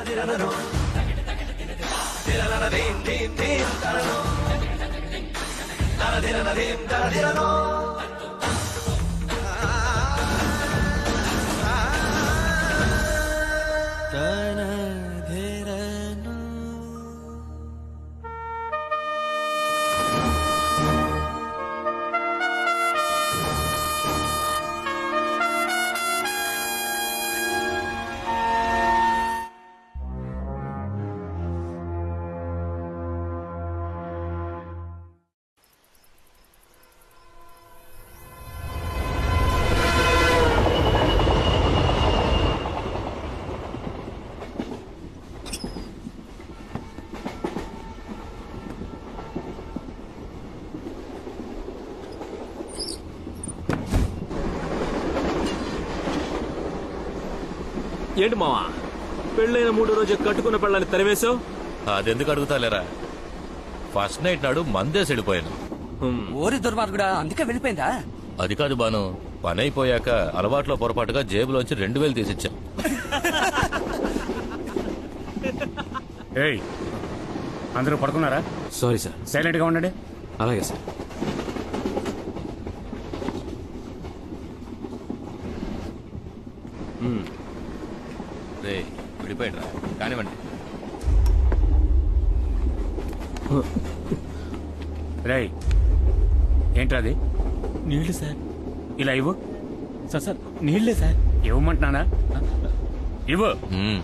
ఏంటి మావా పెళ్ళైన మూడో రోజు కట్టుకున్న పెళ్ళని తరివేశావు అదెందుకు అడుగుతాలేరా ఫస్ట్ నైట్ నాడు మందేసి వెళ్ళిపోయాను ఓరి దుర్మార్గుడా అందుకే వెళ్ళిపోయిందా అది కాదు బాను పని అయిపోయాక అలవాట్లో పొరపాటుగా జేబులోంచి రెండు వేలు తీసిచ్చా ఏయ్ అందరూ పడుకున్నారా సారీ సార్ సైలెంట్ గా ఉండండి అలాగే సార్ రే విడిపోయినరా కానివ్వండి రేయ్ ఏంట్రా అది నీళ్లు సార్ ఇలా ఇవ్వు సార్ సార్ నీళ్లే సార్ ఇవ్వమంటున్నానా ఇవ్వు మ్మ్.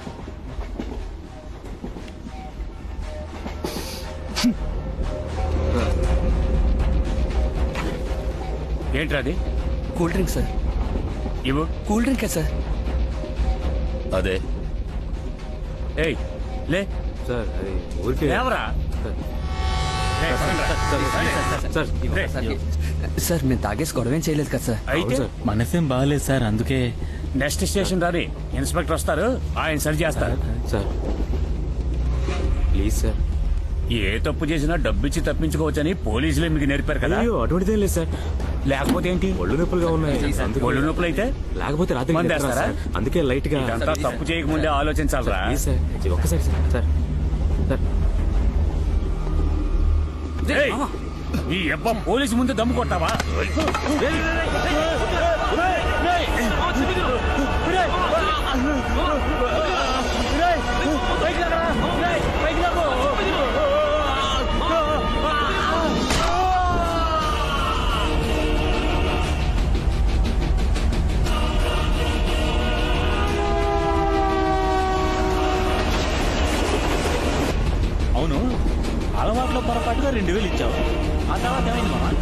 ఏంట్రా అది కూల్ డ్రింక్ సార్ ఇవ్వు కూల్ డ్రింకే సార్ అదే ఏయ్ లే సార్ అది ఊరికే లేవరా రేయ్, పడండ్రా. సార్ రేయ్, సార్ మేము తాగేసి గొడవేం చేయలేదు కదా సార్ అయితే సార్. మనసేం బాగాలేదు సార్ అందుకే నెక్స్ట్ స్టేషన్ రాని ఇన్స్పెక్టర్ వస్తారు ఆయన సరి చేస్తారు సార్ ప్లీజ్ సార్ ఏ తప్పు చేసినా డబ్బిచ్చి తప్పించుకోవచ్చని పోలీసులే మీకు నేర్పారు కదా అయ్యో అటువంటిదేం లేదు సార్ లేకపోతే ఏంటి ఒళ్ళు నొప్పులుగా ఉన్నాయి అందుకే- ఒళ్ళు నొప్పులు అయితే లేకపోతే రాత్రి మందు నిద్ర రాదు వేస్తారా? సార్. అందుకే లైట్ గా ఇదంతా తప్పు చేయకముందే ఆలోచించాలరా ప్లీజ్ సార్ ఇది ఒక్కసారి సార్ సార్ సార్ ఏయ్, ఈ అబ్బ పోలీసు ముందు దమ్ము కొట్టావా అవును అలవాట్లో పొరపాటుగా రెండు వేలు ఇచ్చావు ఆ తర్వాత ఏమైంది మామ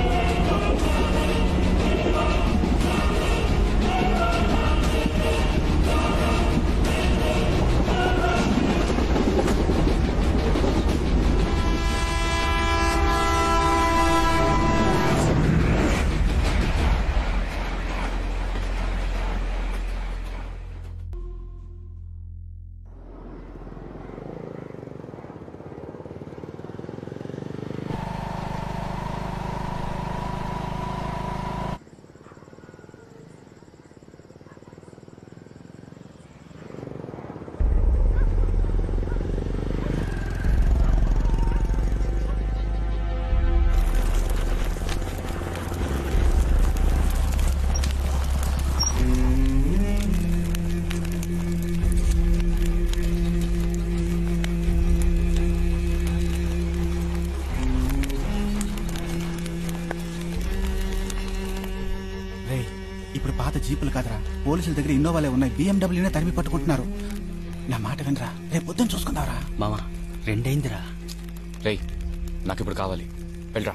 రేయ్ ఇప్పుడు పాత జీపులు కాదురా పోలీసుల దగ్గర ఇన్నోవాలే ఉన్నాయి బీఎండబ్ల్యూనే తరిమి పట్టుకుంటున్నారు నా మాట వినరా రేపు పొద్దున్న చూసుకుందావరా మామ రెండైందిరా రేయ్ నాకు ఇప్పుడు కావాలి వెళ్ళరా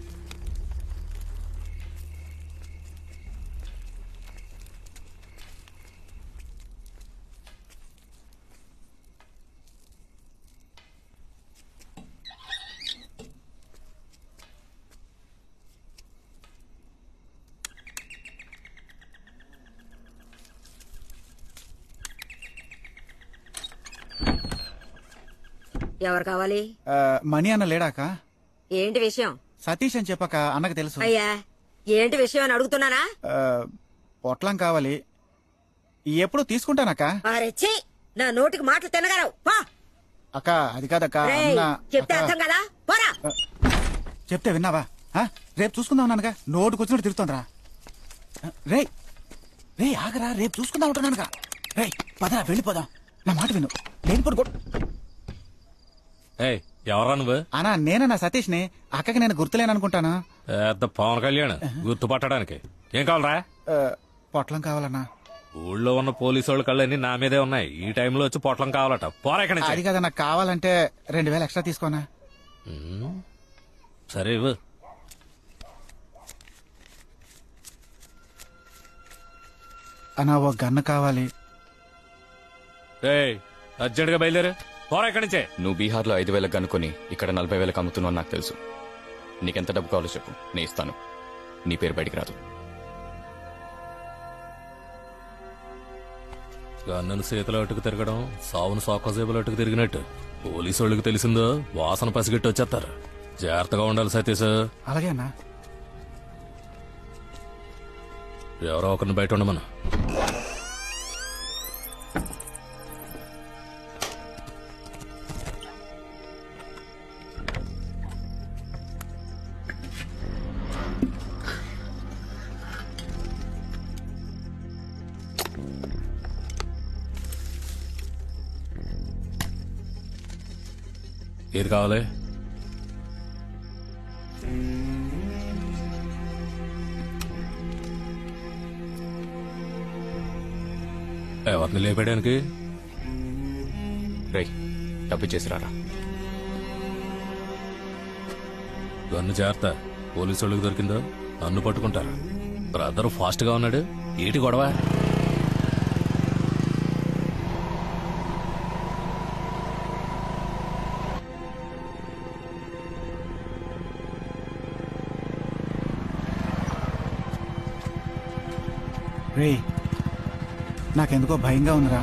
ఎవరు కావాలి ఆ, మణి అన్న లేడాక ఏంటి విషయం సతీష్ అని చెప్పాక అన్నకు తెలుసు అయ్యా ఏంటి విషయం అని అడుగుతున్నానా ఆ, పొట్లం కావాలి ఎప్పుడు తీసుకుంటానక్క అరెచ్చి నా నోటికి మాటలు తినగలవు పా అక్క అది కాదక్క రేయ్, అన్న చెప్తే అక్క, అర్థం కదా పోరా చెప్తే విన్నావా ఆ? రేపు చూసుకుందాం అన్నానుగా నోటుకు వచ్చినట్టు తిరుగుతోందిరా ఆ, రేయ్ రే ఆగరా రేపు చూసుకుందాం ఉంటున్నానుగా రేయ్ పదరా వెళ్ళిపోదాం నా మాట విను లేనిపోడు కొట్ ఏయ్ ఎవరా నువ్వు అనా నేనన్నా సతీష్ని అక్కకి నేను గుర్తులేననుకుంటాను పెద్ద పవన్ కళ్యాణ్ గుర్తుపట్టడానికి ఏం కావాలరా ఆ, పొట్లం కావాలన్నా ఊళ్ళో ఉన్న పోలీసు వాళ్ళ కళ్ళన్నీ నా మీదే ఉన్నాయి ఈ టైంలో వచ్చి పొట్లం కావాలట పోరా ఇక్కడి అది నుంచి కదన్నా కావాలంటే రెండు వేలు ఎక్స్ట్రా తీసుకోనా సరే ఇవ్వు అన్నా ఓ గన్ను కావాలి ఏయ్ అర్జెంట్ గా బయలుదేరు పోరా ఇక్కడి నుంచే నువ్వు బీహార్లో ఐదు వేలకు కనుక్కొని ఇక్కడ నలభై వేలకు అమ్ముతున్నావు నాకు తెలుసు నీకెంత డబ్బు కావాలో చెప్పు నేను ఇస్తాను నీ పేరు బయటికి రాదు గన్నను చేతిలో అటుకు తిరగడం సావును సోకసేపులో అటుకు తిరిగినట్టు పోలీసు వాళ్ళకి తెలిసిందో వాసన పసిగట్టి వచ్చేస్తారు జాగ్రత్తగా ఉండాలి సతీష్ అలాగే అన్నా ఎవరో ఒకరిని బయట ఉండమను ఏది కావాలి ఎవరిని లేపేయడానికి రేయ్ డబ్బు చేసి రారా గన్ను జాగ్రత్త పోలీసు వాళ్ళకి దొరికిందో నన్ను పట్టుకుంటారు బ్రదర్ ఫాస్ట్ గా ఉన్నాడు ఏటి గొడవ రే నాకెందుకో భయంగా ఉందిరా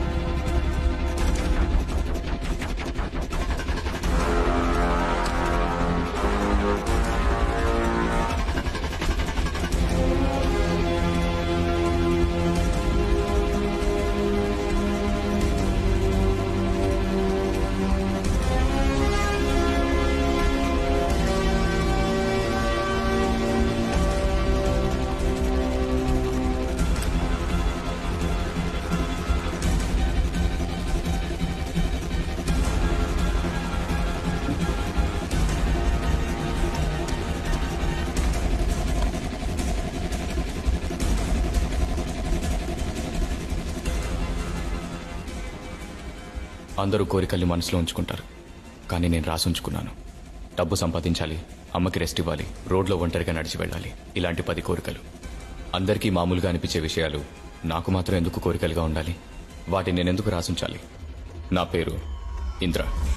అందరూ కోరికల్ని మనసులో ఉంచుకుంటారు కానీ నేను రాసి ఉంచుకున్నాను డబ్బు సంపాదించాలి అమ్మకి రెస్ట్ ఇవ్వాలి రోడ్లో ఒంటరిగా నడిచి వెళ్ళాలి ఇలాంటి పది కోరికలు అందరికీ మామూలుగా అనిపించే విషయాలు నాకు మాత్రం ఎందుకు కోరికలుగా ఉండాలి వాటిని నేను ఎందుకు రాసుంచాలి నా పేరు ఇంద్ర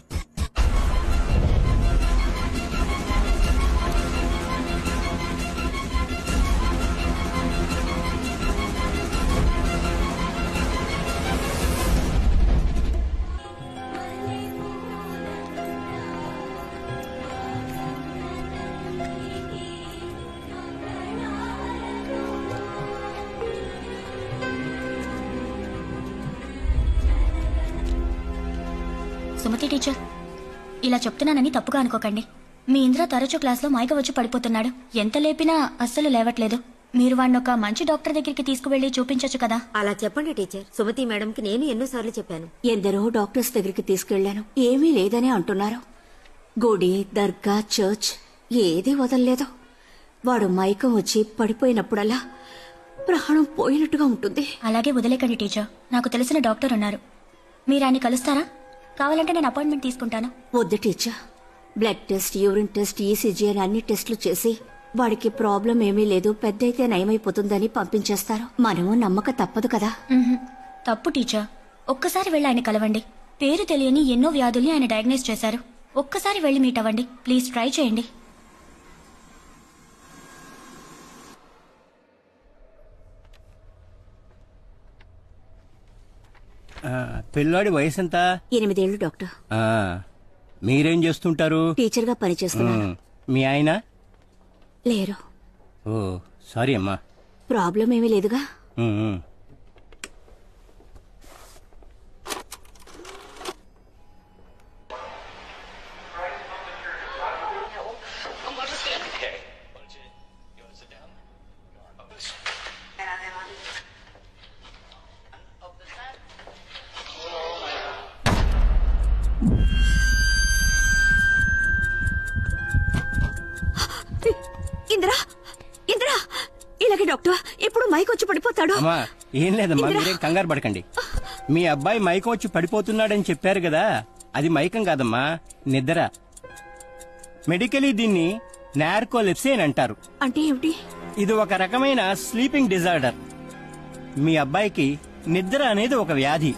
సుమతి టీచర్ ఇలా చెప్తున్నానని తప్పుగా అనుకోకండి మీ ఇంద్ర తరచూ క్లాస్లో మైక వచ్చి పడిపోతున్నాడు ఎంత లేపినా అస్సలు లేవట్లేదు మీరు వాడిని ఒక మంచి డాక్టర్ దగ్గరికి తీసుకువెళ్ళి చూపించొచ్చు కదా అలా చెప్పండి టీచర్ సుమతి మేడంకి నేను ఎన్నోసార్లు చెప్పాను ఎందరో డాక్టర్స్ దగ్గరికి తీసుకెళ్లాను ఏమీ లేదని అంటున్నారు గుడి దర్గా చర్చ్ ఏది వదల్లేదు వాడు మైకం వచ్చి పడిపోయినప్పుడల్లా ప్రాణం పోయినట్టుగా ఉంటుంది అలాగే వదిలేకండి టీచర్ నాకు తెలిసిన డాక్టర్ ఉన్నారు మీరు ఆయన కలుస్తారా కావాలంటే నేను అపాయింట్మెంట్ తీసుకుంటాను వద్దు teacher blood test urine test ECG అని అన్ని టెస్టులు చేసి వాడికి ప్రాబ్లం ఏమీ లేదు పెద్దయితే నయమైపోతుందని పంపించేస్తారు మనము నమ్మక తప్పదు కదా మ్మ్హ్. తప్పు టీచర్ ఒక్కసారి వెళ్ళి ఆయన కలవండి పేరు తెలియని ఎన్నో వ్యాధుల్ని ఆయన డయాగ్నైజ్ చేశారు ఒక్కసారి వెళ్ళి మీట్ అవ్వండి ప్లీజ్ ట్రై చేయండి పిల్లాడి వయసు ఎంత ఎనిమిదేళ్లు డాక్టర్ ఆ, మీరేం చేస్తుంటారు టీచర్గా పనిచేస్తున్నాను ఉమ్, మీ ఆయన లేరు ఓ సారీ అమ్మా ప్రాబ్లం ఏమీ లేదుగా ఉమ్, ఉమ్. డాక్టర్ ఇప్పుడు మైక్ వచ్చి పడిపోతాడు అమ్మా ఏం లేదమ్మా ఇందిరా. మీరేం కంగారు పడకండి మీ అబ్బాయి మైకం వచ్చి పడిపోతున్నాడని చెప్పారు కదా అది మైకం కాదమ్మా నిద్ర మెడికలీ దీన్ని నార్కోలెప్సీ అని అంటారు అంటే ఏమిటి ఇది ఒక రకమైన స్లీపింగ్ డిజార్డర్ మీ అబ్బాయికి నిద్ర అనేది ఒక వ్యాధి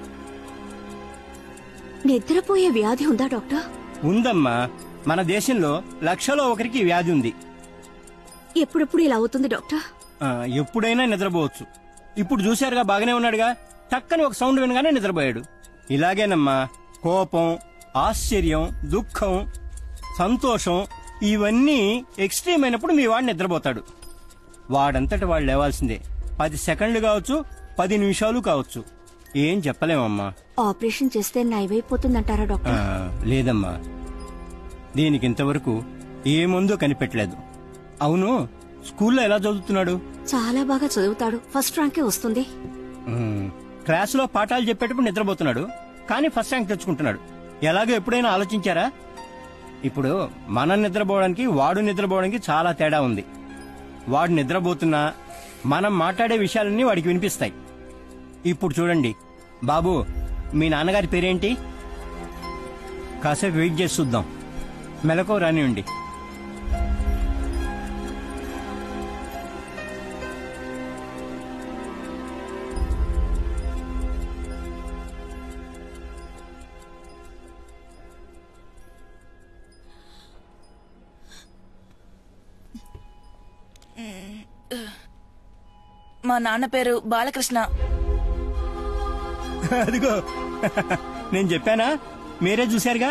నిద్రపోయే వ్యాధి ఉందా డాక్టర్ ఉందమ్మా మన దేశంలో లక్షలో ఒకరికి ఈ వ్యాధి ఉంది ఎప్పుడెప్పుడు ఇలా అవుతుంది డాక్టర్ ఆ, ఎప్పుడైనా నిద్రపోవచ్చు ఇప్పుడు చూశారుగా బాగానే ఉన్నాడుగా టక్కని ఒక సౌండ్ వినగానే నిద్రపోయాడు ఇలాగేనమ్మా కోపం ఆశ్చర్యం దుఃఖం సంతోషం ఇవన్నీ ఎక్స్ట్రీమ్ అయినప్పుడు మీ వాడు నిద్రపోతాడు వాడంతట వాడు లేవాల్సిందే పది సెకండ్లు కావచ్చు పది నిమిషాలు కావచ్చు ఏం చెప్పలేమమ్మా ఆపరేషన్ చేస్తే నయమైపోతుందంటారా ఆ, డాక్టర్ లేదమ్మా దీనికి ఇంతవరకు ఏ మందు కనిపెట్టలేదు అవును స్కూల్లో ఎలా చదువుతున్నాడు చాలా బాగా చదువుతాడు ఫస్ట్ ర్యాంకే వస్తుంది మ్మ్. క్లాసులో పాఠాలు చెప్పేటప్పుడు నిద్రపోతున్నాడు కానీ ఫస్ట్ ర్యాంక్ తెచ్చుకుంటున్నాడు ఎలాగో ఎప్పుడైనా ఆలోచించారా ఇప్పుడు మనం నిద్రపోవడానికి వాడు నిద్రపోవడానికి చాలా తేడా ఉంది వాడు నిద్రపోతున్నా మనం మాట్లాడే విషయాలన్నీ వాడికి వినిపిస్తాయి ఇప్పుడు చూడండి బాబు మీ నాన్నగారి పేరేంటి కాసేపు వెయిట్ చేసి చూద్దాం మెలకో రానివ్వండి మా నాన్న పేరు బాలకృష్ణ అదిగో నేను చెప్పానా మీరే చూశారుగా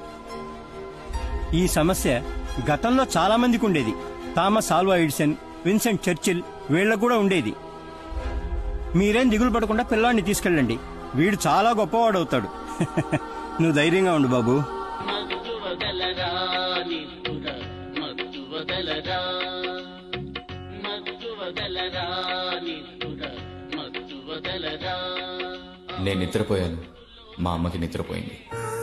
ఈ సమస్య గతంలో చాలా మందికి ఉండేది Thomas Alva Edison Vincent Churchill వీళ్ళకు కూడా ఉండేది మీరేం దిగులు పడకుండా పిల్లాడిని తీసుకెళ్ళండి వీడు చాలా గొప్పవాడవుతాడు నువ్వు ధైర్యంగా ఉండు బాబు నేను నిద్రపోయాను మా అమ్మకి నిద్రపోయింది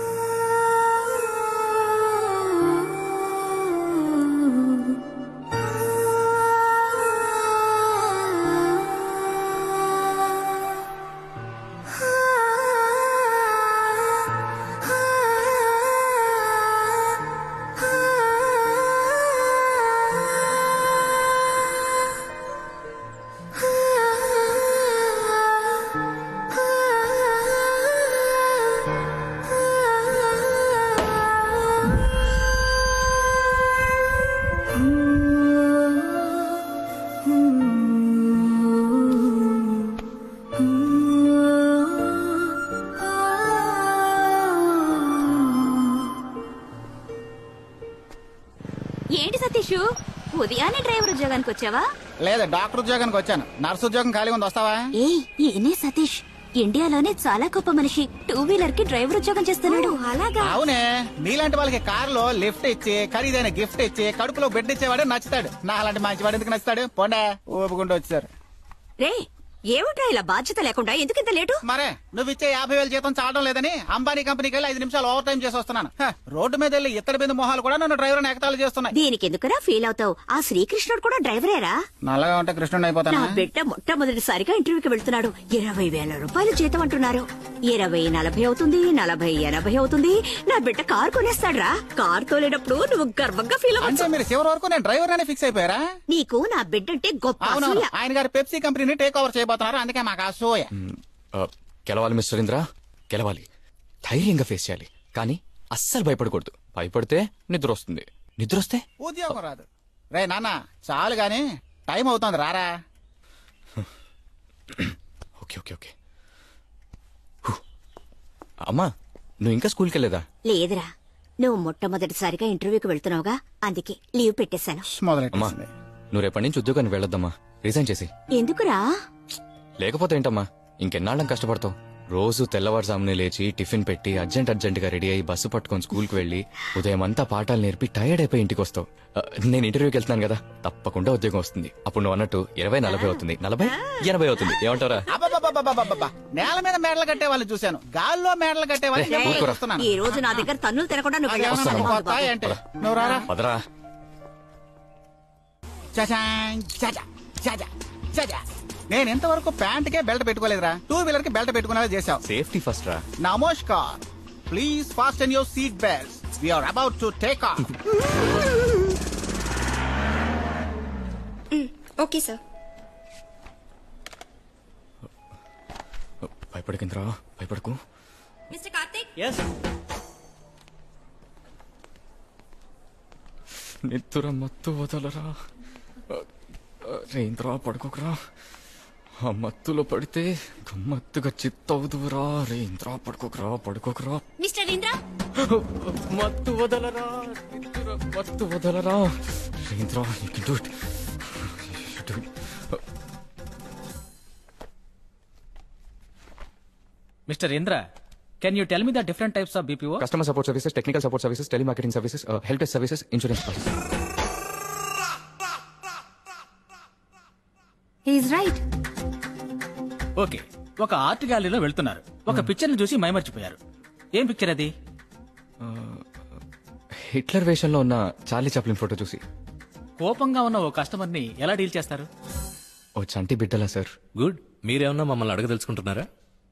ఏంటి సతీష్ ఉదయాన్నే డ్రైవర్ ఉద్యోగానికి వచ్చావా లేదా డాక్టర్ ఉద్యోగానికి వచ్చాను నర్సు ఉద్యోగం ఖాళీ ఉంది వస్తావా ఏ ఈయనే సతీష్ ఇండియాలోనే చాలా గొప్ప మనిషి టూ వీలర్ కి డ్రైవర్ ఉద్యోగం చేస్తున్నాడు అలాగా అవునే నీలాంటి వాళ్ళకి కారులో లిఫ్ట్ ఇచ్చి ఖరీదైన గిఫ్ట్ ఇచ్చి కడుపులో బెడ్ ఇచ్చేవాడు నచ్చుతాడు నా అలాంటి మంచివాడు ఎందుకు నచ్చుతాడు పోండా ఊపుకుంటూ వచ్చారు రే ఏమిట్రా ఇలా బాధ్యత లేకుండా ఎందుకు ఇంత లేటు మరే నువ్వు ఇచ్చే యాభై వేల జీతం చాలడం లేదని అంబానీ కంపెనీకి వెళ్ళి ఐదు నిమిషాలు ఓవర్ టైం చేసి వస్తున్నాను హ, రోడ్డు మీద వెళ్ళి ఇత్తడి బిందు మొహాలు కూడా నన్ను డ్రైవర్ ఎగతాళి చేస్తున్నాయి దీనికి ఎందుకురా ఫీల్ అవుతావు ఆ శ్రీకృష్ణుడు కూడా డ్రైవరేరా నల్లగా ఉంటే కృష్ణుడు నా అయిపోతాను బిడ్డ మొట్టమొదటిసారిగా ఇంటర్వ్యూకి వెళ్తున్నాడు ఇరవై వేల రూపాయలు జీతం అంటున్నారు ఇరవై నలభై అవుతుంది నలభై ఎనభై అవుతుంది నా బిడ్డ కార్ కొనేస్తాడ్రా కార్ తోలేటప్పుడు నువ్వు గర్వంగా ఫీల్ అంటే అవ్వచ్చు మీరు చివరి వరకు నేను డ్రైవర్ అనే ఫిక్స్ అయిపోయారా నీకు నా బిడ్డ అంటే గొప్ప అవునవును అసూయ. ఆయన గారు పెప్సీ కంపెనీని టేక్ ఓవర్ చేయబోతున్నారు అందుకే మాకు అసూయ ఆ, గెలవాలి మిస్టర్ ఇంద్ర గెలవాలి ధైర్యంగా ఫేస్ చేయాలి కానీ అస్సలు భయపడకూడదు భయపడితే నిద్ర వస్తుంది నిద్ర వస్తే ఉద్యోగం రాదు రే నాన్న చాలు గాని టైం అవుతోంది రారా ఓకే ఓకే ఓకే హూ. అమ్మా నువ్వు ఇంకా స్కూల్కి వెళ్ళలేదా లేదురా నువ్వు మొట్టమొదటిసారిగా ఇంటర్వ్యూకి వెళ్తున్నావుగా అందుకే లీవ్ పెట్టేశాను అమ్మా నువ్వు రేపటి నుంచి ఉద్యోగానికి వెళ్ళొద్దమ్మా రిజైన్ చేసి ఎందుకురా లేకపోతే ఏంటమ్మా ఇంకెన్నాళ్ళం కష్టపడతావు రోజు తెల్లవారుజామునే లేచి టిఫిన్ పెట్టి అర్జెంట్ అర్జెంట్ గా రెడీ అయ్యి బస్సు పట్టుకొని స్కూల్కి వెళ్ళి ఉదయం అంతా పాఠాలు నేర్పి టైర్డ్ అయిపోయి ఇంటికి వస్తావు ఆ, నేను ఇంటర్వ్యూకి వెళ్తున్నాను కదా తప్పకుండా ఉద్యోగం వస్తుంది అప్పుడు నువ్వు అన్నట్టు ఇరవై నలభై అవుతుంది నలభై ఎనభై అవుతుంది ఏమంటారా అబ్బబ్బబ్బబ్బబ్బబ్బబ్బ. నేల మీద మేడలు కట్టే వాళ్ళని చూశాను గాల్లో మేడలు కట్టే వాళ్ళని రే, ఊరుకోరా. చూస్తున్నాను ఈ రోజు నా దగ్గర తన్నులు తినకుండా నువ్వు అదేమన్నా వెళ్ళొస్తాను. నాకు కొత్త ఏంటి? నువ్వు రారా పదరా చచాం, చచా. చాచా చాచా నేను ఇంతవరకు ప్యాంట్కే బెల్ట్ పెట్టుకోలేదురా టూ వీలర్ కి బెల్ట్ పెట్టుకునేలా చేసావు సేఫ్టీ ఫస్ట్ రా నమస్కార్ please fasten your seat belts we're about to take off okay sir భయపడకింద్రా భయపడకు మిస్టర్ కార్తిక్ నిద్ర మత్తు వదలరా రేంద్రా పడుకోకరా ఆ మత్తులో పడితే గమ్మత్తుగా చిత్తవుదురా రేంద్రా పడుకోకరా పడుకోకరా మిస్టర్ ఇంద్ర మత్తు వదలరా నిద్ర మత్తు వదలరా రేంద్రా you can do it. You do it. Mister Indra can you tell me the different types of BPO customer support services technical support services telemarketing services help desk services insurance process is right okay ఒక art గ్యాలరీలో వెళ్తున్నారు ఒక picture ని చూసి మైమర్చిపోయారు ఏం picture అది Hitler వేషంలో ఉన్న చార్లీ చాప్లిన్ ఫోటో చూసి కోపంగా ఉన్న ఓ కస్టమర్ ని ఎలా డీల్ చేస్తారు ఓ చంటి బిడ్డలా సార్ గుడ్ మీరేమన్నా మమ్మల్ని అడగదలుచుకుంటున్నారా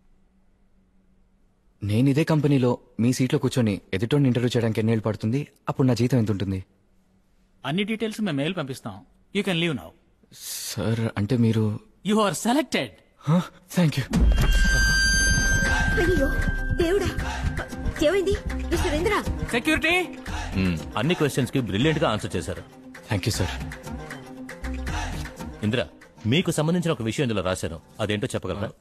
నేను ఇదే కంపెనీలో మీ సీట్లో కూర్చొని ఎదుటోని ఇంటర్వ్యూ చేయడానికి ఎన్నేళ్ళు పడుతుంది అప్పుడు నా జీతం ఎంత ఉంటుంది అన్ని డీటెయిల్స్ మేము మెయిల్ పంపిస్తాం you can leave now sir అంటే మీరు you are selected thank you అయ్యో దేవుడా ఏమైంది మిస్టర్ ఇంద్ర సెక్యూరిటీ అన్ని క్వశ్చన్స్ కి బ్రిలియంట్ గా ఆన్సర్ చేశారు థ్యాంక్ యూ సార్ ఇందిరా మీకు సంబంధించిన ఒక విషయం ఇందులో రాశాను అదేంటో చెప్పగలరా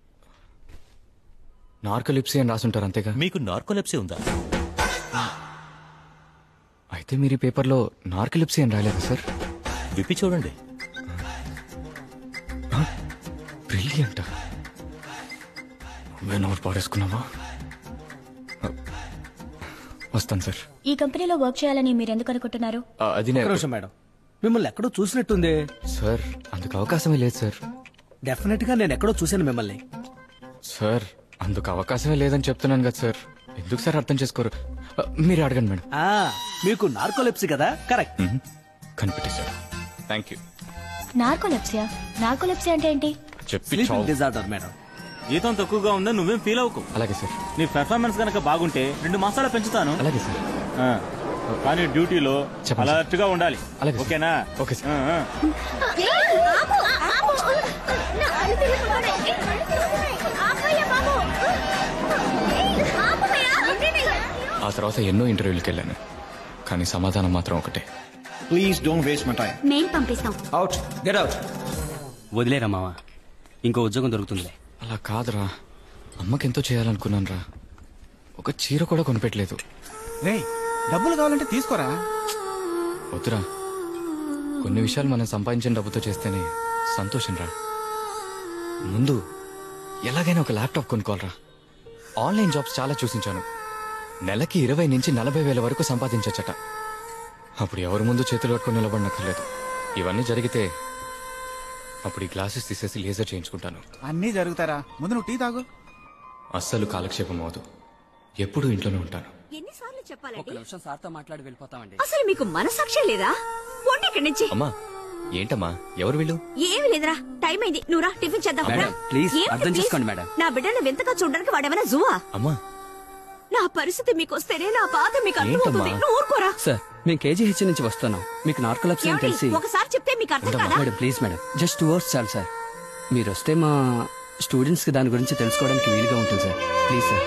నార్కోలిప్సీ అని రాసుంటారు అంతేగా మీకు నార్కోలెప్సీ ఉందా అయితే మీరు ఈ పేపర్లో నార్కోలిప్సీ అని రాలేదు సార్ విప్పి చూడండి బ్రిలియంట్ నువ్వే నోరు పాడేసుకున్నావా వస్తాను సార్ ఈ కంపెనీలో వర్క్ చేయాలని మీరు ఎందుకు అనుకుంటున్నారు ఆ, అది నే- ఒక్క నిమిషం మేడం మిమ్మల్ని ఎక్కడో చూసినట్టుంది సార్ అందుకు అవకాశమే లేదు సార్ డెఫినెట్ గా నేను ఎక్కడో చూశాను మిమ్మల్ని సార్ అందుకు అవకాశమే లేదని చెప్తున్నాను కదా సార్ ఎందుకు సార్ అర్థం చేసుకోరు ఆ, మీరు అడగండి మేడం ఆ మీకు నార్కోలెప్సీ కదా కరెక్ట్ కనిపెట్టేశారు థ్యాంక్ యూ నార్కోలెప్సియా నార్కోలెప్సియా అంటే ఏంటి చెప్పి చావు. డిజార్డర్ మేడం జీతం తక్కువగా ఉందని నువ్వేం ఫీల్ అవ్వకు అలాగే సార్ నీ పెర్ఫార్మెన్స్ కనుక బాగుంటే రెండు మాసాలు పెంచుతాను అలాగే సార్ ఆ, కానీ డ్యూటీలో చెప్పండి సార్. అలర్ట్ గా ఉండాలి అలాగే సార్. ఓకేనా ఓకే సార్ ఆ, ఆ. ఆ తర్వాత ఎన్నో ఇంటర్వ్యూలకు వెళ్ళాను కానీ సమాధానం మాత్రం ఒకటే please don't waste my time మేం పంపిస్తాం అవుట్ గెట్ అవుట్ వదిలేరా మావా ఇంకో ఉద్యోగం దొరుకుతుందిలే అలా కాదురా అమ్మకెంతో చేయాలనుకున్నాను రా ఒక చీర కూడా కొనిపెట్టలేదు రే డబ్బులు కావాలంటే తీసుకోరా వద్దురా కొన్ని విషయాలు మనం సంపాదించిన డబ్బుతో చేస్తేనే సంతోషం రా ముందు ఎలాగైనా ఒక ల్యాప్టాప్ కొనుక్కోవాలరా ఆన్లైన్ జాబ్స్ చాలా చూసించాను నెలకి ఇరవై నుంచి నలభై వేల వరకు సంపాదించచ్చట అప్పుడు ఎవరి ముందు చేతులు పట్టుకొని నిలబడనక్కర్లేదు ఇవన్నీ జరిగితే అప్పుడు ఈ గ్లాసెస్ తీసేసి లేజర్ చేయించుకుంటాను అన్నీ జరుగుతారా ముందు నువ్వు టీ తాగు అస్సలు కాలక్షేపం అవదు ఎప్పుడూ ఇంట్లోనే ఉంటాను ఎన్నిసార్లు ఒక చెప్పాలండి నిమిషం సార్తో మాట్లాడి వెళ్ళిపోతామండి అసలు మీకు మనసాక్షే లేదా పోండి ఇక్కడి నుంచి అమ్మా ఏంటమ్మా ఎవరు వీళ్ళు ఏమి లేదురా టైం అయింది నువ్వు రా టిఫిన్ చేద్దాం మేడం, రా. ప్లీజ్, ఏమిటి అర్థం ప్లీజ్? చేసుకోండి మేడం. నా బిడ్డను వింతగా చూడడానికి వాడేమైనా జువా అమ్మా నా పరిస్థితి మీకు వస్తేనే నా బాధ మీకు అర్థమవుతుంది ఏంటమ్మా? నువ్వు ఊరుకోరా సార్ మేము కేజీహెచ్ నుంచి వస్తున్నాం మీకు నార్కోలెప్సీ అని ఏమండి? తెలిసి ఒకసారి చెప్తే మీకు అర్థం కాదా madam please madam just two hours చాలు సార్ మీరు వస్తే మా స్టూడెంట్స్ కి దాని గురించి తెలుసుకోవడానికి వీలుగా ఉంటుంది sir please sir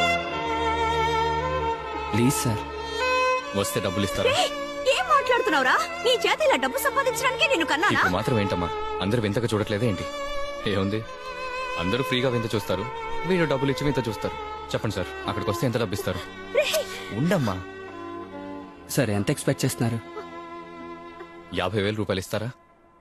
please sir వస్తే డబ్బులు ఇస్తారా ఏయ్, ఏం మాట్లాడుతున్నావురా నీ చేత ఇలా డబ్బు సంపాదించడానికి నేను కన్నానా ఇప్పుడు మాత్రం ఏంటమ్మా అందరూ వింతగా చూడట్లేదే ఏంటి ఏముంది అందరూ ఫ్రీగా వింత చూస్తారు వీళ్ళు డబ్బులు ఇచ్చి వింత చూస్తారు చెప్పండి సార్ అక్కడికి వస్తే ఎంత డబ్బు ఇస్తారు ఉండమ్మా సార్ ఎంత ఎక్స్పెక్ట్ చేస్తున్నారు యాభై వేల రూపాయలు ఇస్తారా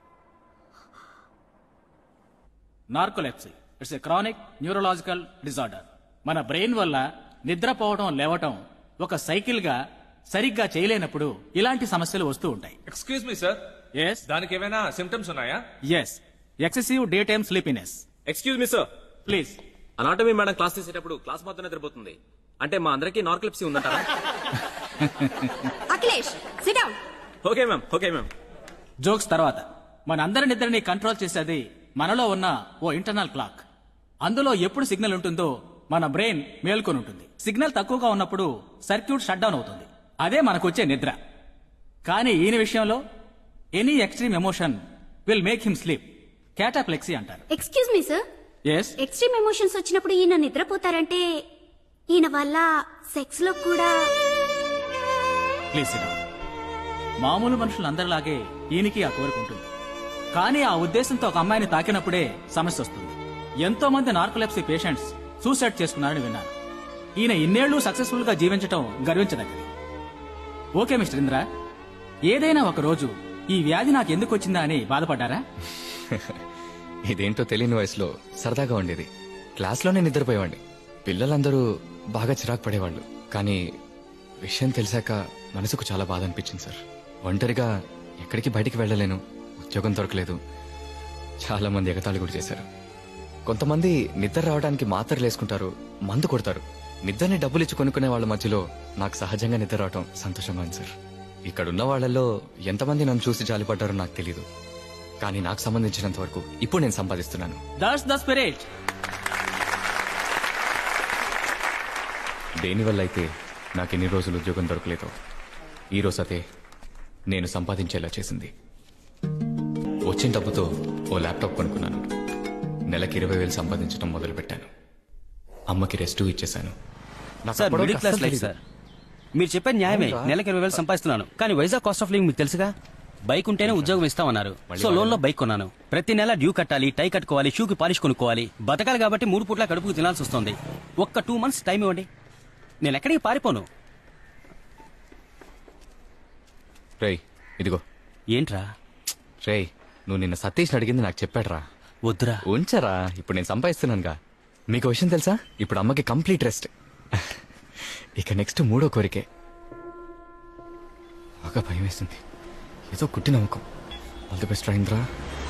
narcolepsy it's a chronic neurological disorder మన బ్రెయిన్ వల్ల నిద్రపోవడం లేవటం ఒక సైకిల్ గా సరిగ్గా చేయలేనప్పుడు ఇలాంటి సమస్యలు వస్తూ ఉంటాయి ఎక్స్క్యూజ్ మీ సార్ ఎస్ దానికి ఏమైనా సిమ్టమ్స్ ఉన్నాయా yes excessive daytime sleepiness excuse me sir please anatomy madam class తీసేటప్పుడు క్లాస్ మొత్తం నిద్రపోతుంది అంటే మా అందరికీ నార్కలిప్సీ ఉందంటారా Akhilesh sit down okay ma'am okay ma'am jokes తర్వాత మనందరి నిద్రని కంట్రోల్ చేసేది మనలో ఉన్న ఓ ఇంటర్నల్ క్లాక్ అందులో ఎప్పుడు సిగ్నల్ ఉంటుందో మన బ్రెయిన్ మేల్కొని ఉంటుంది సిగ్నల్ తక్కువగా ఉన్నప్పుడు సర్క్యూట్ షట్ డౌన్ అవుతుంది అదే మనకొచ్చే నిద్ర కానీ ఈయన విషయంలో any extreme emotion will make him sleep cataplexy అంటారు excuse me sir yes extreme emotions వచ్చినప్పుడు ఈయన నిద్రపోతారంటే ఈయన వల్ల సెక్స్ లో కూడా ప్లీజ్ సిట్ డౌన్. మామూలు మనుషులందరిలాగే ఈయనకి ఆ కోరిక ఉంటుంది కానీ ఆ ఉద్దేశంతో ఒక అమ్మాయిని తాకినప్పుడే సమస్య వస్తుంది ఎంతో మంది నార్కోలెప్సీ పేషెంట్స్ సూసైడ్ చేసుకున్నారని విన్నాను ఈయన ఇన్నేళ్లు సక్సెస్ఫుల్ గా జీవించటం గర్వించదగ్గది ఓకే మిస్టర్ ఇంద్ర ఏదైనా ఒక రోజు ఈ వ్యాధి నాకు ఎందుకు వచ్చిందా అని బాధపడ్డారా ఇదేంటో తెలియని వయసులో సరదాగా ఉండేది క్లాస్లోనే నిద్రపోయేవాడిని పిల్లలందరూ బాగా చిరాకు పడేవాళ్ళు కానీ విషయం తెలిసాక మనసుకు చాలా బాధ అనిపించింది సార్ ఒంటరిగా ఎక్కడికి బయటికి వెళ్ళలేను ఉద్యోగం దొరకలేదు చాలా మంది ఎగతాళి కూడా చేశారు కొంతమంది నిద్ర రావడానికి మాత్రలు వేసుకుంటారు మందు కొడతారు నిద్రని డబ్బులు ఇచ్చి కొనుక్కునే వాళ్ళ మధ్యలో నాకు సహజంగా నిద్ర రావటం సంతోషంగా ఉంది సార్ ఇక్కడ ఉన్న వాళ్ళలో ఎంతమంది నన్ను చూసి జాలిపడ్డారో నాకు తెలియదు కానీ నాకు సంబంధించినంత వరకు ఇప్పుడు నేను సంపాదిస్తున్నాను దట్స్ ద స్పిరిట్ దేనివల్ల అయితే నాకు ఎన్ని రోజులు ఉద్యోగం దొరకలేదో ఈ రోజు అదే నేను సంపాదించేలా చేసింది వచ్చిన డబ్బుతో ఓ ల్యాప్టాప్ కొనుక్కున్నాను నెలకి ఇరవై వేలు సంపాదించడం మొదలుపెట్టాను అమ్మకి రెస్ట్ ఇచ్చేశాను నాకు సార్ అప్పటివరకు మిడిల్ క్లాస్ అస్సలు లైఫ్ తెలీదు. సార్ మీరు చెప్పేది న్యాయమే అవునరా? నెలకి ఇరవై వేలు సంపాదిస్తున్నాను కానీ వైజాగ్ కాస్ట్ ఆఫ్ లివింగ్ మీకు తెలుసుగా బైక్ ఉంటేనే ఉద్యోగం ఇస్తామన్నారు మళ్ళీ సో లోన్ లో వాడాలా? బైక్ కొన్నాను ప్రతి నెల డ్యూ కట్టాలి టై కట్టుకోవాలి షూకి పాలిష్ కొనుక్కోవాలి బతకాలి కాబట్టి మూడు పూట్ల కడుపుకు తినాల్సి వస్తుంది ఒక్క టూ మంత్స్ టైం ఇవ్వండి నేను ఎక్కడికి పారిపోను రేయ్ ఇదిగో ఏంట్రా రేయ్ నువ్వు నిన్న సతీష్ అడిగింది నాకు చెప్పాడురా వద్దురా ఉంచరా ఇప్పుడు నేను సంపాదిస్తున్నానుగా మీకు విషయం తెలుసా ఇప్పుడు అమ్మకి కంప్లీట్ రెస్ట్ ఇక నెక్స్ట్ మూడో కోరికే బాగా భయం వేస్తుంది ఏదో కుట్టి నమ్మకం ఆల్ ది బెస్ట్ రాయింద్రా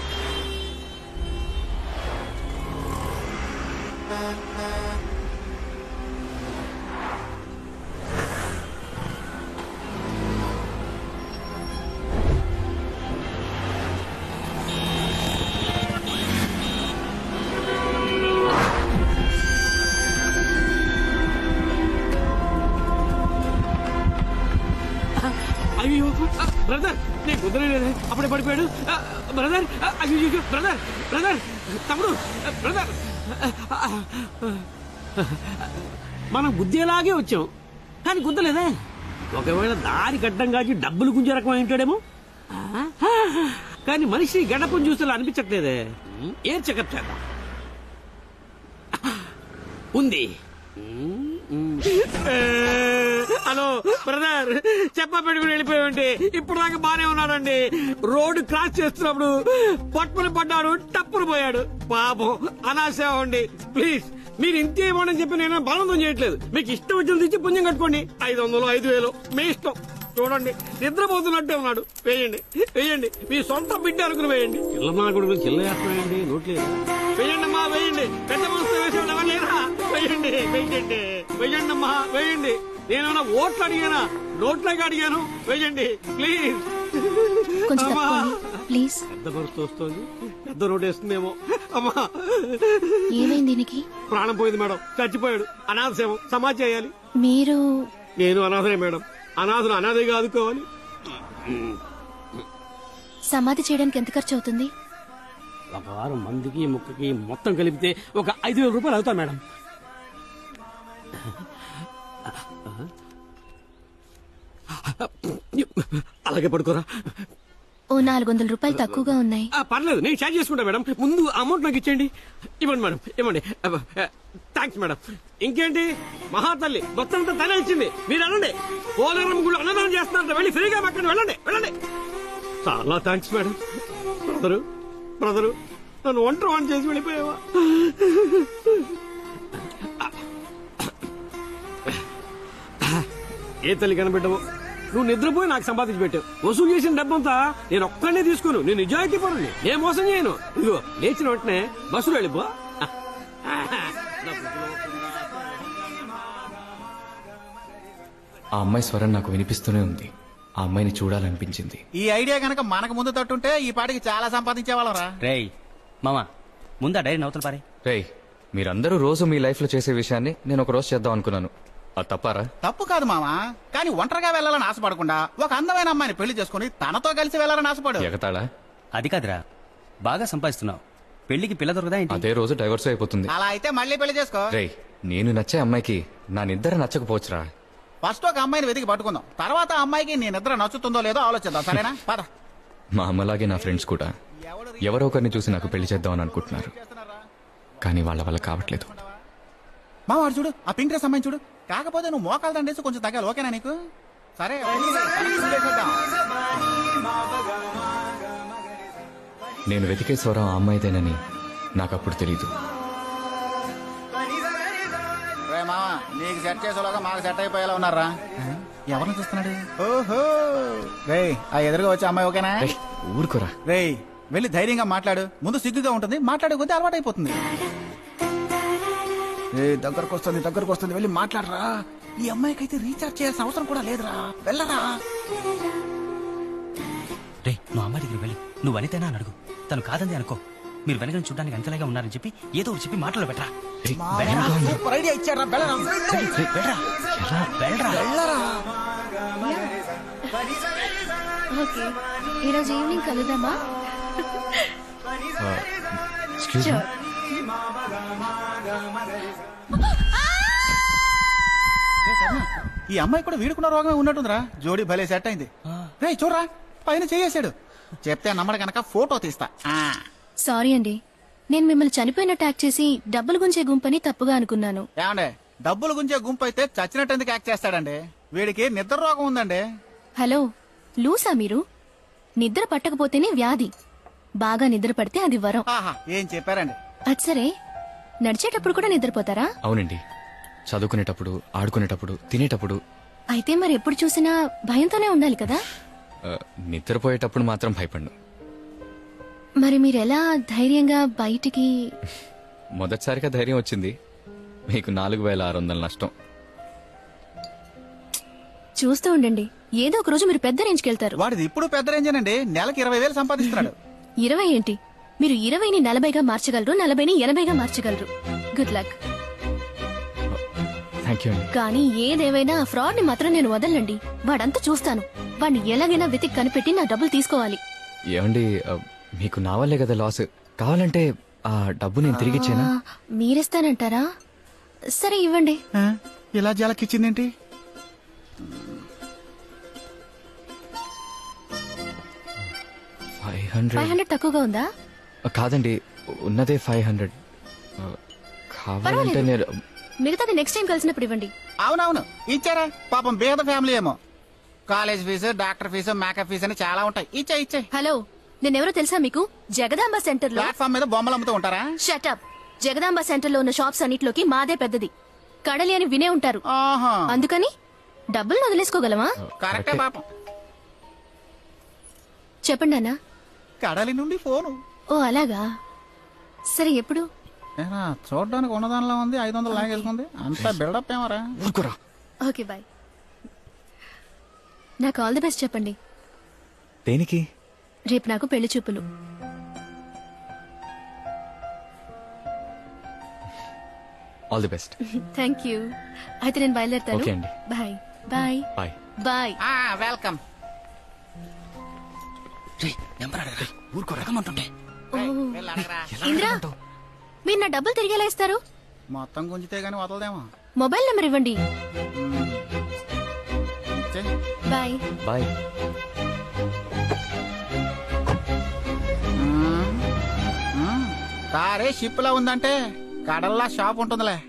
అయ్యో బ్రదర్ నేను కుదరలేదే అప్పుడే పడిపోయాడు బ్రదర్ అయ్యో బ్రదర్ బ్రదర్ తమ్ముడు బ్రదర్ మనం గుద్దేలాగే వచ్చాం కానీ గుద్దలేదే ఒకవేళ దారి గడ్డం కాచి డబ్బులు గుంజే రకం అయి ఉంటాడేమో ఆ? కానీ మనిషి గడపం చూసేలా అనిపించట్లేదే ఏం చెకప్ చేద్దాం ఉంది హలో బ్రదర్ చెప్ప పెట్టుకుని వెళ్ళిపోయామండి ఇప్పుడు దాకా బానే ఉన్నాడండి రోడ్డు క్రాస్ చేస్తున్నప్పుడు పట్టుకుని పడ్డాడు టప్పును పోయాడు పాపం అనాశ అండి ప్లీజ్ మీరు ఇంతే ఇవ్వమని చెప్పి నేను బలవంతం చేయట్లేదు మీకు ఇష్టం వచ్చిన తెచ్చి పుణ్యం కట్టుకోండి ఐదు వందలు ఐదు వేలు మీ ఇష్టం చూడండి నిద్రపోతున్నట్టే ఉన్నాడు వేయండి వేయండి మీ సొంత బిడ్డ అనుకుని వేయండి చిల్లమా కూడా చిల్ల వేస్తున్నాయండి నోట్లేదు వేయండి అమ్మా వేయండి పెద్ద మనసు వేసేవాళ్ళు ఎవరు లేరా వేయండి వేయండి వేయండి అమ్మా వేయండి నేనేమన్నా ఓట్లు అడిగానా నోట్లకి అడిగాను వేయండి ప్లీజ్ కొంచెం అమ్మా తప్పుకోండి ప్లీజ్ పెద్ద మనసు వస్తుంది పెద్ద నోటు వేస్తుందేమో అమ్మా ఏమైంది దీనికి ప్రాణం పోయింది మేడం చచ్చిపోయాడు అనాథసేమం సమాజ్ చేయాలి మీరు నేను అనాథనే మేడం అనాథను అనాథగా ఆదుకోవాలి సమాధి చేయడానికి ఎంత ఖర్చు అవుతుంది ఒక వారం మందికి ముక్కకి మొత్తం కలిపితే ఒక ఐదు వేల రూపాయలు అవుతా మేడం అలాగే పడుకోరా ఓ నాలుగు వందల రూపాయలు తక్కువగా ఉన్నాయి ఆ, పర్లేదు నేను చార్జ్ చేసుకుంటా మేడం ముందు అమౌంట్ నాకు ఇచ్చేయండి ఇవ్వండి మేడం ఇవ్వండి థ్యాంక్స్ మేడం ఇంకేంటి మహాతల్లి మొత్తం అంతా తనే ఇచ్చింది మీరు వెళ్ళండి పోలవరం గుడి అన్నదానం చేస్తున్నారంట వెళ్ళి ఫ్రీగా మాట్లాడి వెళ్ళండి వెళ్ళండి చాలా థ్యాంక్స్ మేడం బ్రదరు బ్రదరు నన్ను ఒంటరి వాడిని చేసి వెళ్ళిపోయావా ఏ తల్లి కనబెట్టవు నువ్వు నిద్రపోయి నాకు సంపాదించి పెట్టావు వసూలు చేసిన డబ్బంతా నేను ఒక్కనే తీసుకోను నేను నిజాయితీ పరుని నేను మోసం చేయను ఇదిగో లేచిన వెంటనే బస్సులో వెళ్ళిపో ఆ అమ్మాయి స్వరం నాకు వినిపిస్తూనే ఉంది ఆ అమ్మాయిని చూడాలనిపించింది ఈ ఐడియా గనక మనకు ముందు తట్టుంటే ఈ పాటికి చాలా సంపాదించే వాళ్ళరా రేయ్ మామా ముందా డైరీ నవతలు పారే రేయ్ మీరందరూ రోజు మీ లైఫ్ లో చేసే విషయాన్ని నేను ఒక రోజు చేద్దాం అనుకున్నాను అది తప్పారా తప్పు కాదు మావా కానీ ఒంటరిగా వెళ్ళాలని ఆశపడకుండా ఒక అందమైన అమ్మాయిని పెళ్లి చేసుకుని తనతో కలిసి వెళ్ళాలని ఆశపడు ఎగతాళా అది కాదురా బాగా సంపాదిస్తున్నావు పెళ్లికి పిల్ల దొరకదా ఏంటి అదే రోజు డైవర్స్ అయిపోతుంది అలా అయితే మళ్ళీ పెళ్లి చేసుకో రేయ్ నేను నచ్చే అమ్మాయికి నా నిద్ర నచ్చకపోవచ్చురా ఫస్ట్ ఒక అమ్మాయిని వెతికి పట్టుకుందాం తర్వాత ఆ అమ్మాయికి నీ నిద్ర నచ్చుతుందో లేదో ఆలోచిద్దాం సరేనా పద మా అమ్మలాగే నా ఫ్రెండ్స్ కూడా ఎవరో ఒకరిని చూసి నాకు పెళ్లి చేద్దామని అనుకుంటున్నారు కానీ వాళ్ళ వల్ల కావట్లేదు మా వాడు చూడు ఆ పింక్ డ్రెస్ అమ్మాయిని చూడు కాకపోతే నువ్వు మోకాలు దండేసి కొంచెం తగ్గాలి ఓకేనా నీకు సరే రెడీ, రెడీ చేసేద్దాం. నేను వెతికే స్వరం ఆ అమ్మాయిదేనని నాకు అప్పుడు తెలీదు రే మావా నీకు సెట్ చేసేలాగా మాకు సెట్ అయిపోయేలా ఉన్నారా ఎవరిని చూస్తున్నాడు ఓహో రే ఆ ఎదురుగా వచ్చే అమ్మాయి ఓకేనా ఊరుకోరా రే వెళ్ళి ధైర్యంగా మాట్లాడు ముందు సిగ్గుగా ఉంటుంది మాట్లాడే కొద్దీ అలవాటు అయిపోతుంది ఏ దగ్గరకు వస్తుంది దగ్గరకు వస్తుంది వెళ్ళి మాట్లాడరా ఈ అమ్మాయికి అయితే రీఛార్జ్ చేయాల్సిన అవసరం కూడా లేదురా వెళ్ళరా రే నువ్వు అమ్మాయి దగ్గర వెళ్ళి నువ్వు వనితేనా అని అడుగు తను కాదంది అనుకో మీరు వెనక నుంచి చూడడానికి అంతలాగా ఉన్నారని చెప్పి ఏదో ఒకటి చెప్పి మాటలు పెట్టరా వెళ్ళరా సూపర్ ఐడియా ఇచ్చారా వెళ్ళరా వెళ్ళరా వెళ్ళరా వెళ్ళరా ఓకే ఈరోజు ఈవినింగ్ కలుద్దామా ఎక్స్క్యూజ్ Sure. రే కర్ణ, ఈ అమ్మాయి కూడా వీడుకున్న రోగమే ఉన్నట్టుందిరా జోడి భలే సెట్ అయింది రే చూడరా పైన చేయేశాడు చెప్తే నమ్మడు కనుక ఫోటో తీస్తా ఆ. సారీ అండి నేను మిమ్మల్ని చనిపోయినట్టు యాక్ట్ చేసి డబ్బులు గుంచే గుంపని తప్పుగా అనుకున్నాను ఏమండే డబ్బులు గుంజే గుంపు అయితే చచ్చినట్టు ఎందుకు యాక్ట్ చేస్తాడండి వీడికి నిద్ర రోగం ఉందండి హలో లూసా మీరు నిద్ర పట్టకపోతేనే వ్యాధి బాగా నిద్ర పడితే అది వరం ఆహా ఏం చెప్పారండి అది సరే నడిచేటప్పుడు కూడా నిద్రపోతారా అవునండి చదువుకునేటప్పుడు ఆడుకునేటప్పుడు తినేటప్పుడు అయితే మరి ఎప్పుడు చూసినా భయంతోనే ఉండాలి కదా ఆ, నిద్రపోయేటప్పుడు మాత్రం భయపడ్ను మరి మీరెలా ధైర్యంగా బయటికి మొదటిసారిగా ధైర్యం వచ్చింది మీకు నాలుగు వేల ఆరు వందల నష్టం చూస్తూ ఉండండి ఏదో ఒక రోజు మీరు పెద్ద రేంజ్కి వెళ్తారు వాడిది ఇప్పుడు పెద్ద రేంజన్ అండి నెలకి ఇరవై వేలు సంపాదిస్తున్నాడు ఇరవై ఏంటి మీరు ఇరవైని నలభైగా మార్చగలరు నలభైని ఎనభైగా మార్చగలరు గుడ్ లక్ థ్యాంక్ యూ అండి కానీ ఏదేవైనా ఆ ఫ్రాడ్ ని మాత్రం నేను వదలండి వాడంతా చూస్తాను వాడిని ఎలాగైనా వెతికి కనిపెట్టి నా డబ్బులు తీసుకోవాలి ఏమండి ఆ, మీకు నా వల్లే కదా లాస్ కావాలంటే ఆ డబ్బు నేను తిరిగి ఇచ్చేనా ఆ, మీరిస్తానంటారా సరే ఇవ్వండి ఆ, ఇలా జలకిచ్చిందేంటి ఫైవ్ ఫైవ్ హండ్రెడ్ హండ్రెడ్ తక్కువగా ఉందా కాదండి ఉన్నదే ఫైవ్ హండ్రెడ్ కావాలంటే పర్వాలేదు. నేను మిగతాది నెక్స్ట్ టైం కలిసినప్పుడు ఇవ్వండి అవునవును ఇచ్చారా పాపం బేద ఫ్యామిలీ ఏమో college fees doctor fees makeup fees అని చాలా ఉంటాయి ఇచ్చే ఇచ్చే హలో నేనెవరో తెలుసా మీకు జగదాంబ సెంటర్ లో ప్లాట్ఫామ్ మీద బొమ్మలు అమ్ముతూ ఉంటారా షటప్ జగదాంబ సెంటర్ లో ఉన్న షాప్స్ అన్నిట్లోకి మాదే పెద్దది కడలి అని వినే ఉంటారు అందుకని డబ్బులు వదిలేసుకోగలమా కరెక్టే పాపం చెప్పండి అన్నా కడలి నుండి ఫోను ఓ అలాగా సరే ఎప్పుడు ఏరా, చూడ్డానికి ఉన్నదానిలో ఉంది ఐదు వందలు లాగేసుకుంది అంతా బిల్డప్ ఏమరా ఓకే బాయ్ నాకు ఆల్ ది బెస్ట్ చెప్పండి దేనికి రేపు నాకు పెళ్లి చూపులు all the best thank you అయితే నేను బయలుదేరుతాను ఓకే అండి. Bye bye bye bye welcome ఊరుకో రకమంటుంటే ఇంద్రా మీరు నా డబ్బులు తిరిగి ఎలా ఇస్తారు మొత్తం గుంజితే గానీ వదలదేమో మొబైల్ నెంబర్ ఇవ్వండి ఇచ్చేయ్. బాయ్ బాయ్ మ్మ్. మ్మ్. కారే షిప్ లా ఉందంటే కడల్లా షాప్ ఉంటుందిలే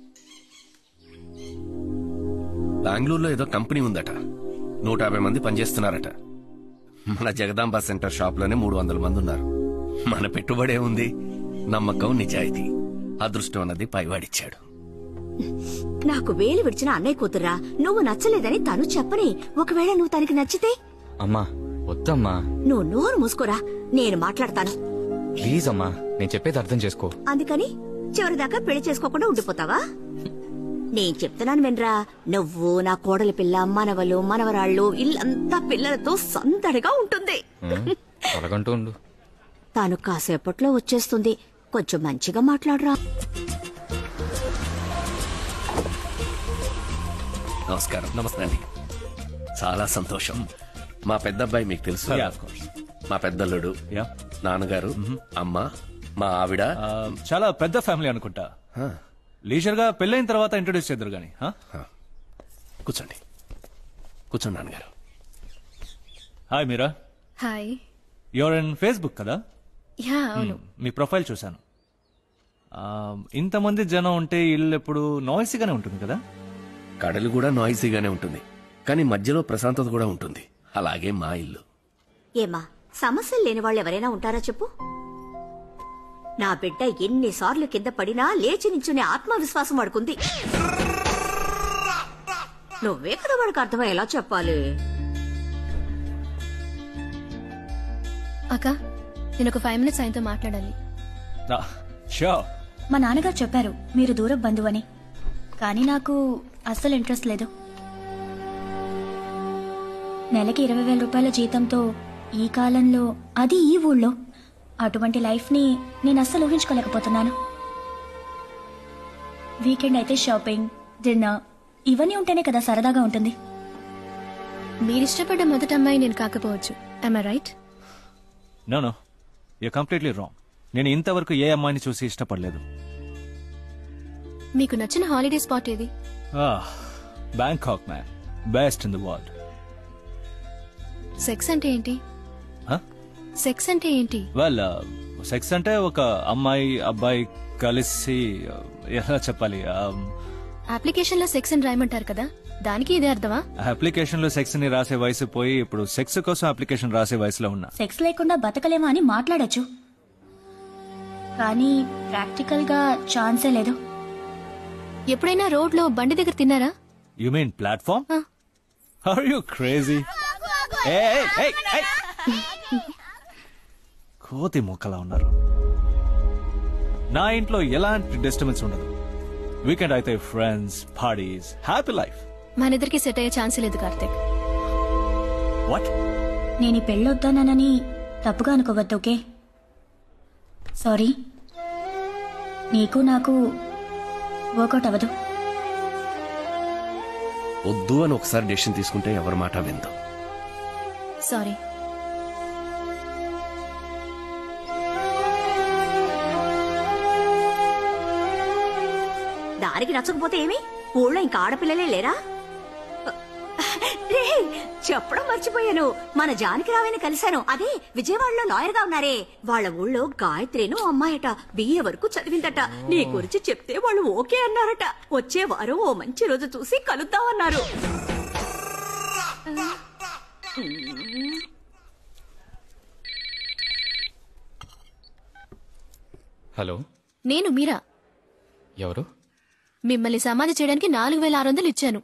బెంగళూరులో ఏదో కంపెనీ ఉందట నూట యాభై మంది పనిచేస్తున్నారట మన జగదాంబ సెంటర్ షాప్ లోనే మూడు వందల మంది ఉన్నారు మన పెట్టుబడే ఉంది నమ్మకం నిజాయితీ అదృష్టం అన్నది పైవాడిచ్చాడు నాకు వేలు విడిచిన అన్నయ్య కూతురా నువ్వు నచ్చలేదని తను చెప్పని ఒకవేళ నువ్వు తనకి నచ్చితే అమ్మా వద్దమ్మా నువ్వు నోరు మూసుకోరా నేను మాట్లాడతాను ప్లీజ్ అమ్మా నేను చెప్పేది అర్థం చేసుకో అందుకని చివరిదాకా పెళ్లి చేసుకోకుండా ఉండిపోతావా నేను చెప్తున్నాను వినరా నువ్వు నా కోడలి పిల్ల మనవలు మనవరాళ్ళు ఇల్లంతా పిల్లలతో సందడిగా ఉంటుంది అలాగంటూ ఉండు తాను కాసేపట్లో వచ్చేస్తుంది కొంచెం మంచిగా మాట్లాడరా నమస్కారం నమస్తే అండి చాలా సంతోషం మా పెద్ద అబ్బాయి మీకు తెలుసు Yeah, of course. మా పెద్దల్లుడు నాన్నగారు అమ్మ మా ఆవిడ చాలా పెద్ద ఫ్యామిలీ అనుకుంటా లీజర్ గా పెళ్ళైన తర్వాత ఇంట్రొడ్యూస్ చేద్దరు గాని హ? కూర్చోండి కూర్చోండి నాన్నగారు hi Meera hi your in Facebook కదా యా అవును Hmm, మీ ప్రొఫైల్ చూశాను ఆ, ఇంతమంది జనం ఉంటే ఇల్లు ఎప్పుడు నాయిసీగానే ఉంటుంది కదా కడలు కూడా నాయిసీగానే ఉంటుంది కానీ మధ్యలో ప్రశాంతత కూడా ఉంటుంది అలాగే మా ఇల్లు ఏమా సమస్యలు లేని వాళ్ళు ఎవరైనా ఉంటారా చెప్పు నా బిడ్డ ఎన్నిసార్లు కింద పడినా లేచి నించునే ఆత్మవిశ్వాసం వాడుకుంది నువ్వే కదా వాడికి అర్థమయ్యేలా చెప్పాలి అక్క నేను ఒక ఫైవ్ మినిట్స్ ఆయనతో మాట్లాడాలి షో మా నాన్నగారు చెప్పారు మీరు దూరం బంధువని కానీ నాకు అస్సలు ఇంట్రెస్ట్ లేదు నెలకి ఇరవై వేల రూపాయల జీతంతో ఈ కాలంలో అది ఈ ఊళ్ళో అటువంటి లైఫ్ని నేను అస్సలు ఊహించుకోలేకపోతున్నాను వీకెండ్ అయితే షాపింగ్ డిన్నర్ ఇవన్నీ ఉంటేనే కదా సరదాగా ఉంటుంది మీరు ఇష్టపడ్డ మొదటి అమ్మాయి నేను కాకపోవచ్చు I right no no you completely wrong నేను ఇంతవరకు ఏ అమ్మాయిని చూసి ఇష్టపడలేదు మీకు నచ్చిన హాలిడే స్పాట్ ఏది Bangkok man best in the world sex అంటే ఏంటి సెక్స్ అంటే ఏంటి వెల్ సెక్స్ అంటే ఒక అమ్మాయి అబ్బాయి కలిసి uh, ఎలా చెప్పాలి అప్లికేషన్ లో సెక్స్ అని రాయమంటారు కదా దానికి ఇదే అర్థమా అప్లికేషన్ లో సెక్స్ ని రాసే వయసు పోయి ఇప్పుడు సెక్స్ కోసం అప్లికేషన్ రాసే వయసులో ఉన్నా సెక్స్ లేకుండా బతకలేమా అని మాట్లాడొచ్చు కానీ ప్రాక్టికల్ గా ఛాన్సే లేదు ఎప్పుడైనా రోడ్ లో బండి దగ్గర తిన్నారా you mean platform are you crazy కోతి మొక్కలా ఉన్నారు నా ఇంట్లో ఎలాంటి డిస్టర్బెన్స్ ఉండదు వీకెండ్ అయితే ఫ్రెండ్స్ పార్టీస్ హ్యాపీ లైఫ్ మన ఇద్దరికి సెట్ అయ్యే ఛాన్స్ లేదు కార్తీక్ వాట్ నేను ఈ పెళ్ళొద్దానని తప్పుగా అనుకోవద్దు ఓకే సారీ నీకు నాకు వర్కౌట్ అవ్వదు వద్దు అని ఒకసారి డెసిషన్ తీసుకుంటే ఎవరి మాట విందాం సారీ దానికి నచ్చకపోతే ఏమి ఊళ్ళో ఇంకా ఆడపిల్లలే లేరా రే చెప్పడం మర్చిపోయాను మన జానకి రావేని కలిశాను అదే విజయవాడలో లాయర్ గా ఉన్నారే వాళ్ళ ఊళ్ళో గాయత్రిను అమ్మాయట బిఏ వరకు చదివిందట నీ గురించి చెప్తే వాళ్ళు ఓకే అన్నారట వచ్చే వారం ఓ మంచి రోజు చూసి కలుద్దామన్నారు హలో నేను మీరా ఎవరు మిమ్మల్ని సమాధి చేయడానికి నాలుగు వేల ఆరు వందలు ఇచ్చాను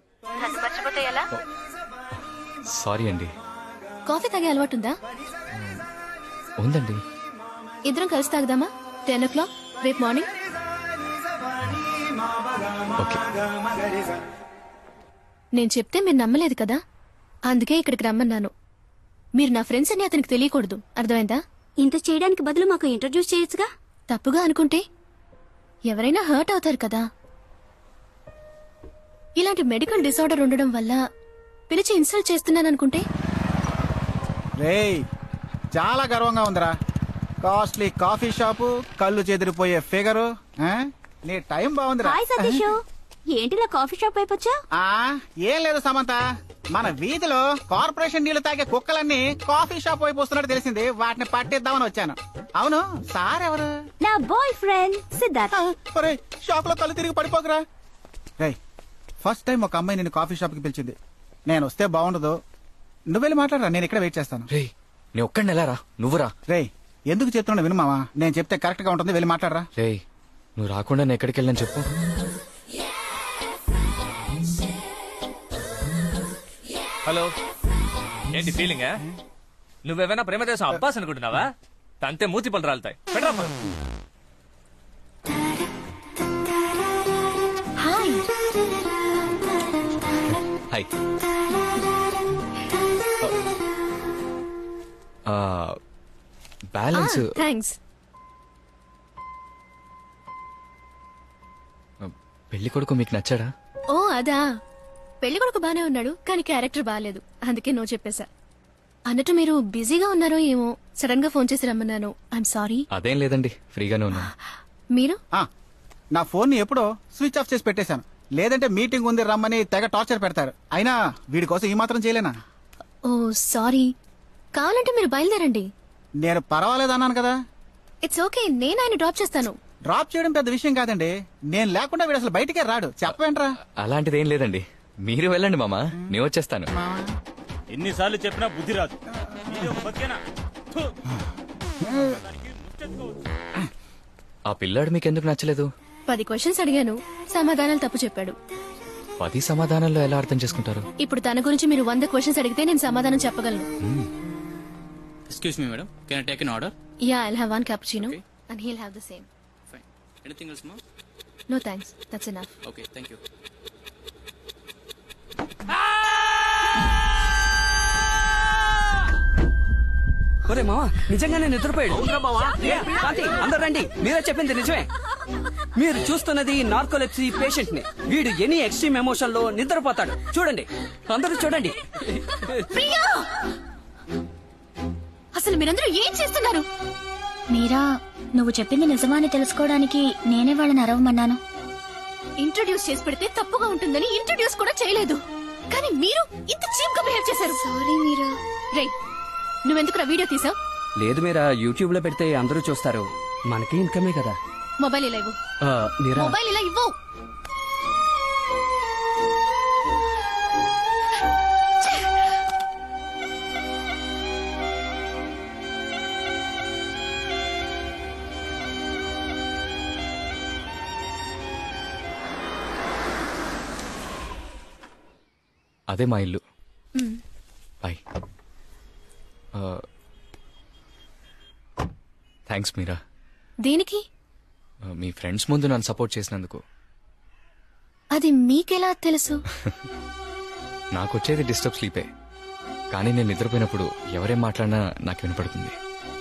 సారీ అండి కాఫీ తాగే అలవాటు ఉందా ఉందండి ఇద్దరం కలిసి తాగుదామా టెన్ ఓ క్లాక్ రేపు మార్నింగ్ నేను చెప్తే మీరు నమ్మలేదు కదా అందుకే ఇక్కడికి రమ్మన్నాను మీరు నా ఫ్రెండ్స్ అని అతనికి తెలియకూడదు అర్థమైందా ఇంత చేయడానికి బదులు మాకు ఇంట్రడ్యూస్ చేయొచ్చుగా తప్పుగా అనుకుంటే ఎవరైనా హర్ట్ అవుతారు కదా ఇలాంటి మెడికల్ డిసార్డర్ ఉండడం వల్ల పిలిచి ఇన్సల్ట్ చేస్తున్నాననుకుంటే రేయ్ చాలా గర్వంగా ఉందిరా కాస్ట్లీ కాఫీ షాపు కళ్ళు చెదిరిపోయే ఫిగరు ఆ? నీ టైం బాగుందిరా హాయ్ సతీష్ ఏంటిలా కాఫీ షాప్ వైపు వచ్చా ఆ ఏం లేదు సమంత మన వీధిలో కార్పొరేషన్ నీళ్లు తాగే కుక్కలన్నీ కాఫీ షాప్ వైపు వస్తున్నట్టు తెలిసింది వాటిని పట్టిద్దామని వచ్చాను అవును సార్ ఎవరు నా బాయ్ ఫ్రెండ్ సిద్ధార్థ్ షాప్ లో కళ్ళు తిరిగి పడిపోకరా రేయ్ ఫస్ట్ టైం ఒక అమ్మాయి నేను కాఫీ షాప్ కి పిలిచింది నేను వస్తే బాగుండదు నువ్వు వెళ్ళి మాట్లాడరా నేను ఇక్కడ వెయిట్ చేస్తాను రే నీ ఒక్కడిని ఎలా రా నువ్వురా రేయ్ ఎందుకు చెప్తున్నా విను మావా నేను చెప్తే కరెక్ట్ గా ఉంటుంది వెళ్ళి మాట్లాడరా రే నువ్వు రాకుండా నేను ఎక్కడికి వెళ్ళని చెప్పు హలో ఏంటి ఫీలింగ్ నువ్వేమైనా ప్రేమ దేశం అబ్బాస్ అనుకుంటున్నావా తంతే మూతి పళ్ళు రాలుతాయి పెట్టరా ఫోన్. హాయ్ బ్యాలెన్స్ థ్యాంక్స్ పెళ్లి కొడుకు మీకు నచ్చాడా ఓ అదా పెళ్లి కొడుకు బానే ఉన్నాడు కానీ క్యారెక్టర్ బాగాలేదు అందుకే నో చెప్పేశా అన్నట్టు మీరు బిజీగా ఉన్నారో ఏమో సడన్ గా ఫోన్ చేసి రమ్మన్నాను ఐఎమ్ సారీ అదేం లేదండి ఫ్రీగానే ఉన్నాను మీరు ఆ, నా ఫోన్ ఎప్పుడో స్విచ్ ఆఫ్ చేసి పెట్టేశాను లేదంటే మీటింగ్ ఉంది రమ్మని తెగ టార్చర్ పెడతారు అయినా వీడి కోసం ఈ మాత్రం చేయలేనా ఓ సారీ కావాలంటే మీరు బయలుదేరండి నేను పర్వాలేదు అన్నాను కదా ఇట్స్ ఓకే నేను ఆయన డ్రాప్ చేస్తాను డ్రాప్ చేయడం పెద్ద విషయం కాదండి నేను లేకుండా వీడు అసలు బయటికే రాడు చెప్పవేంట్రా అలాంటిదేం లేదండి మీరు వెళ్ళండి మామ నేను వచ్చేస్తాను ఎన్నిసార్లు చెప్పినా బుద్ధి రాదు ఇది ఒక బతికేనా థు. ఆ పిల్లాడు మీకు ఎందుకు నచ్చలేదు పది క్వశ్చన్స్ అడిగాను సమాధానాలు తప్పు చెప్పాడు పది సమాధానాల్లో ఎలా అర్థం చేసుకుంటారు ఇప్పుడు తన గురించి మీరు వంద క్వశ్చన్స్ అడిగితే నేను సమాధానం చెప్పగలను excuse me madam can take an order yeah I'll have one cappuccino and he'll have the same anything else ma'am no thanks that's enough okay thank you ఒరే మావా నిజంగానే నిద్రపోయాడు ఏ, కాంతి, అందరూ రండి మీరే చెప్పింది నిజమే మీరు చూస్తున్నది నార్కోలెప్సీ పేషెంట్ ని వీడు ఎనీ ఎక్స్ట్రీమ్ ఎమోషన్ లో నిద్రపోతాడు చూడండి అందరూ చూడండి ప్రియా అసలు మీరందరూ ఏం చేస్తున్నారు మీరా నువ్వు చెప్పింది నిజమా అని తెలుసుకోవడానికి నేనే వాళ్ళని అరవమన్నాను ఇంట్రొడ్యూస్ చేసి పెడితే తప్పుగా ఉంటుందని ఇంట్రొడ్యూస్ కూడా చేయలేదు కానీ మీరు ఇంత చీప్ గా బిహేవ్ చేశారు సారీ మీరా రే నువ్వెందుకు వీడియో తీసావు లేదు మీరా యూట్యూబ్ లో పెడితే అందరూ చూస్తారు మనకి ఇన్కమే కదా మొబైల్ ఇలా ఇవ్వు ఆ, మీరా మొబైల్ ఇలా ఇవ్వు అదే మా ఇల్లు బాయ్ థ్యాంక్స్ మీరా దేనికి ఆ, మీ ఫ్రెండ్స్ ముందు నన్ను సపోర్ట్ చేసినందుకు అది మీకెలా తెలుసు నాకు వచ్చేది డిస్టర్బ్ స్లీపే కానీ నేను నిద్రపోయినప్పుడు ఎవరేం మాట్లాడినా నాకు వినపడుతుంది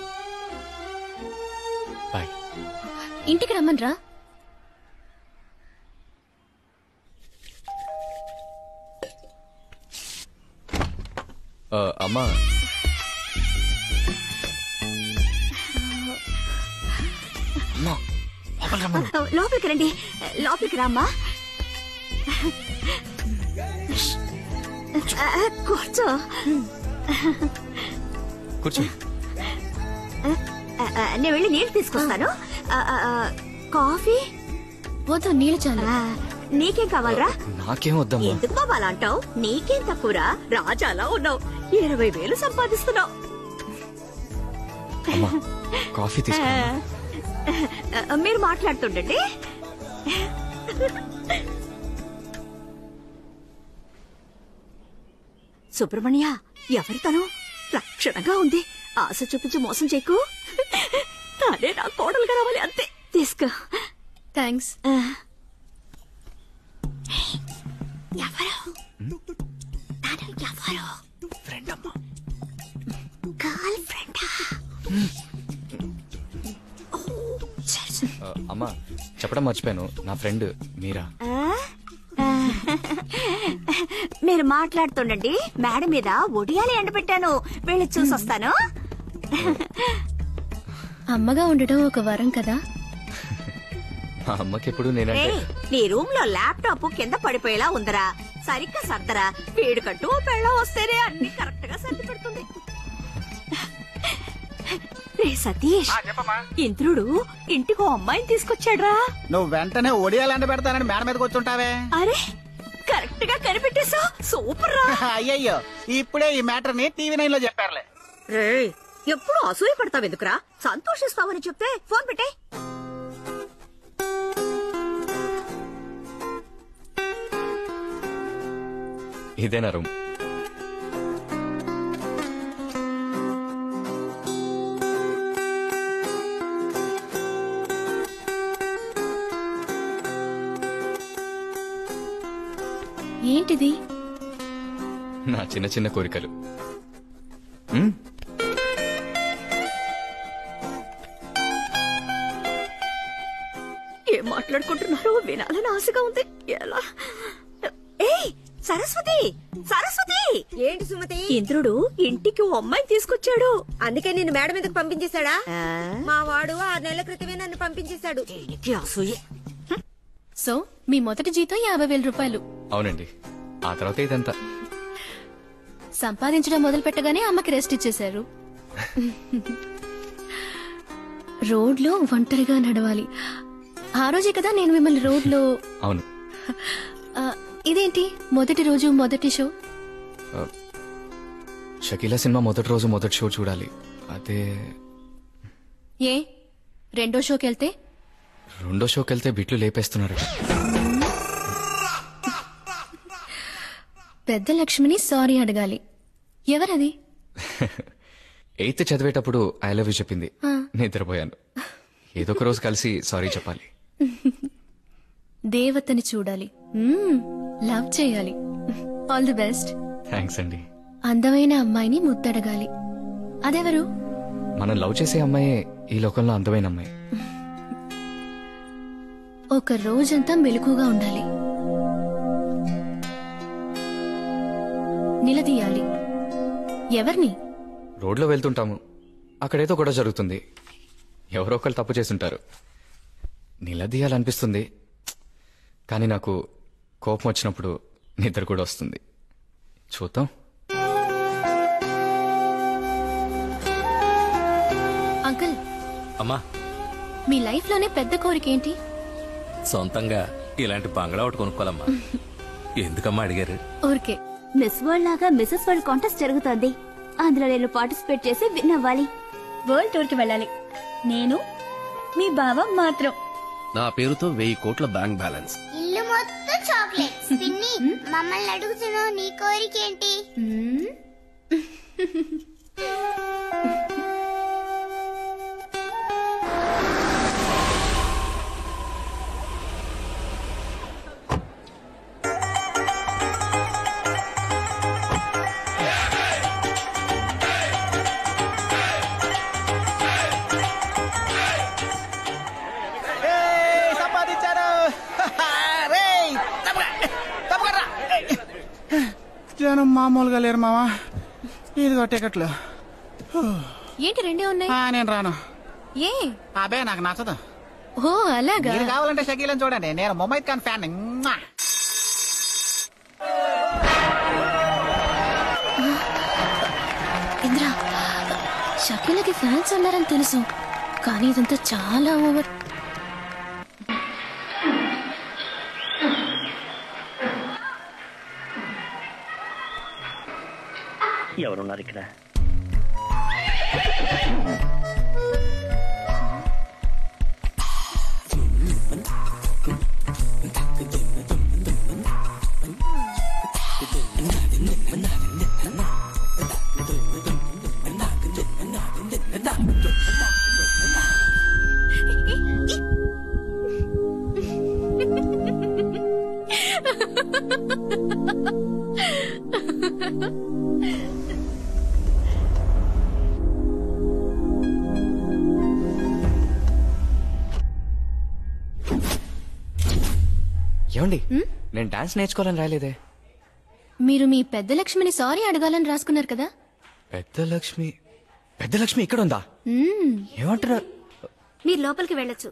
బాయ్ ఇంటికి రమ్మన్రా ఆ, అమ్మా అమ్మా లోపలికి రమ్మను. లోపలికి రండి లోపలికి రామ్మా ఆ, కూర్చో కూర్చో ఆ, ఆ, నేను వెళ్ళి నీళ్ళు తీసుకొస్తాను ఆ, ఆ, ఆ, కాఫీ వద్దు నీళ్ళు చాలు నీకేం కావాలరా నాకేం వద్దమ్మా ఎందుకు బాబా అలా అంటావు నీకేం తక్కువరా రాజాలా ఉన్నావు ఇరవై వేలు సంపాదిస్తున్నావు అమ్మా కాఫీ తీసుకో ఆ, మీరు మాట్లాడుతుండండి సుబ్రహ్మణ్య ఎవరి తను లక్షణంగా ఉంది ఆశ చూపించి మోసం చేయకు తానే నా కోడలుగా రావాలి అంతే తీసుకో థ్యాంక్స్ ఎవరు తను ఎవరు ఫ్రెండ్ అమ్మా గర్ల్ ఫ్రెండా ఆ, అమ్మా చెప్పడం మర్చిపోయాను నా ఫ్రెండ్ మీరా మీరు మాట్లాడుతుండండి మేడ మీద ఒడియాలి ఎండబెట్టాను వెళ్ళి చూసొస్తాను అమ్మగా ఉండటం ఒక వరం కదా మా అమ్మకి ఎప్పుడు నేనంటే ఏయ్, నీ రూమ్ లో ల్యాప్టాప్ కింద పడిపోయేలా ఉందరా సరిగ్గా సర్దరా వీడుకంటూ ఓ పెళ్ళం వస్తేనే అన్ని కరెక్ట్ గా సర్ది పెడుతుంది రే సతీష్ ఇంద్రుడు ఇంటికో అమ్మాయిని తీసుకొచ్చాడ్రా నువ్వు వెంటనే ఒడియాలంట పెడతానని మేడ మీద కూర్చుంటావే అరే కరెక్ట్ గా కనిపెట్టేశావు సూపర్ రా అయ్యయ్యో ఇప్పుడే ఈ మ్యాటర్ ని టీవీ నైన్ లో చెప్పారులే రే ఎప్పుడు అసూయ పడతావు ఎందుకురా సంతోషిస్తావని చెప్తే ఫోన్ పెట్టే ఇదేనా రూమ్ ఏంటిది నా చిన్న చిన్న కోరికలు మ్? ఏం మాట్లాడుకుంటున్నారో వినాలని ఆశగా ఉంది ఎలా ఏయ్ సరస్వతి సరస్వతి ఏంటి సుమతి ఇంద్రుడు ఇంటికి ఓ అమ్మాయిని తీసుకొచ్చాడు అందుకే నిన్ను మేడ మీదకి పంపించేశాడా మా వాడు ఆరు నెలల క్రితమే నన్ను పంపించేశాడు అసూయే సో మీ మొదటి జీతం యాభై వేల రూపాయలు అవునండి ఆ తర్వాత ఇదంతా సంపాదించడం మొదలు పెట్టగానే అమ్మకి రెస్ట్ ఇచ్చేశారు రోడ్లో ఒంటరిగా నడవాలి ఆ రోజే కదా నేను మిమ్మల్ని రోడ్లో అవును ఆ, ఇదేంటి మొదటి రోజు మొదటి షో షకీలా సినిమా మొదటి రోజు మొదటి షో చూడాలి అదే ఏ రెండో షోకి వెళ్తే రెండో షోకి వెళ్తే బిట్లు లేపేస్తున్నారు పెద్ద లక్ష్మిని సారీ అడగాలి ఎవరది ఎయిత్ చదివేటప్పుడు ఐ లవ్ యూ చెప్పింది ఆ. నిద్రపోయాను ఏదో ఒక రోజు కలిసి సారీ చెప్పాలి దేవతని చూడాలి మ్మ్, లవ్ చేయాలి ఆల్ ది బెస్ట్ థ్యాంక్స్ అండి అందమైన అమ్మాయిని ముద్దడగాలి అదెవరు మనం లవ్ చేసే అమ్మాయే ఈ లోకంలో అందమైన అమ్మాయి ఒక రోజంతా మెలకుగా ఉండాలి నిలదీయాలి ఎవరిని రోడ్లో వెళ్తుంటాము అక్కడేదో గొడవ జరుగుతుంది ఎవరో ఒకరు తప్పు చేసుంటారు నిలదీయాలనిపిస్తుంది కానీ నాకు కోపం వచ్చినప్పుడు నిద్ర కూడా వస్తుంది చూద్దాం అంకుల్ అమ్మా మీ లైఫ్ లోనే పెద్ద కోరిక ఏంటి సొంతంగా ఇలాంటి బంగ్లా ఒకటి కొనుక్కోవాలమ్మా ఎందుకమ్మా అడిగారు ఊరికే మిస్ వరల్డ్ లాగా మిసెస్ వరల్డ్ కాంటెస్ట్ జరుగుతోంది అందులో నేను పార్టిసిపేట్ చేసి విన్ అవ్వాలి వరల్డ్ టూర్ కి వెళ్ళాలి నేను మీ బావ మాత్రం నా పేరుతో వెయ్యి కోట్ల బ్యాంక్ బ్యాలెన్స్ ఇల్లు మొత్తం చాక్లెట్స్ పిన్ని మమ్మల్ని అడుగుతున్నావు నీ కోరిక ఏంటి ఏయ్, సంపాదించారు రేయ్, తప్పగా, తప్పకరా. ఏయ్. జనం మామూలుగా లేరు మావా ఇదిగో టికెట్లు ఏంటి రెండే ఉన్నాయి ఆ, నేను రాను ఏ అబే నాకు నచ్చదు ఓ అలాగా మీరు కావాలంటే షకీలని చూడండి నేను ముమైద్ ఖాన్ ఫ్యాన్ ఇంద్ర షకీలకి ఫ్యాన్స్ ఉన్నారని తెలుసు కానీ ఇదంతా చాలా ఓవర్ ఎవరున్నారు ఇక్కడ ఏమండి నేను డాన్స్ నేర్చుకోవాలని రాలేదే మీరు మీ పెద్ద లక్ష్మిని సారీ అడగాలని రాసుకున్నారు కదా పెద్ద లక్ష్మి పెద్ద లక్ష్మి ఇక్కడ ఉందా మ్మ్. ఏమంటారు మీరు లోపలికి వెళ్ళొచ్చు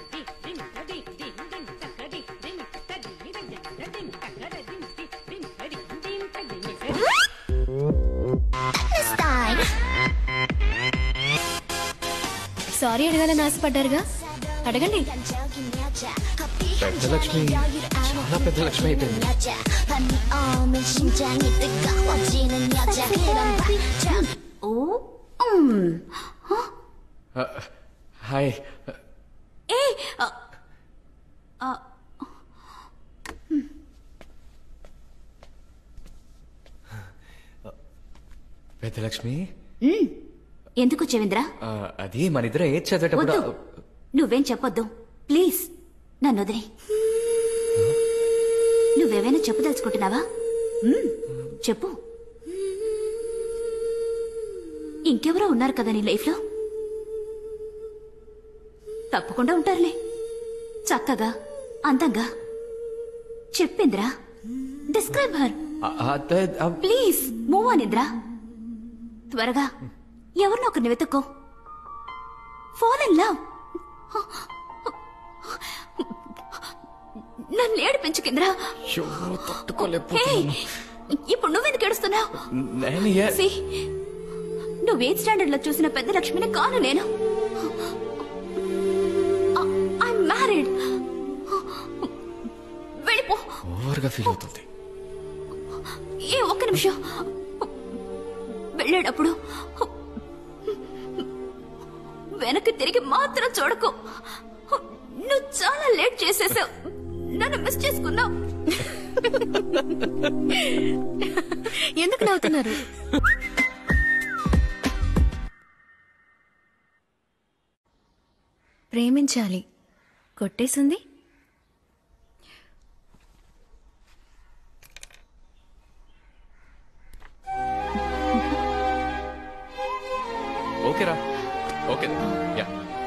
సారీ అడగాలని ఆశపడ్డారుగా అడగండి పెద్ద లక్ష్మి చాలా పెద్ద లక్ష్మి అయిపోయింది ఓ మ్. ఆ, హాయ్ ఏ ఆ, ఆ, పెద్ద లక్ష్మి మ్. ఎందుకు చెవింద్రా ఆ, అది మన ఇద్దరం ఏది చదివేటప్పుడు వద్దు నువ్వేం చెప్పొద్దు ప్లీజ్ నన్ను వదిలే నువ్వేమైనా చెప్పదలుచుకుంటున్నావా మ్, చెప్పు ఇంకెవరో ఉన్నారు కదా నీ లైఫ్లో తప్పకుండా ఉంటారులే చక్కగా అందంగా చెప్పింద్రా describe her please move on Indra త్వరగా ఎవరినో ఒకరిని వెతుక్కో ఫాల్ ఇన్ లవ్ నన్ను ఏడిపించుకింద్రా తట్టుకోలేకపోతున్నాను. ఇప్పుడు నువ్వెందుకు ఏడుస్తున్నావు నేను ఏ- See, నువ్వు ఎయిత్ స్టాండర్డ్ లో చూసిన పెద్ద లక్ష్మిని కాను నేను ఐ మ్యారీడ్ వెళ్ళిపో ఓవర్గా ఫీల్ అవుతుంది ఏ ఒక్క నిమిషం వెళ్ళేటప్పుడు వెనక్కి తిరిగి మాత్రం చూడకు నువ్వు చాలా లేట్ చేసేసావు నన్ను మిస్ చేసుకున్నావు ఎందుకు నవ్వుతున్నారు ప్రేమించాలి కొట్టేసింది ఓకేరా ఓకే యా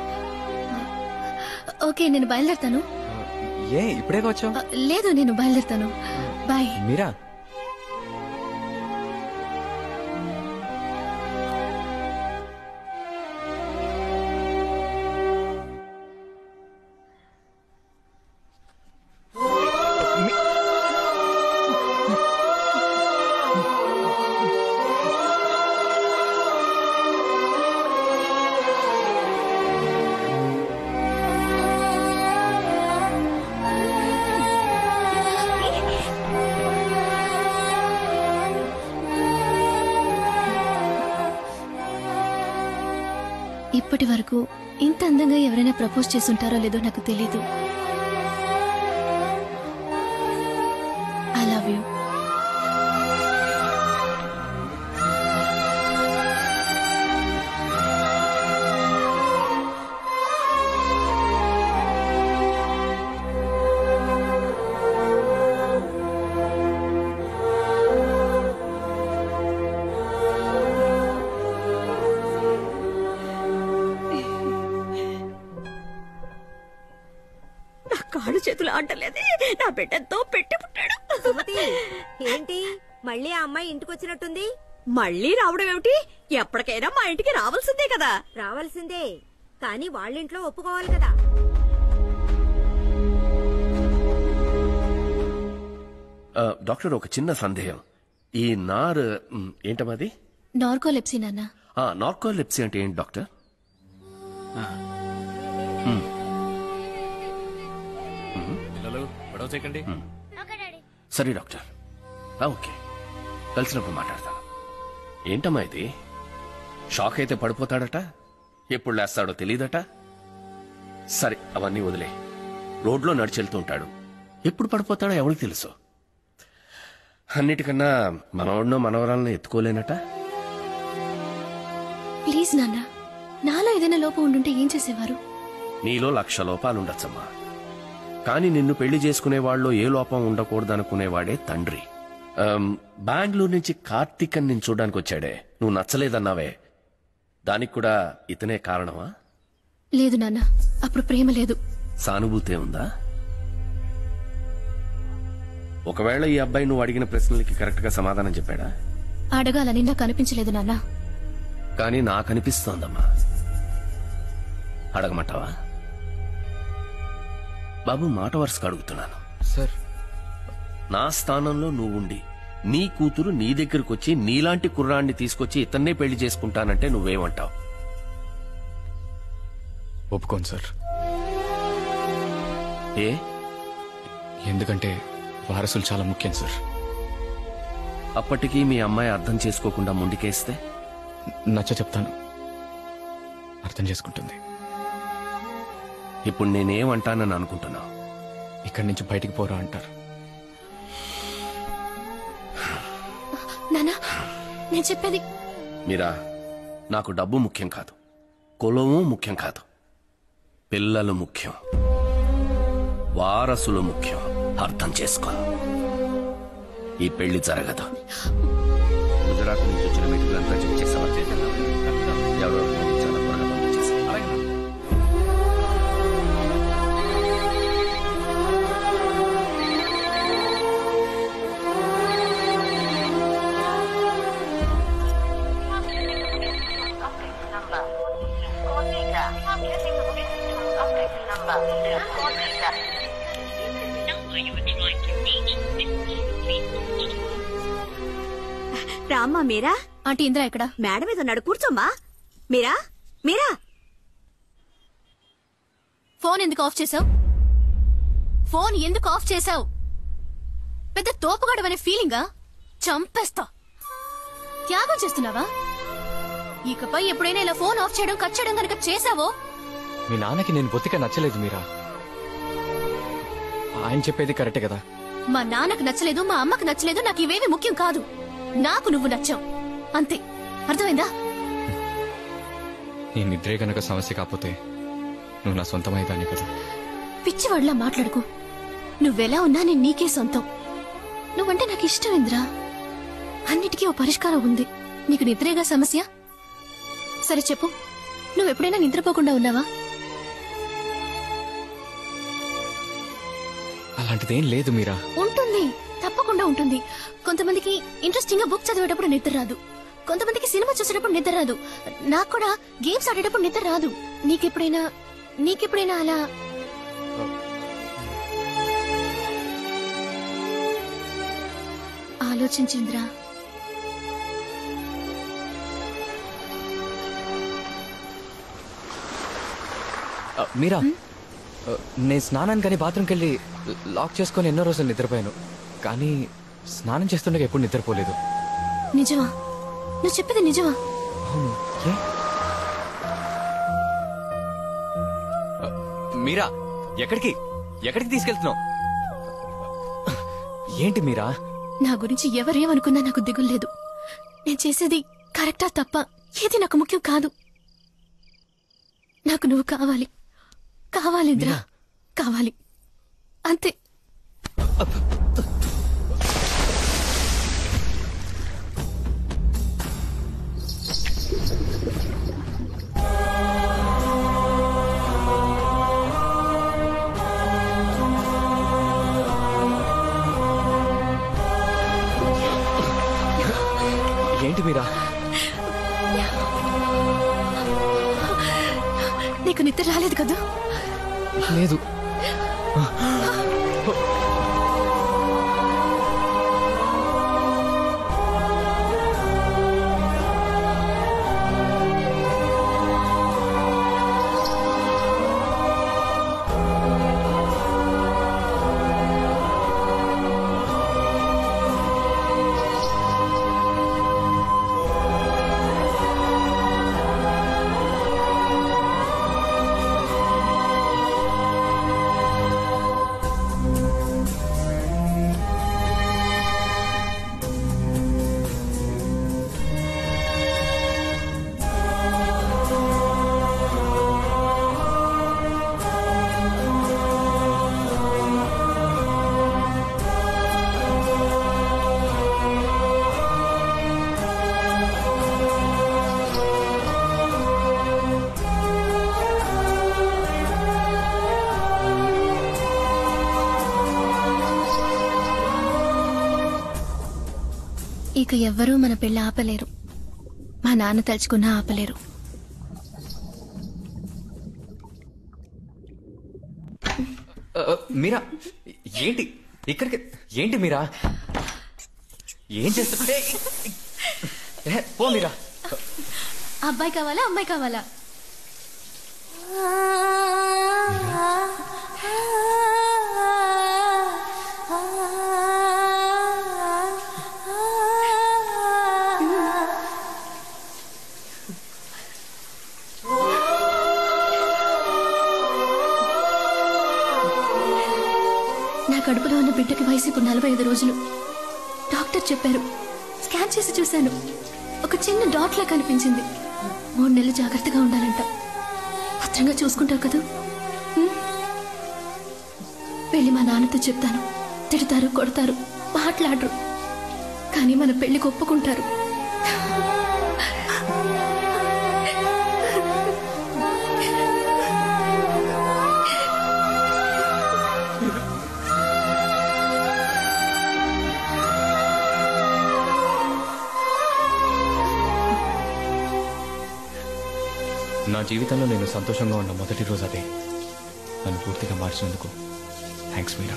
ఓకే నేను బయలుదేరుతాను ఏ ఇప్పుడే వచ్చావు ఆ, లేదు నేను బయలుదేరుతాను బాయ్ మీరా ఇప్పటి వరకు ఇంత అందంగా ఎవరైనా ప్రపోజ్ చేసుంటారో లేదో నాకు తెలీదు ఐ లవ్ యూ నా కాళ్ళు చేతులు ఆడలేదే నా బిడ్డతో పెట్టి పుట్టాడు సుమతి ఏంటి మళ్ళీ ఆ అమ్మాయి ఇంటికి వచ్చినట్టుంది మళ్ళీ రావడం ఏమిటి ఎప్పటికైనా మా ఇంటికి రావాల్సిందే కదా రావాల్సిందే కానీ వాళ్ళింట్లో ఒప్పుకోవాలి కదా ఆ, డాక్టర్ ఒక చిన్న సందేహం ఈ నార్ మ్, ఏంటమ్మది నార్కోలెప్సీ నాన్న ఆ నార్కోలెప్సీ అంటే ఏంటి డాక్టర్ మ్, పిల్లలు గొడవ చేయకండి సరే డాక్టర్ ఆ, ఓకే కలిసినప్పుడు మాట్లాడతాను ఏంటమ్మా ఇది షాక్ అయితే పడిపోతాడట ఎప్పుడు లేస్తాడో తెలియదట సరే అవన్నీ వదిలే రోడ్లో నడిచెళ్తూ ఉంటాడు ఎప్పుడు పడిపోతాడో ఎవరికి తెలుసు అన్నిటికన్నా మనవాడినో మనవరాలను ఎత్తుకోలేనట ప్లీజ్ నాన్న నాలో ఏదైనా లోపం ఉండుంటే ఏం చేసేవారు నీలో లక్ష లోపాలుండొచ్చమ్మా కాని నిన్ను పెళ్లి చేసుకునే వాళ్ళలో ఏ లోపం ఉండకూడదనుకునేవాడే తండ్రి ఆమ్, బెంగళూరు నుంచి కార్తీక్ అని నేను చూడడానికి వచ్చాడే నువ్వు నచ్చలేదన్నావే దానికి కూడా ఇతనే కారణమా లేదు నాన్న అప్పుడు ప్రేమ లేదు సానుభూతే ఉందా ఒకవేళ ఈ అబ్బాయి నువ్వు అడిగిన ప్రశ్నలకి కరెక్ట్ గా సమాధానం చెప్పాడా అడగాలని నాకు అనిపించలేదు నాన్న కానీ నాకు అనిపిస్తోందమ్మా అడగమంటావా బాబు మాట వరుసగా అడుగుతున్నాను సార్ నా స్థానంలో నువ్వుండి నీ కూతురు నీ దగ్గరకు వచ్చి నీలాంటి కుర్రాన్ని తీసుకొచ్చి ఇతన్నే పెళ్లి చేసుకుంటానంటే నువ్వేమంటావు ఒప్పుకోను సార్ ఏ ఎందుకంటే వారసులు చాలా ముఖ్యం సార్ అప్పటికీ మీ అమ్మాయి అర్థం చేసుకోకుండా ముందుకేస్తే నచ్చ చెప్తాను అర్థం చేసుకుంటుంది ఇప్పుడు నేనేమంటానని అనుకుంటున్నావు ఇక్కడి నుంచి బయటికి పోరా అంటారు నాన్న నేను చెప్పేది మీరా నాకు డబ్బు ముఖ్యం కాదు కులము ముఖ్యం కాదు పిల్లలు ముఖ్యం వారసులు ముఖ్యం అర్థం చేసుకో ఈ పెళ్లి జరగదు గుజరాత్ నుంచి వచ్చిన మెటీరియల్ చెక్ చేసావా ఎవరెవరు పంపించాలో త్వరగా పంపించేసి రామ్మా మీరా ఆంటీ ఇంద్ర ఎక్కడ మేడ మీద ఉన్నాడు కూర్చోమ్మా మీరా మీరా ఫోన్ ఎందుకు ఆఫ్ చేసావు ఫోన్ ఎందుకు ఆఫ్ చేసావు పెద్ద తోపుగాడు అనే ఫీలింగా చంపేస్తా త్యాగం చేస్తున్నావా ఇకపై ఎప్పుడైనా ఇలా ఫోన్ ఆఫ్ చేయడం కట్ చేయడం కనుక చేసావో మీ నాన్నకి నేను బొత్తిగా నచ్చలేదు మీరా ఆయన చెప్పేది కరెక్టే కదా మా నాన్నకు నచ్చలేదు మా అమ్మకు నచ్చలేదు నాకు ఇవేవి ముఖ్యం కాదు నాకు నువ్వు నచ్చావు అంతే అర్థమైందా నీ నిద్రే గనక సమస్య కాకపోతే నువ్వు నా సొంతమైదాన్ని కదా పిచ్చివాడిలా మాట్లాడుకో నువ్వెలా ఉన్నా నేను నీకే సొంతం నువ్వంటే నాకు ఇష్టం ఇంద్రా అన్నిటికీ ఓ పరిష్కారం ఉంది నీకు నిద్రేగా సమస్య సరే చెప్పు నువ్వెప్పుడైనా నిద్రపోకుండా ఉన్నావా అలాంటిదేం లేదు మీరా ఉంటుంది తప్పకుండా ఉంటుంది కొంతమందికి ఇంట్రెస్టింగ్ గా బుక్ చదివేటప్పుడు నిద్ర రాదు కొంతమందికి సినిమా చూసేటప్పుడు నిద్ర రాదు నాకు కూడా గేమ్స్ ఆడేటప్పుడు నిద్ర రాదు నీకెప్పుడైనా నీకెప్పుడైనా అలా ఆలోచించింద్రా ఆ, మీరా ఆ, నేను స్నానానికి కానీ బాత్రూమ్కి వెళ్ళి లాక్ చేసుకొని ఎన్నో రోజులు నిద్రపోయాను కానీ స్నానం చేస్తుండగా ఎప్పుడు నిద్రపోలేదు నిజమా నువ్వు చెప్పేది నిజమా అవును ఏ? ఆ, మీరా ఎక్కడికి ఎక్కడికి తీసుకెళ్తున్నావు ఏంటి మీరా నా గురించి ఎవరేమనుకున్నా నాకు దిగులు లేదు నేను చేసేది కరెక్టా తప్ప ఏది నాకు ముఖ్యం కాదు నాకు నువ్వు కావాలి కావాలి ఇంద్రా కావాలి అంతే ఏంటి మీరా నీకు నిద్ర రాలేదు కదా లేదు ఇక ఎవ్వరూ మన పెళ్లి ఆపలేరు మా నాన్న తలుచుకున్నా ఆపలేరు ఆ, ఆ, మీరా ఏంటి ఇక్కడికి ఏంటి మీరా ఏం చేస్తా ఏ, ఏ, పో మీరా అబ్బాయి కావాలా అమ్మాయి కావాలా నా కడుపులో ఉన్న బిడ్డకి వయసు ఇప్పుడు నలభై ఐదు రోజులు డాక్టర్ చెప్పారు స్కాన్ చేసి చూశాను ఒక చిన్న డాట్ లా కనిపించింది మూడు నెలలు జాగ్రత్తగా ఉండాలంట భద్రంగా చూసుకుంటావు కదా ఉం? పెళ్లి మా నాన్నతో చెప్తాను తిడతారు కొడతారు మాట్లాడరు కానీ మన పెళ్లికి ఒప్పుకుంటారు నా జీవితంలో నేను సంతోషంగా ఉన్న మొదటి రోజు అదే నన్ను పూర్తిగా మార్చినందుకు థ్యాంక్స్ మీరా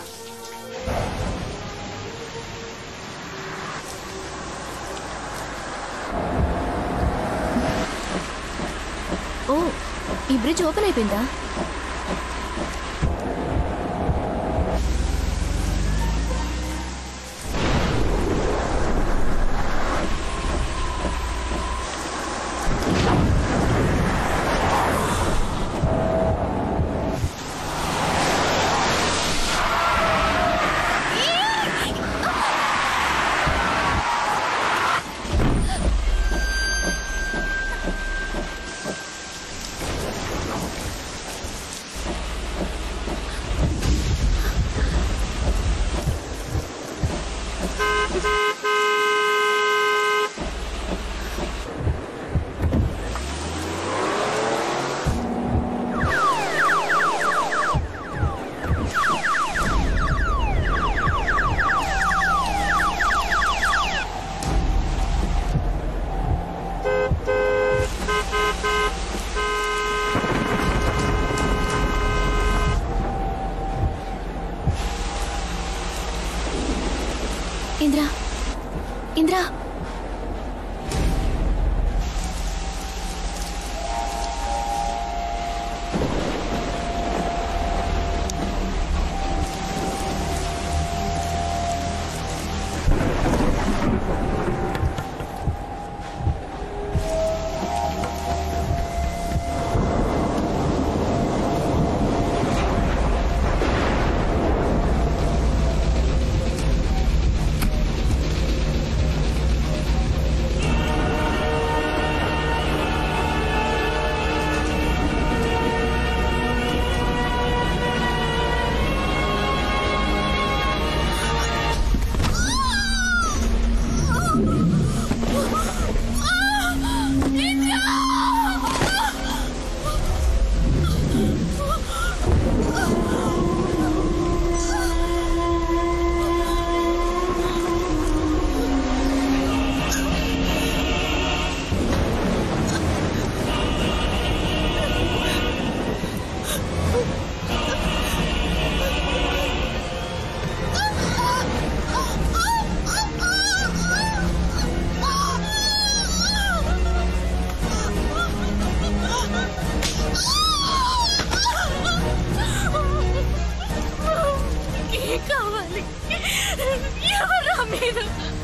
ఓ ఈ బ్రిడ్జ్ ఓపెన్ అయిపోయిందా ఇంద్రా ఇంద్రా ఏం కావాలి ఎవరా మీరు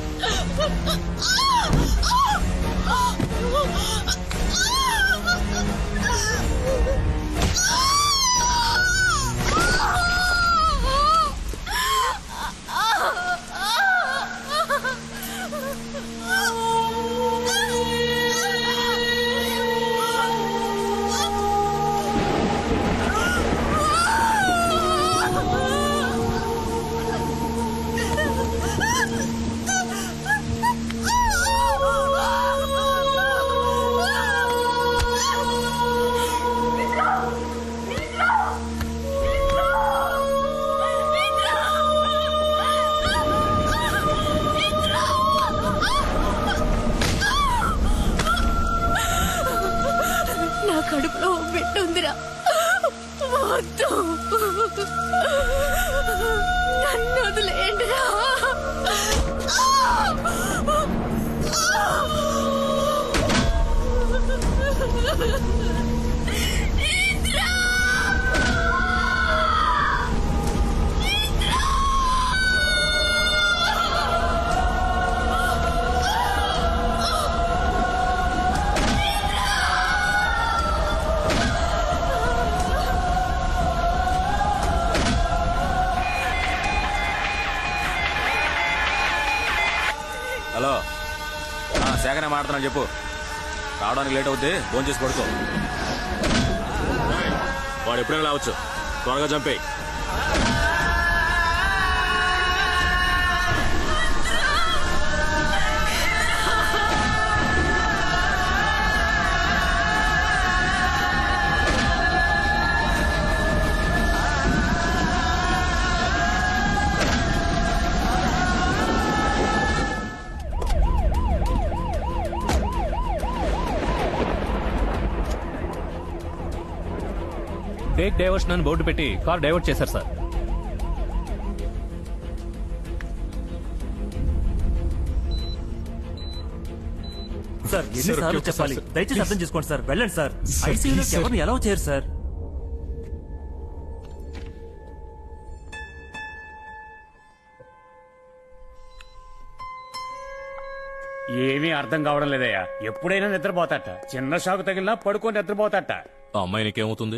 నా కడుపులో ఓ బిడ్డ ఉందిరా వద్దు నన్ను వదిలేయండిరా హలో ఆ, శేఖరే మాడుతున్నాను చెప్పు రావడానికి లేట్ అవుద్ది ఫోన్ చేసి పడుకో వాడు ఎప్పుడైనా రావచ్చు త్వరగా చంపేయి టేక్ డైవర్షన్ అని బోర్డు పెట్టి కార్ డైవర్ట్ చేశారు సార్ సార్ ఎన్నిసార్లు సార్, చెప్పాలి సార్, దయచేసి ప్లీజ్. అర్థం చేసుకోండి సార్ వెళ్ళండి సార్ సార్, ఐసీయూలో ప్లీజ్, సార్. ఎవరిని ఎలా చేయరు సార్ ఏమీ అర్థం కావడం లేదయ్యా ఎప్పుడైనా నిద్రపోతాట చిన్న షాకు తగిలినా పడుకొని నిద్రపోతాట ఆ అమ్మాయి నీకేమవుతుంది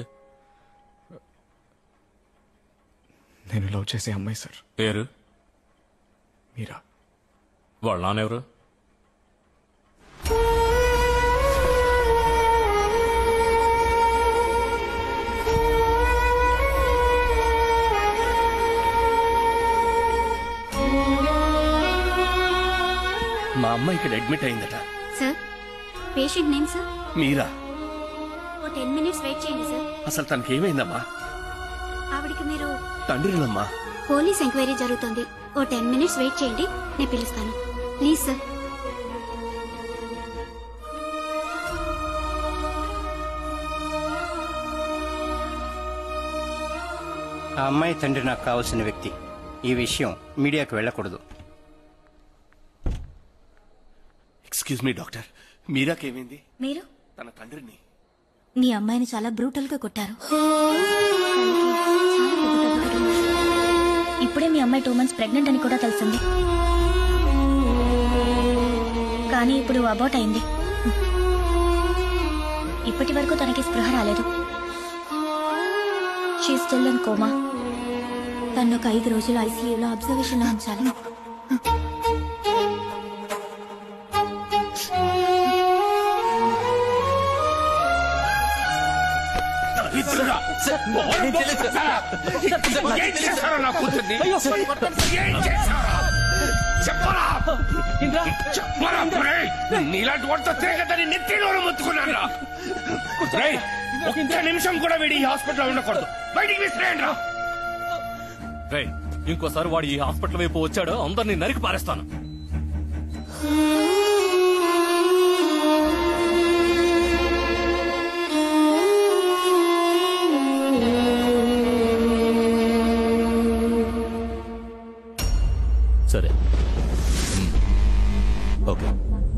నేను లవ్ చేసే అమ్మాయి సార్ పేరు మీరా వాళ్ళ నాన్నెవరు మా అమ్మ ఇక్కడ అడ్మిట్ అయిందట sir patient name sir Meera ఓ టెన్ మినిట్స్ వెయిట్ చేయండి సార్ అసలు తనకేమైందమ్మా ఆవిడికి మీరు తండ్రినమ్మా పోలీస్ ఎంక్వైరీ జరుగుతుంది ఓ టెన్ మినిట్స్ వెయిట్ చేయండి నేను పిలుస్తాను ప్లీజ్ సార్ ఆ అమ్మాయి తండ్రి నాకు కావాల్సిన వ్యక్తి ఈ విషయం మీడియాకు వెళ్ళకూడదు ఎక్స్క్యూజ్ మీ డాక్టర్ మీరాకేమైంది మీరు తన తండ్రిని మీ అమ్మాయిని చాలా బ్రూటల్ గా కొట్టారు ఇప్పుడే మీ అమ్మాయి టూ మంత్స్ ప్రెగ్నెంట్ అని కూడా తెలిసింది కానీ ఇప్పుడు అబౌట్ అయింది ఇప్పటి వరకు తనకి స్పృహ రాలేదు షీ స్టిల్ ఇన్ కోమా తను ఒక ఐదు రోజులు ఐసీయూలో అబ్జర్వేషన్ లో ఉంచాలి ఏం చేశారో నా కూతుర్ని ఏం చేశారో చెప్పరా చెప్పరా ఒరేయ్! నీలాంటి వాడితో తిరగదని నెత్తిలోనే ముత్తుకున్నాను ఒక్క నిమిషం కూడా వీడి ఈ హాస్పిటల్లో ఉండకూడదు బయటికి విసిరేయండి రా రేయ్ ఇంకోసారి వాడు ఈ హాస్పిటల్ వైపు వచ్చాడో అందరినీ నరికి పారేస్తాను సరే మ్. ఓకే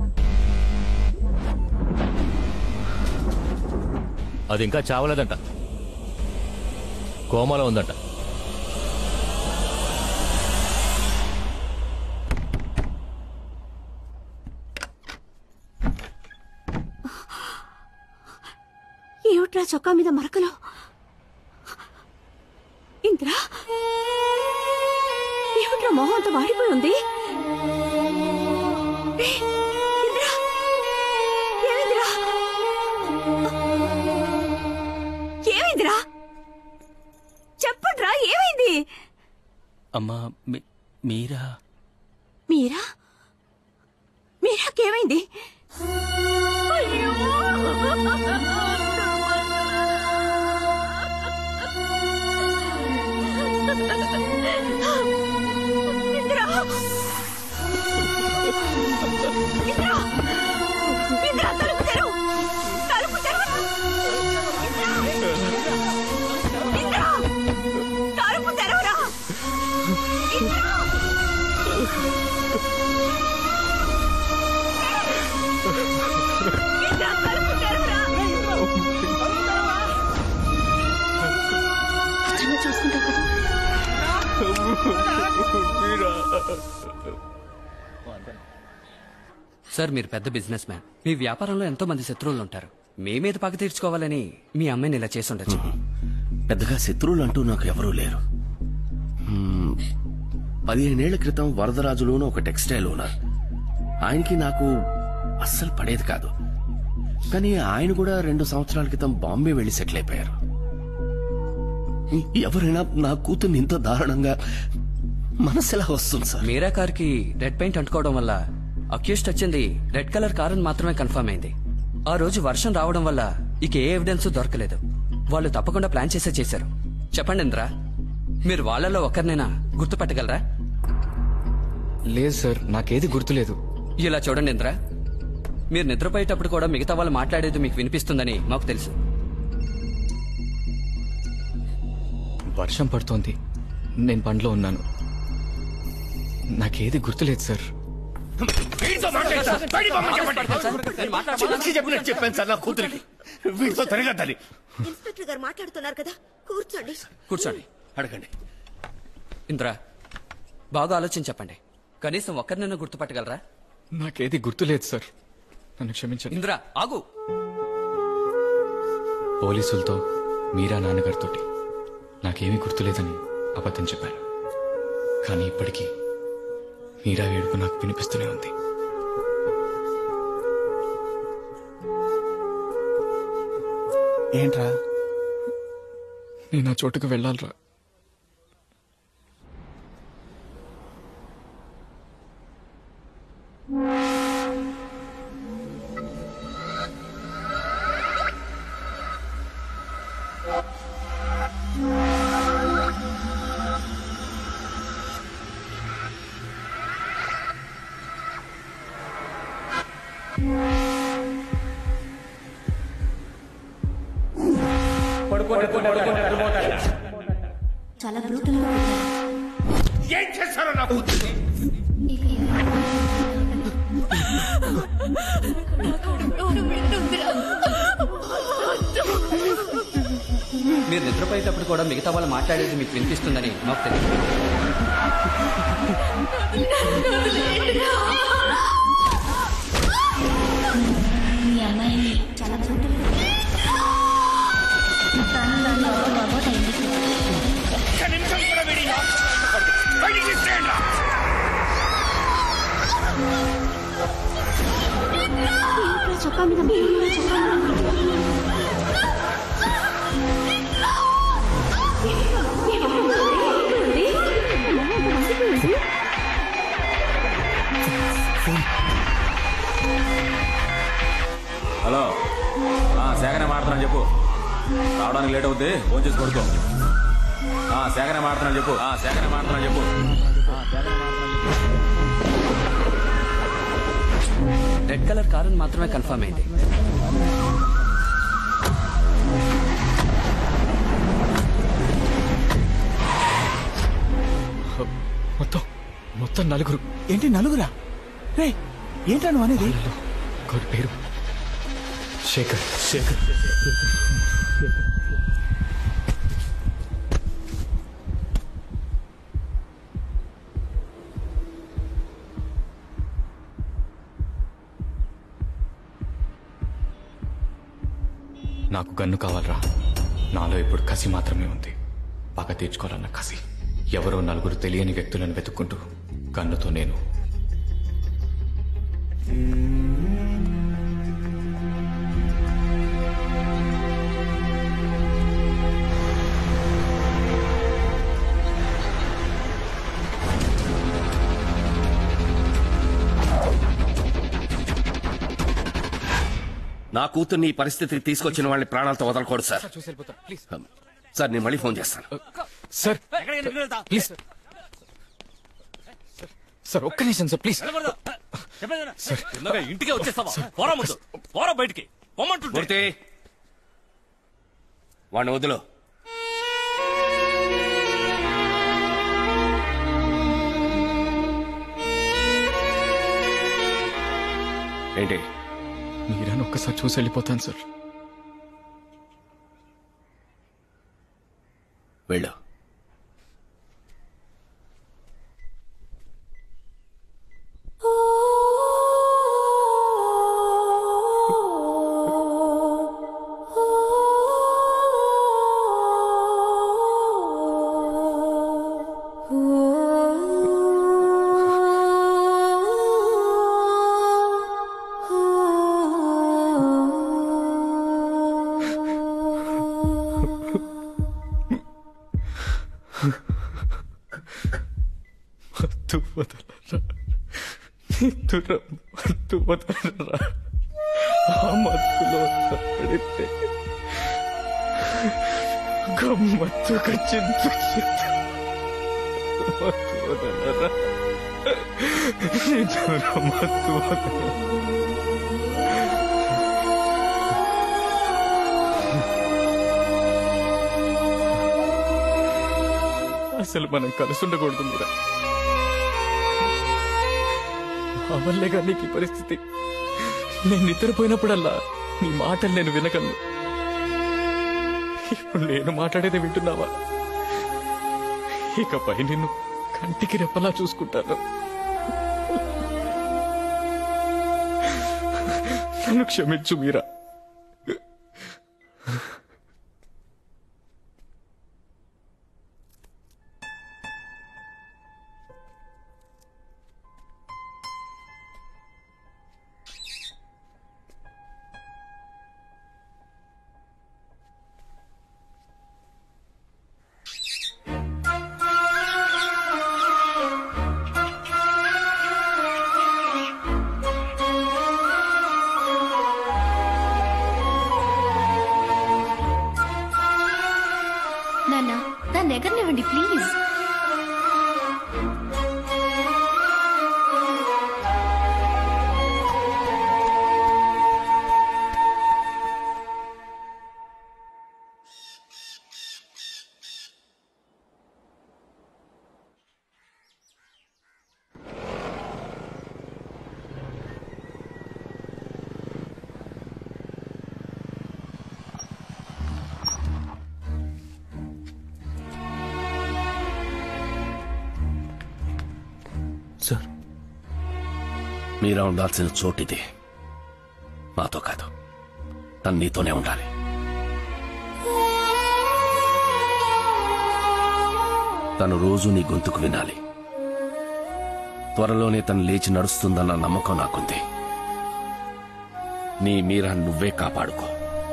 అది ఇంకా చావలేదంట కోమాలో ఉందంట ఏమిట్రా చొక్కా మీద మరకలు ఇంద్రా ఏమిట్రా మొహం అంత వాడిపోయి ఉంది ఏ, ఇంద్రా ఏమైందిరా ఏమైందిరా చెప్పండ్రా ఏమైంది అమ్మా మీ- మీరా మీరా మీరాకేమైంది అయ్యో ఇంద్రా ఇంద్రా ఇంద్రా తలుపు తెరువు తలుపు తెరువు ఇంద్రా తలుపు తెరువురా ఇంద్రా ఇంద్రా తలుపు తెరువురా భద్రంగా చూసుకుంటావు కదా సార్ మీరు పెద్ద బిజినెస్ మ్యాన్ మీ వ్యాపారంలో ఎంతో మంది శత్రువులు ఉంటారు మీ మీద పగ తీర్చుకోవాలని మీ అమ్మాయిని ఇలా చేసి ఉండొచ్చు పెద్దగా శత్రువులు అంటూ నాకు ఎవరూ లేరు మ్మ్. పదిహేనేళ్ల క్రితం వరదరాజులోను ఒక టెక్స్టైల్ ఓనర్ ఆయనకి నాకు అస్సలు పడేది కాదు కానీ ఆయన కూడా రెండు సంవత్సరాల క్రితం బాంబే వెళ్లి సెటిల్ అయిపోయారు ఎవరైనా నా కూతుర్ని ఇంత దారుణంగా మనసు ఎలా వస్తుంది సార్ మీరా కార్ కి రెడ్ పెయింట్ అంటుకోవడం వల్ల అక్యూస్ట్ వచ్చింది రెడ్ కలర్ కార్ అని మాత్రమే కన్ఫర్మ్ అయింది ఆ రోజు వర్షం రావడం వల్ల ఇక ఏ ఎవిడెన్స్ దొరకలేదు వాళ్ళు తప్పకుండా ప్లాన్ చేసే చేశారు చెప్పండి ఇంద్రా మీరు వాళ్ళలో ఒకరినైనా గుర్తుపట్టగలరా లేదు సార్ నాకేది గుర్తులేదు ఇలా చూడండి ఇంద్రా మీరు నిద్రపోయేటప్పుడు కూడా మిగతా వాళ్ళు మాట్లాడేది మీకు వినిపిస్తుందని మాకు తెలుసు వర్షం పడుతోంది నేను బండ్లో ఉన్నాను నాకేది గుర్తులేదు సార్ వీడితో మాట్లాడతా. బయటికి పొమ్మని చెప్పండి. చిన్నకి చెప్పినట్టు చెప్పాను సార్ నా కూతురికి వీడితో తిరగద్దని ఇన్స్పెక్టర్ గారు మాట్లాడుతున్నారు కదా కూర్చోండి కూర్చోండి అడగండి ఇంద్రా బాగా ఆలోచించి చెప్పండి కనీసం ఒక్కరినైనా గుర్తుపట్టగలరా నాకేది గుర్తులేదు సార్ నన్ను క్షమించండి ఇంద్రా ఆగు పోలీసులతో మీరా నాన్నగారితోటి నాకేమీ గుర్తులేదని అబద్ధం చెప్పాను కానీ ఇప్పటికీ మీరా వేడుకు నాకు వినిపిస్తూనే ఉంది ఏంట్రా నేను ఆ చోటుకు వెళ్ళాలిరా చాలా బ్రూటల్ గా ఏం చేస్తారో నా కూతురు మీరు నిద్రపోయేటప్పుడు కూడా మిగతా వాళ్ళు మాట్లాడేది మీకు వినిపిస్తుందని మాకు తెలియదు మీ అమ్మాయి చాలా బ్రూటల్ కానీ అబౌట్ అయింది ఒక్క నిమిషం కూడా వీడి బయటికి తీసుకెళ్ళండి రా. చొక్కా మీద చొక్కా హలో ఆ, సేకరణ మాడుతున్నాను చెప్పు రావడానికి లేట్ అవుద్ది ఫోన్ చేసి కొడుకో ఆ, సేకరణ మాడుతున్నాను చెప్పు ఆ, సేకరణ మాడుతున్నాను చెప్పు ఆ, సేకరణ మాడుతున్నాను చెప్పు రెడ్ కలర్ కారు మాత్రమే కన్ఫర్మ్ అయింది మొత్తం మొత్తం నలుగురు ఏంటి నలుగురా రే ఏంట్రా నువ్వు అనేది ఒకరి పేరు శేఖర్ శేఖర్ నాకు గన్ను కావాలరా నాలో ఇప్పుడు కసి మాత్రమే ఉంది పగ తీర్చుకోవాలన్న కసి ఎవరో నలుగురు తెలియని వ్యక్తులను వెతుక్కుంటూ గన్నుతో నేను నా కూతుర్ని ఈ పరిస్థితికి తీసుకొచ్చిన వాళ్ళని ప్రాణాలతో వదలకూడదు సార్ చూసి వెళ్ళిపోతా ప్లీజ్ సార్ నేను మళ్ళీ ఫోన్ చేస్తాను సార్ ప్లీజ్ సార్ ఒక్క నిమిషం సార్ ప్లీజ్ సార్ చిన్నగా ఇంటికే వచ్చేస్తావా పోరా ముందు పోరా బయటికి పొమ్మంటుంటే మూర్తి వాడిని వదులు ఏంటి మీరాని ఒక్కసారి చూసి వెళ్ళిపోతాను సార్ వెళ్ళు మత్తు వదలరా నిద్ర మత్తు వదలరా ఆ మత్తులో పడితే గమ్మత్తుగా చింతించదు మత్తు వదలరా నిద్ర మత్తు వదలరా అసలు మనం కలిసి ఉండకూడదు మీరా నా వల్లేగా నీకు ఈ పరిస్థితి నేను నిద్రపోయినప్పుడల్లా నీ మాటలు నేను వినగలను ఇప్పుడు నేను మాట్లాడేది వింటున్నావా ఇకపై నిన్ను కంటికి రెప్పలా చూసుకుంటాను నన్ను క్షమించు మీరా నాన్న నన్ను ఎగరనివ్వండి ప్లీజ్ సార్ మీరా ఉండాల్సిన చోటిది మాతో కాదు తను నీతోనే ఉండాలి తను రోజు నీ గొంతుకు వినాలి త్వరలోనే తను లేచి నడుస్తుందన్న నమ్మకం నాకుంది నీ మీరా నువ్వే కాపాడుకో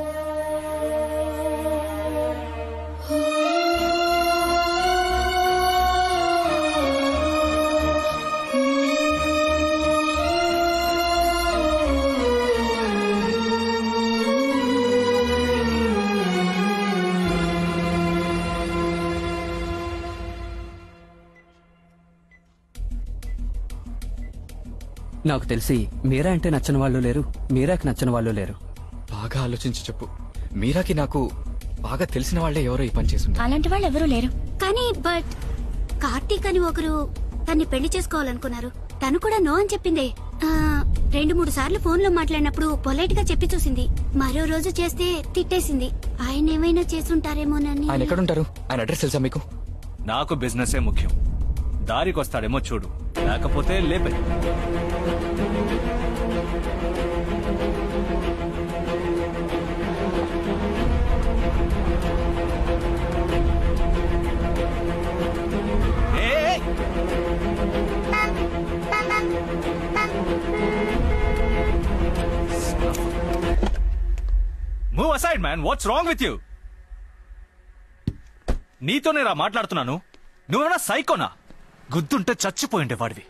నాకు తెలిసి మీరా అంటే నచ్చని వాళ్ళు లేరు మీరాకి నచ్చని వాళ్ళు లేరు బాగా ఆలోచించి చెప్పు మీరాకి నాకు బాగా తెలిసిన వాళ్ళే ఎవరో ఈ పని చేసి అలాంటి వాళ్ళు ఎవరూ లేరు కానీ బట్ కార్తీక్ అని ఒకరు తన్ని పెళ్లి చేసుకోవాలనుకున్నారు తను కూడా నో అని చెప్పిందే ఆ, రెండు మూడు సార్లు ఫోన్ లో మాట్లాడినప్పుడు పొలైట్ గా చెప్పి చూసింది మరో రోజు చేస్తే తిట్టేసింది ఆయన ఏమైనా చేసుంటారేమోనని ఆయన ఎక్కడుంటారు ఆయన అడ్రస్ తెలుసా మీకు నాకు బిజినెసే ముఖ్యం దారికి వస్తాడేమో చూడు లేకపోతే లేపే move aside man what's wrong with you నీతోనే రా మాట్లాడుతున్నాను నువ్వేమన్నా సైకోనా గుద్దుంటే చచ్చిపోయిండే వాడివి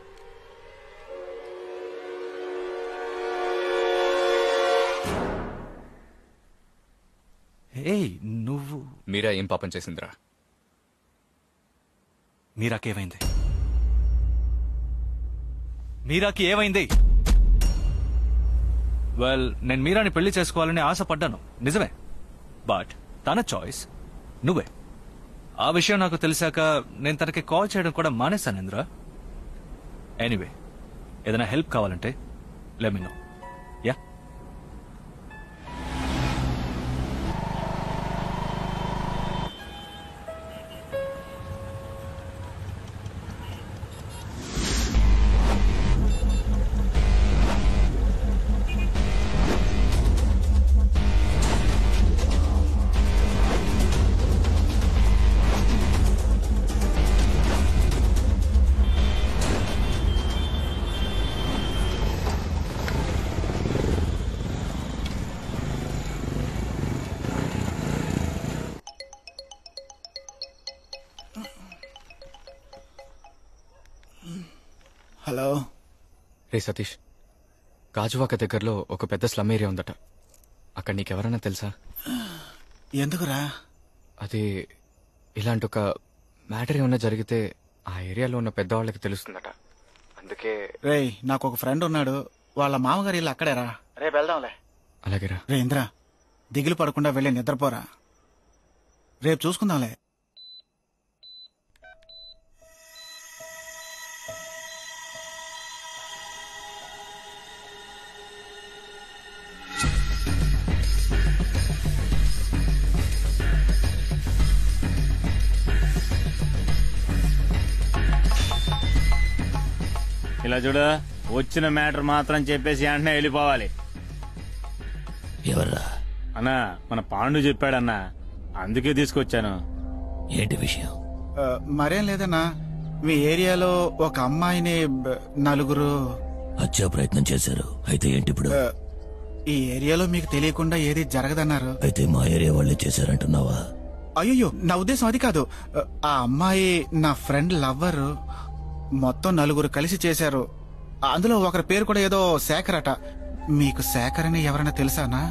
ఏయ్ నువ్వు మీరా ఏం పాపం చేసిందిరా మీరాకి ఏమైంది మీరాకి ఏమైంది వెల్ నేను మీరాని పెళ్లి చేసుకోవాలని ఆశపడ్డాను నిజమే బట్ తన చాయిస్ నువ్వే ఆ విషయం నాకు తెలిసాక నేను తనకి కాల్ చేయడం కూడా మానేశాను ఇంద్ర ఎనీవే ఏదైనా హెల్ప్ కావాలంటే లెమినో యా హలో రే సతీష్ గాజువాక దగ్గరలో ఒక పెద్ద స్లమ్ ఏరియా ఉందట అక్కడ నీకెవరన్నా తెలుసా ఎందుకురా అది ఇలాంటి ఒక మ్యాటర్ ఏమన్నా జరిగితే ఆ ఏరియాలో ఉన్న పెద్దవాళ్ళకి తెలుస్తుందట అందుకే రేయ్ నాకు ఒక ఫ్రెండ్ ఉన్నాడు వాళ్ళ మామగారి ఇల్లు అక్కడేరా రేపు వెళ్దాంలే అలాగేరా రే ఇంద్ర దిగులు పడకుండా వెళ్ళి నిద్రపోరా రేపు చూసుకుందాంలే ఇలా చూడు వచ్చిన మ్యాటర్ మాత్రం చెప్పేసి వెంటనే వెళ్ళిపోవాలి ఎవర్రా అన్నా మన పాండు చెప్పాడన్నా అందుకే తీసుకొచ్చాను ఏంటి విషయం ఆ, మరేం లేదన్నా మీ ఏరియాలో ఒక అమ్మాయిని బ- నలుగురు హత్యా ప్రయత్నం చేశారు అయితే ఏంటి ఇప్పుడు ఆ, ఈ ఏరియాలో మీకు తెలియకుండా ఏది జరగదన్నారు అయితే మా ఏరియా వాళ్ళే చేశారంటున్నావా అయ్యో నా ఉద్దేశం అది కాదు ఆ అమ్మాయి నా ఫ్రెండ్ లవ్వర్ మొత్తం నలుగురు కలిసి చేశారు అందులో ఒకరి పేరు కూడా ఏదో శేఖర్ అట మీకు శేఖర్ అని ఎవరైనా తెలుసానా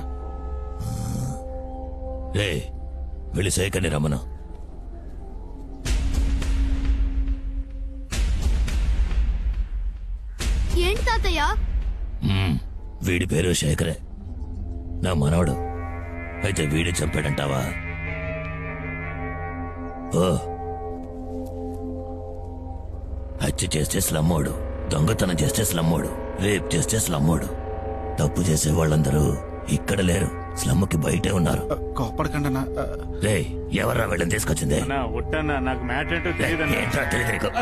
రే వెళ్ళి శేఖర్ని రమ్మను ఏంటి తాతయ్య మ్మ్. వీడి పేరు శేఖరే నా మనవడు అయితే వీడి చంపాడంటావా ఓ హత్య చేస్తే స్లమ్మోడు దొంగతనం చేస్తే స్లమ్మోడు రేప్ చేస్తే స్లమ్మోడు తప్పు చేసే వాళ్ళందరూ ఇక్కడ లేరు స్లమ్ముకి బయటే ఉన్నారు కోపడకండి అన్న. ఆ, రే ఎవర్రా వీళ్ళని తీసుకొచ్చింది అన్నా ఒట్టన్నా నాకు మ్యాటర్ ఏంటో తెలియదన్నా ఏంట్రా తెలియదు నీకు?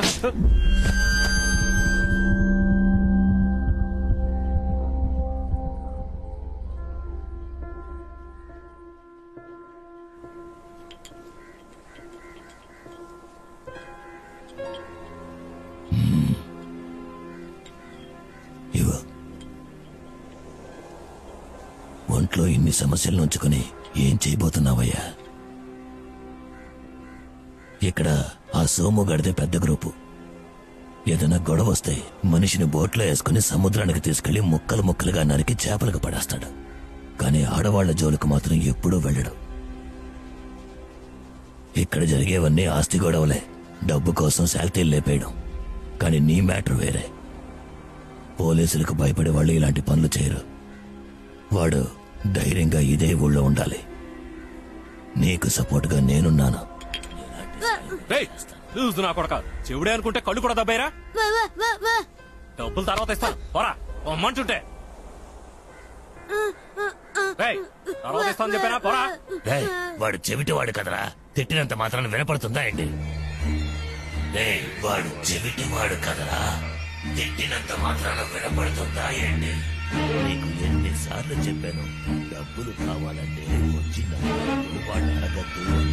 మ్మ్. ఇవ్వు. ఒంట్లో ఇన్ని సమస్యలు ఉంచుకొని ఏం చేయబోతున్నావయ్యా ఇక్కడ ఆ సోము గడితే పెద్ద గ్రూపు ఏదైనా గొడవ వస్తే మనిషిని బోట్లో వేసుకుని సముద్రానికి తీసుకెళ్లి ముక్కలు ముక్కలుగా నరికి చేపలకు పడేస్తాడు కానీ ఆడవాళ్ల జోలికి మాత్రం ఎప్పుడూ వెళ్ళడు ఇక్కడ జరిగేవన్నీ ఆస్తి గొడవలే డబ్బు కోసం శాల్తీలు లేపేయడం కానీ నీ మ్యాటర్ వేరే పోలీసులకు భయపడే వాళ్ళు ఇలాంటి పనులు చేయరు వాడు ధైర్యంగా ఇదే ఊళ్ళో ఉండాలి నీకు సపోర్ట్గా నేనున్నాను లూజు నా కొడక చెవుడే అనుకుంటే కళ్ళు కూడా దబ్బాయిరా డబ్బులు తర్వాత ఇస్తాను పోరా పొమ్మంటుంటే రేయ్, తర్వాత ఇస్తాను చెప్పానా పోరా రేయ్, వాడు చెవిటి వాడు కదరా తిట్టినంత మాత్రాన వినపడుతుందా ఏంటి రేయ్, వాడు చెవిటి వాడు కదరా తిట్టినంత మాత్రాన వినపడుతుందా ఏంటి నీకు ఎన్నిసార్లు చెప్పాను డబ్బులు కావాలంటే వచ్చి నా డబ్బులు వాడు అడగద్దు అని.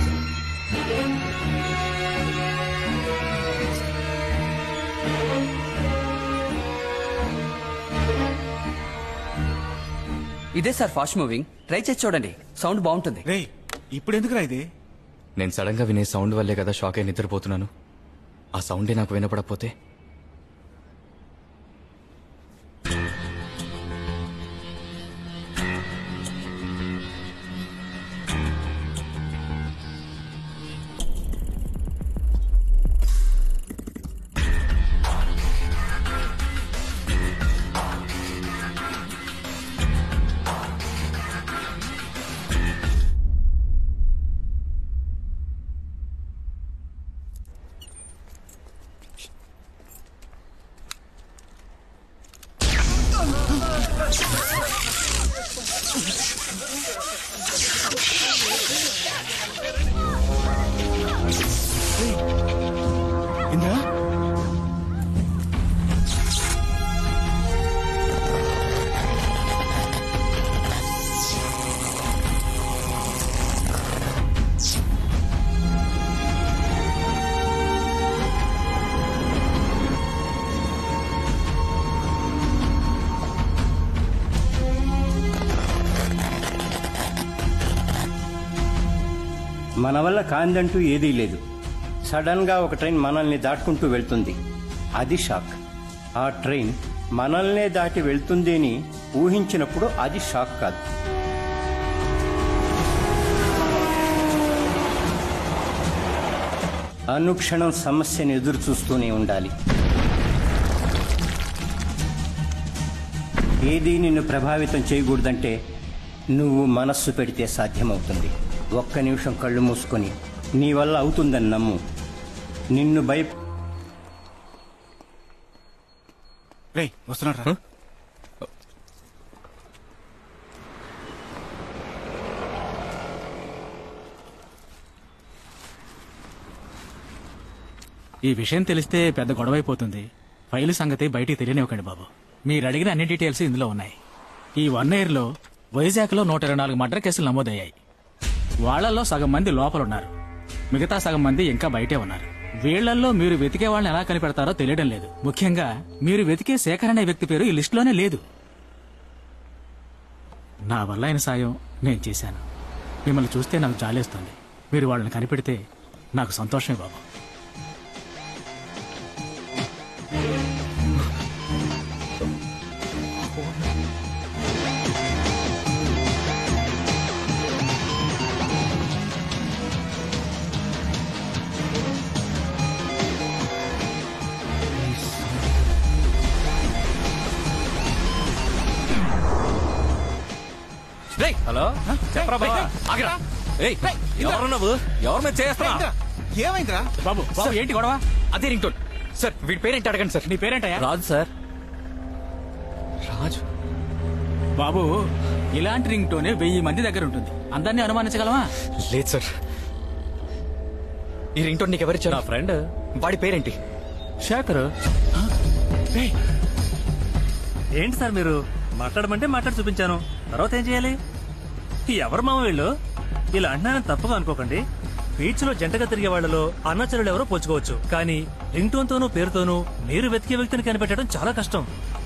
ఇదే సార్ ఫాస్ట్ మూవింగ్ ట్రై చేసి చూడండి సౌండ్ బాగుంటుంది రే ఇప్పుడు ఎందుకురా ఇది నేను సడన్ గా వినే సౌండ్ వల్లే కదా షాక్ అయి నిద్రపోతున్నాను ఆ సౌండే నాకు వినపడకపోతే ఇంద్రా మన వల్ల కాందంటూ ఏదీ లేదు సడన్ గా ఒక ట్రైన్ మనల్ని దాటుకుంటూ వెళ్తుంది అది షాక్ ఆ ట్రైన్ మనల్నే దాటి వెళ్తుంది అని ఊహించినప్పుడు అది షాక్ కాదు అనుక్షణం సమస్యను ఎదురు చూస్తూనే ఉండాలి ఏదీ నిన్ను ప్రభావితం చేయకూడదంటే నువ్వు మనస్సు పెడితే సాధ్యమవుతుంది ఒక్క నిమిషం కళ్ళు మూసుకొని నీ వల్ల అవుతుందని నమ్ము నిన్ను భయ రే వస్తున్నాడు రా ఈ విషయం తెలిస్తే పెద్ద గొడవ అయిపోతుంది ఫైల్ సంగతి బయటికి తెలియనివ్వకండి బాబు మీరు అడిగిన అన్ని డీటెయిల్స్ ఇందులో ఉన్నాయి ఈ వన్ ఇయర్లో వైజాగ్లో నూట ఇరవై నాలుగు మర్డర్ కేసులు నమోదయ్యాయి వాళ్ళల్లో సగం మంది లోపల ఉన్నారు మిగతా సగం మంది ఇంకా బయటే ఉన్నారు వీళ్లల్లో మీరు వెతికే వాళ్ళని ఎలా కనిపెడతారో తెలియడం లేదు ముఖ్యంగా మీరు వెతికే శేఖర్ అనే వ్యక్తి పేరు ఈ లిస్టులోనే లేదు నా వల్ల అయిన సాయం నేను చేశాను మిమ్మల్ని చూస్తే నాకు జాలేస్తుంది మీరు వాళ్ళని కనిపెడితే నాకు సంతోషమే బాబు హలో చెప్పరా బావా ఆగరా ఏయ్ ఎవరు నువ్వు ఎవరి మీద చేస్తున్నా ఏమైందిరా బాబు బాబు, ఏంటి గొడవ? అదే రింగ్ టోన్ సార్ వీడి పేరేంటి అడగండి సార్ నీ పేరేంటయ్యా రాజు సార్ రాజు బాబు ఇలాంటి రింగ్ టోనే వెయ్యి మంది దగ్గర ఉంటుంది అందరినీ అనుమానించగలమా లేదు సార్ ఈ రింగ్ టోన్ నీకు ఎవరిచ్చారు నా ఫ్రెండ్ వాడి పేరేంటి శేఖర్ ఏంటి సార్ మీరు మాట్లాడమంటే మాట్లాడి చూపించాను తర్వాత ఏం చేయాలి ఎవరు మామ వీళ్ళు ఇలా అంటున్నానని తప్పుగా అనుకోకండి బీచ్ లో జంటగా తిరిగే వాళ్ళలో అన్నచరులు ఎవరో పోల్చుకోవచ్చు కానీ రింగ్ టోన్ తోనూ పేరుతోనూ మీరు వెతికే వ్యక్తిని కనిపెట్టడం చాలా కష్టం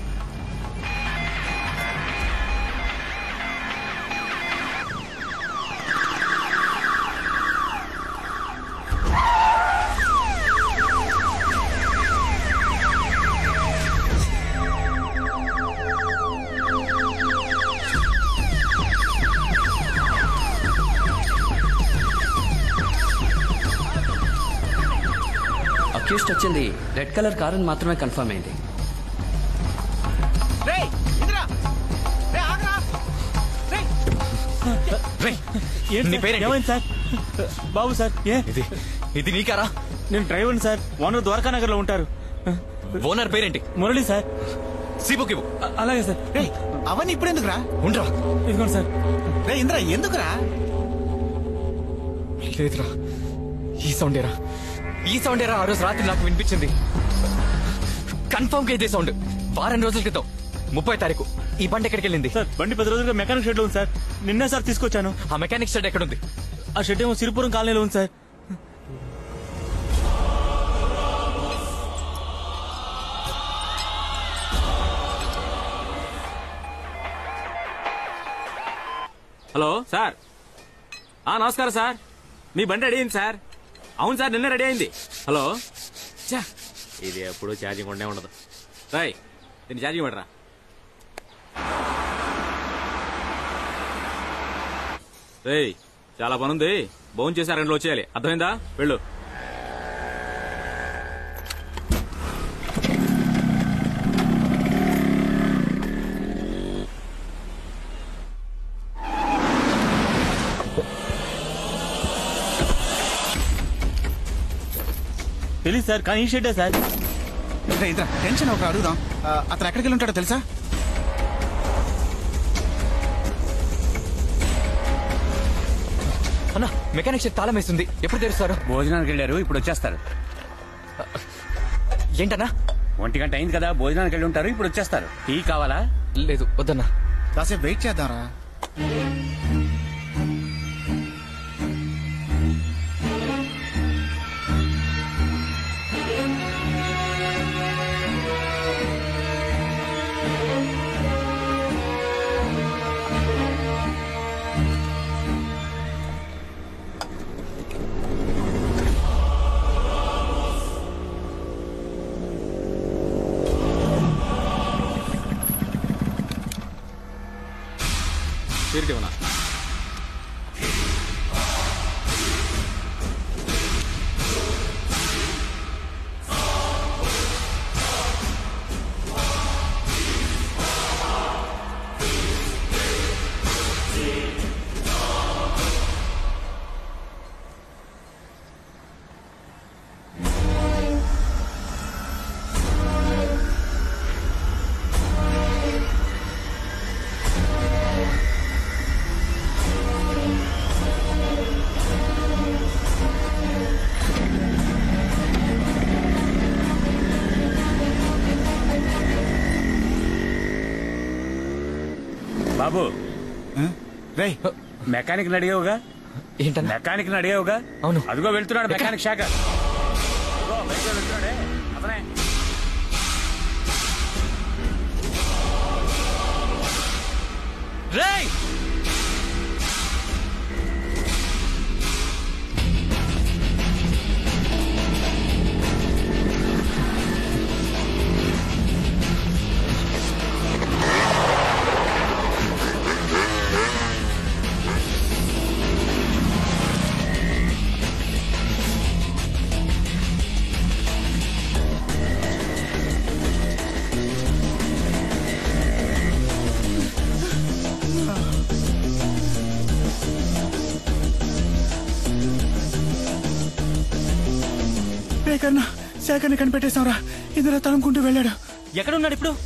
అక్యూస్ట్ వచ్చింది రెడ్ కలర్ కార్ అని మాత్రమే కన్ఫర్మ్ అయింది నీ పేరేంటి? ఏమైంది సార్ బాబు సార్ ఏ ఇది ఇది నీకారా నేను driver sir owner Dwaraka Nagar లో ఉంటారు ఓనర్ పేరేంటి మురళి సార్ సీబుక్ ఇవ్వు అలాగే సార్ అవన్నీ ఇప్పుడు ఎందుకురా ఉండరా ఇదిగోండి సార్ రే ఇంద్ర ఎందుకురా లేదురా ఈ సౌండేరా ఈ సౌండేరా ఆ రోజు రాత్రి నాకు వినిపించింది కన్ఫర్మ్ గా ఇదే సౌండ్ వారం రోజుల క్రితం ముప్పై తారీఖు ఈ బండి ఎక్కడికి వెళ్ళింది సార్ బండి పది రోజులుగా మెకానిక్ షెడ్ లో ఉంది సార్ నిన్నే సార్ తీసుకొచ్చాను ఆ మెకానిక్ షెడ్ ఎక్కడుంది ఆ షెడ్ ఏమో సిరిపురం కాలనీలో ఉంది సార్ హలో సార్ ఆ నమస్కారం సార్ మీ బండి రెడీ అయింది సార్ అవును సార్ నిన్న రెడీ అయింది హలో ఛా, ఇది ఎప్పుడు ఛార్జింగ్ ఉండే ఉండదు రాయ్ దీన్ని ఛార్జింగ్ పెట్టరా రేయ్ చాలా పనుంది భోజనం చేసి రెండు వచ్చేయాలి అర్థమైందా వెళ్ళు తెలియదు సార్ కానీ ఈ షెడ్డే సార్ రే ఇంద్ర టెన్షన్ ఒక అడుగుదాం ఆ, అతను ఎక్కడికి వెళ్ళి ఉంటాడో తెలుసా అన్న మెకానిక్ షెడ్ తాళం వేస్తుంది ఎప్పుడు తెరుస్తారు భోజనానికి వెళ్ళారు ఇప్పుడు వచ్చేస్తారు ఏంటన్నా ఒంటి గంట అయింది కదా భోజనానికి వెళ్ళి ఉంటారు ఇప్పుడు వచ్చేస్తారు టీ కావాలా లేదు వద్దన్నా కాసేపు వెయిట్ చేద్దాంరా సీరిటీ ఉన్నా బాబు రే మెకానిక్ అడిగావుగా ఏంటన్నా మెకానిక్ అడిగావుగా అవును అదిగో వెళ్తున్నాడు మెకానిక్ శాఖ అదిగో బయటకు వెళ్తున్నాడే అతనే రేయ్ రే కన్నా శేఖర్ని కనిపెట్టేశావురా ఇందులో తనుకుంటూ వెళ్ళాడు ఎక్కడున్నాడు ఇప్పుడు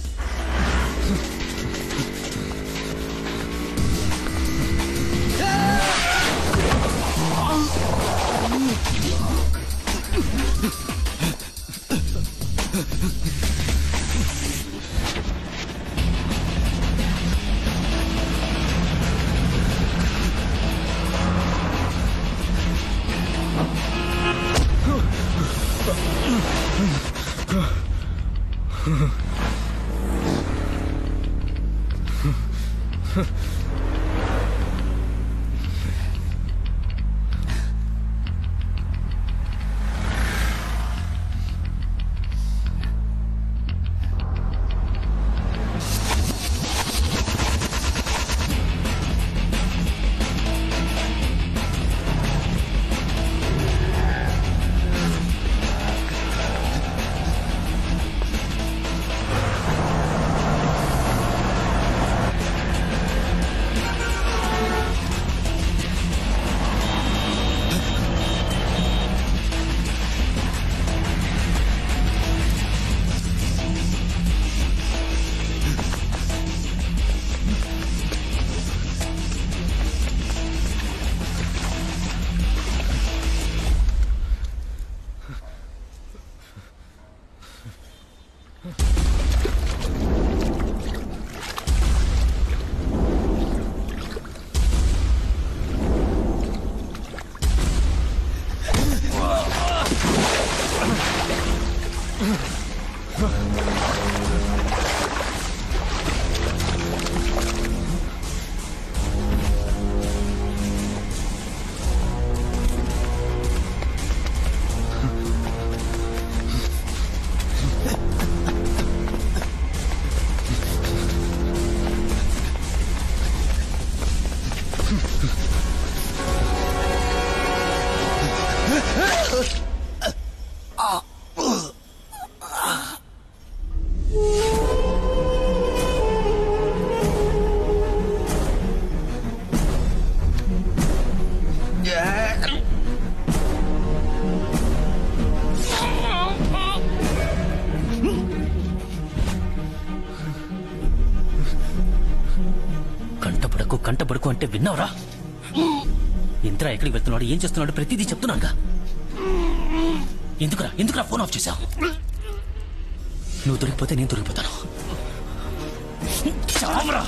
కంటపడకు కంటపడకు అంటే విన్నావురా ఇంద్ర ఎక్కడికి వెళ్తున్నాడు ఏం చేస్తున్నాడు ప్రతిదీ చెప్తున్నానుగా ఎందుకురా ఎందుకురా ఫోన్ ఆఫ్ చేశావు నువ్వు దొరికిపోతే నేను దొరికిపోతాను చావరా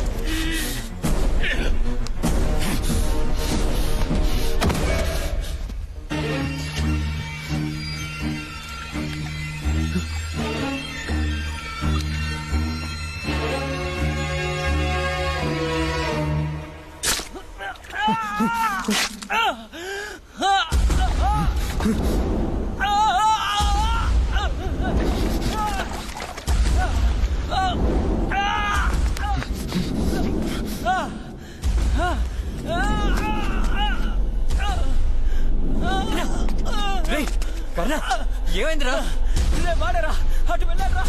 రేయ్ కర్ణ ఏమైందిరా వాడరా అటు వెళ్ళారా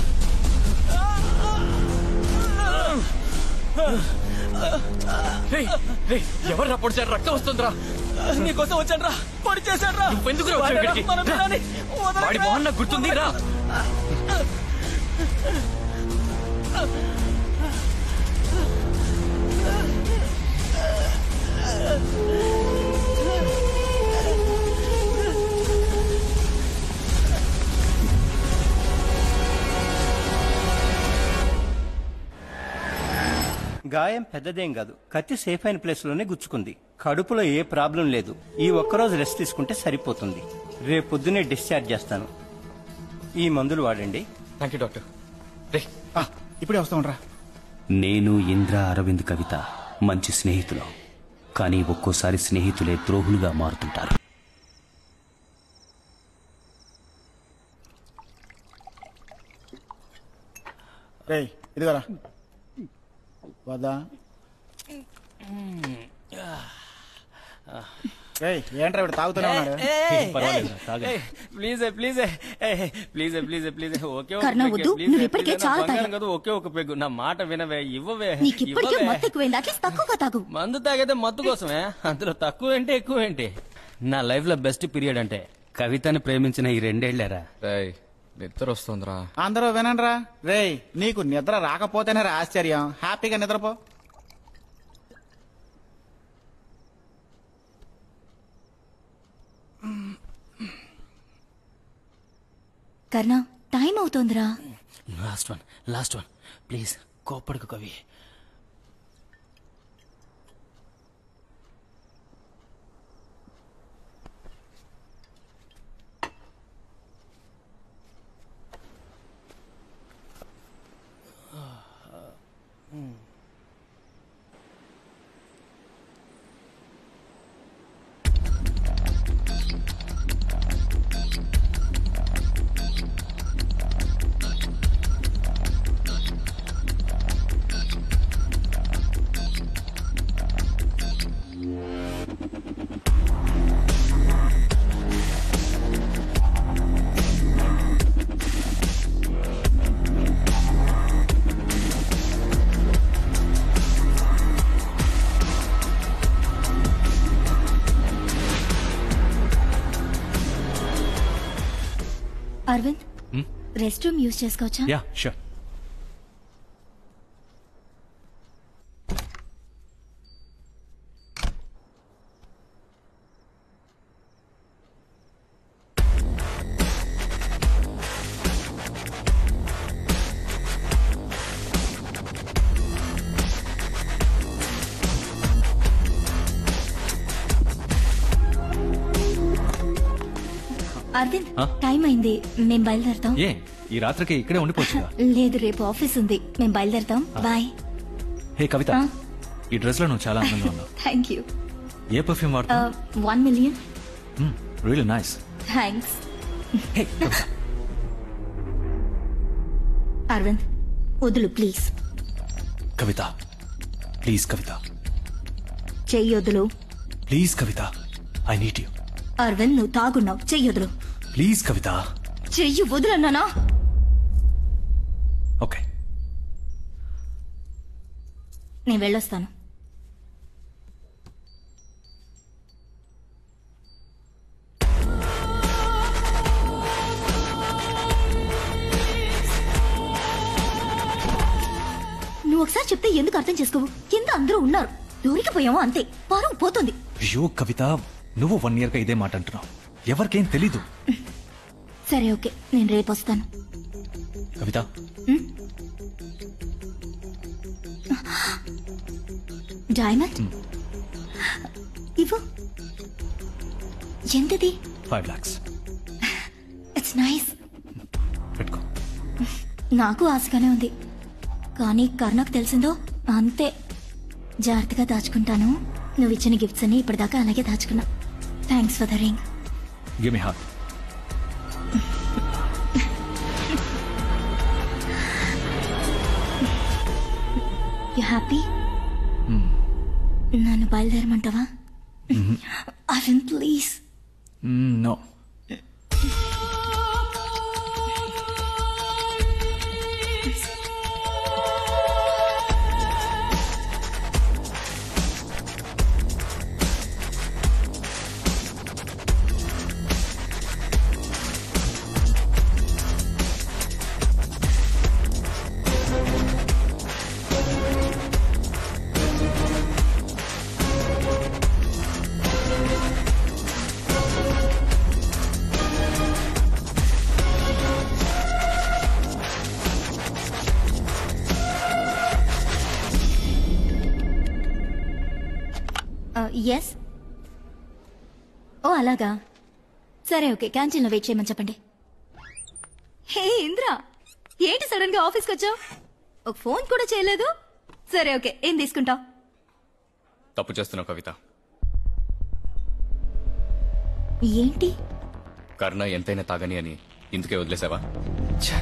రేయ్ రేయ్ ఎవరు పొడిచారు రక్తం వస్తుందిరా నీకోసం వచ్చాను రా పొడి చేశాను రా నువ్వెందుకు రా వచ్చావు ఇక్కడికి? రా. వాడి మొహం నాకు గుర్తుంది రా గాయం పెద్దదేం కాదు కత్తి సేఫ్ అయిన ప్లేస్ లోనే గుచ్చుకుంది కడుపులో ఏ ప్రాబ్లం లేదు ఈ ఒక్కరోజు రెస్ట్ తీసుకుంటే సరిపోతుంది రేపు పొద్దునే డిశ్చార్జ్ చేస్తాను ఈ మందులు వాడండి థ్యాంక్ యూ డాక్టర్ ఇప్పుడే వస్తామంట్రా నేను ఇంద్ర అరవింద్ కవిత మంచి స్నేహితులు కానీ ఒక్కోసారి స్నేహితులే ద్రోహులుగా మారుతుంటారు రేయ్ ఇదిగోరా వద్దా రేయ్ ఏంట్రా ఇప్పుడు తాగుతూనే ఉన్నాడు please please please please please okay Karuna వద్దు, నువ్వు ఇప్పటికే చాలా తాగావు. కదా ఒకే ఒక పెగ్గు నా మాట వినవే ఇవ్వవే నీకు ఇప్పటికే ఇవ్వవే. మత్తు ఎక్కువైంది అట్లీస్ట్ తక్కువగా తాగు మందు తాగితే మత్తు కోసమే అందులో తక్కువ ఏంటి ఎక్కువ ఏంటి నా లైఫ్ లో బెస్ట్ పీరియడ్ అంటే కవితని ప్రేమించిన ఈ రెండేళ్లేరా నిద్ర వస్తుందిరా అందరూ వినండిరా రేయ్ నీకు నిద్ర రాకపోతేనే రా ఆశ్చర్యం హ్యాపీగా నిద్రపో కర్ణ టైం అవుతోందిరా last one last one please కోప్పడుకు Kavi Arvind rest room use చేసుకోవచ్చా యా షూర్ అరవింద్ ఆ? టైం అయింది మేం బయలుదేరతాం ఏ ఈ రాత్రికి ఇక్కడే ఉండిపోవచ్చుగా లేదు రేపు ఆఫీస్ ఉంది మేం బయలుదేరతాం బాయ్ హే కవిత ఆ? ఈ డ్రెస్ లో నువ్వు చాలా అందంగా ఉన్నావు థ్యాంక్ యూ ఏ పర్ఫ్యూమ్ వాడుతావు one million real nice thanks Arvind వదులు ప్లీజ్ కవిత ప్లీజ్ కవిత చెయ్యి వదులు please Kavitha I need you Arvind నువ్వు తాగున్నావు చెయ్యి వదులు ప్లీజ్ కవిత చెయ్యి వదులన్నానా ఓకే నేను వెళ్ళొస్తాను నువ్వు ఒకసారి చెప్తే ఎందుకు అర్థం చేసుకోవు కింద అందరూ ఉన్నారు దొరికిపోయాము అంతే పరువు పోతుంది అయ్యో కవిత నువ్వు వన్ ఇయర్ గా ఇదే మాట అంటున్నావు ఎవరికేం తెలీదు సరే ఓకే నేను రేపు వస్తాను కవిత డైమండ్ ఇవ్వు ఎంతది ఫైవ్ లాక్స్ ఇట్స్ నైస్ పెట్టుకో నాకు ఆశగానే ఉంది కానీ కర్ణకు తెలిసిందో అంతే జాగ్రత్తగా దాచుకుంటాను నువ్వు ఇచ్చిన గిఫ్ట్స్ అన్ని ఇప్పటిదాకా అలాగే దాచుకున్నా thanks for the ring give me heart you happy నన్ను బయలుదేరమంటావా Arvind please no yes oh అలాగా సరే ఓకే క్యాంటీన్లో వెయిట్ చేయమని చెప్పండి హే ఇంద్ర ఏంటి సడన్ గా ఆఫీస్కి వచ్చావు ఒక ఫోన్ కూడా చేయలేదు సరే ఓకే ఏం తీసుకుంటావు తప్పు చేస్తున్నావు కవిత ఏంటి కర్ణ ఎంతైనా తాగని అని ఇందుకే వదిలేసావా ఛ!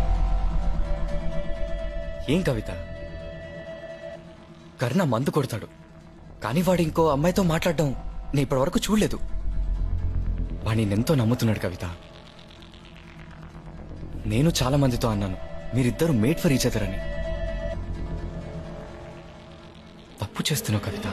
ఏం కవిత కర్ణ మందు కొడతాడు కానీ వాడు ఇంకో అమ్మాయితో మాట్లాడడం నేను ఇప్పటివరకు చూడలేదు వాడిని ఎంతో నమ్ముతున్నాడు కవిత నేను చాలా మందితో అన్నాను మీరిద్దరు మేట్ ఫర్ ఈచ్ అదర్ అని తప్పు చేస్తున్నావు కవిత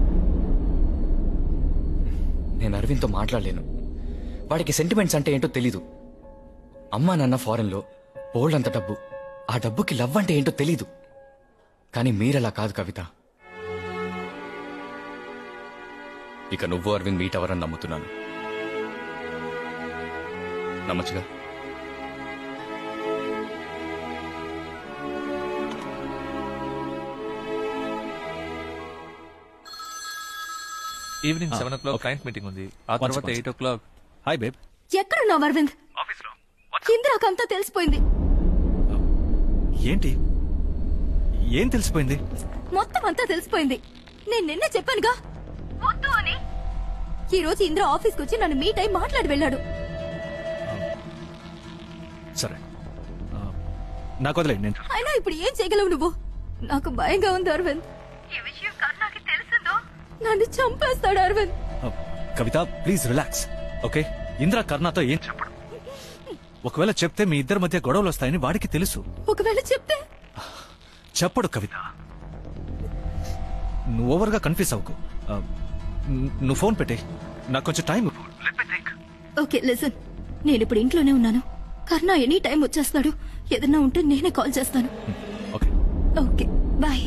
నేను అరవింద్తో మాట్లాడలేను వాడికి సెంటిమెంట్స్ అంటే ఏంటో తెలీదు అమ్మా నాన్న ఫారెన్లో బోల్డ్ అంత డబ్బు ఆ డబ్బుకి లవ్ అంటే ఏంటో తెలీదు కానీ మీరలా కాదు కవిత ఇక నువ్వు అరవింద్ మీట్ అవ్వరని నమ్ముతున్నాను నమ్మచ్చుగా evening seven o'clock client meeting ఉంది ఆ తర్వాత eight o'clock hi babe ఎక్కడున్నావు అరవింద్ ఇందిరాకంతా తెలిసిపోయింది ఏంటి ఏం తెలిసిపోయింది మొత్తం అంతా తెలిసిపోయింది నేను నిన్నే చెప్పానుగా వద్దు అని ఈ రోజు ఇంద్ర ఆఫీస్కి వచ్చి నన్ను మీట్ అయి మాట్లాడి వెళ్ళాడు సరే ఆ, నాకు వదిలేండి నేను అయినా ఇప్పుడు ఏం చేయగలవు నువ్వు నాకు భయంగా ఉంది అరవింద్ ఈ విషయం కర్ణాకి తెలిసిందో నన్ను చంపేస్తాడు అరవింద్ ఆ, Kavitha please relax okay Indra కర్ణతో ఏం చెప్పడు ఒకవేళ చెప్తే మీ ఇద్దరి మధ్య గొడవలు వస్తాయని వాడికి తెలుసు ఒకవేళ చెప్తే చెప్పడు కవిత నువ్వు ఓవర్గా కన్ఫ్యూజ్ అవ్వకు ఆ, ను- నువ్వు ఫోన్ పెట్టే నాకు కొంచెం టైం ఇవ్వు. ఓకే లిసన్ నేను ఇప్పుడు ఇంట్లోనే ఉన్నాను కర్ణ ఎనీ టైం వచ్చేస్తాడు ఏదన్నా ఉంటే నేనే కాల్ చేస్తాను ఓకే ఓకే బాయ్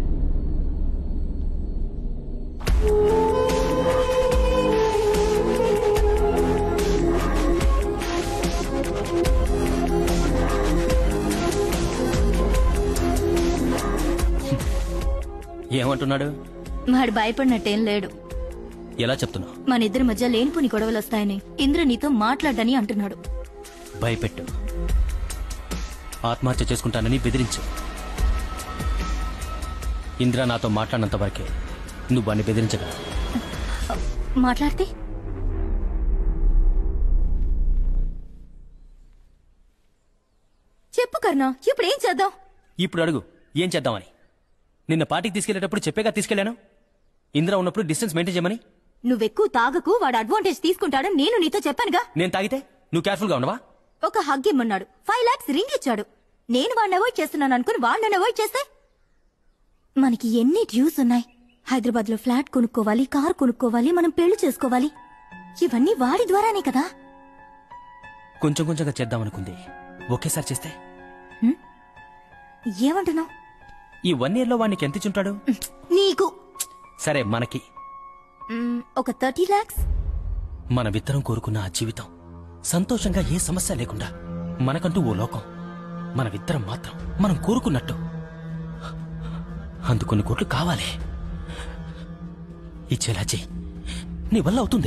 ఏమంటున్నాడు వాడు భయపడినట్టేం లేడు ఎలా చెప్తున్నావు మన ఇద్దరి మధ్య లేనిపోని గొడవలు వస్తాయని ఇంద్ర నీతో మాట్లాడని అంటున్నాడు భయపెట్టు ఆత్మహత్య చేసుకుంటానని బెదిరించు ఇంద్ర నాతో మాట్లాడినంత వరకే నువ్వు వాడిని బెదిరించగలవు మాట్లాడితే చెప్పు కర్ణ ఇప్పుడు ఏం చేద్దాం ఇప్పుడు అడుగు ఏం చేద్దామని నిన్న పార్టీకి తీసుకెళ్లేటప్పుడు చెప్పేగా తీసుకెళ్లాను ఇంద్ర ఉన్నప్పుడు డిస్టెన్స్ మెయింటైన్ చేయమని నువ్వెక్కువ తాగకు వాడు అడ్వాంటేజ్ తీసుకుంటాడని నేను నీతో చెప్పానుగా నేను తాగితే నువ్వు కేర్ఫుల్గా ఉండవా ఒక హగ్ ఇమ్మన్నాడు ఫైవ్ లాక్స్ రింగ్ ఇచ్చాడు నేను వాడిని అవాయిడ్ చేస్తున్నాను అనుకుని వాడు నన్ను అవాయిడ్ చేస్తే మనకి ఎన్ని డ్యూస్ ఉన్నాయి హైదరాబాద్ లో ఫ్లాట్ కొనుక్కోవాలి కార్ కొనుక్కోవాలి మనం పెళ్లి చేసుకోవాలి ఇవన్నీ వాడి ద్వారానే కదా కొంచెం కొంచెంగా చేద్దామనుకుంది ఒకేసారి చేస్తే ఏమంటున్నావు ఈ వన్ ఇయర్ లో వాడికి ఎంత ఇచ్చుంటాడు నీకు సరే మనకి మ్, ఒక థర్టీ లాక్స్ మనమిద్దరం కోరుకున్న ఆ జీవితం సంతోషంగా ఏ సమస్య లేకుండా మనకంటూ ఓ లోకం మనమిద్దరం మాత్రం మనం కోరుకున్నట్టు అందుకొన్ని కోట్లు కావాలి ఇచ్చేలా చెయ్యి నీ వల్ల అవుతుంది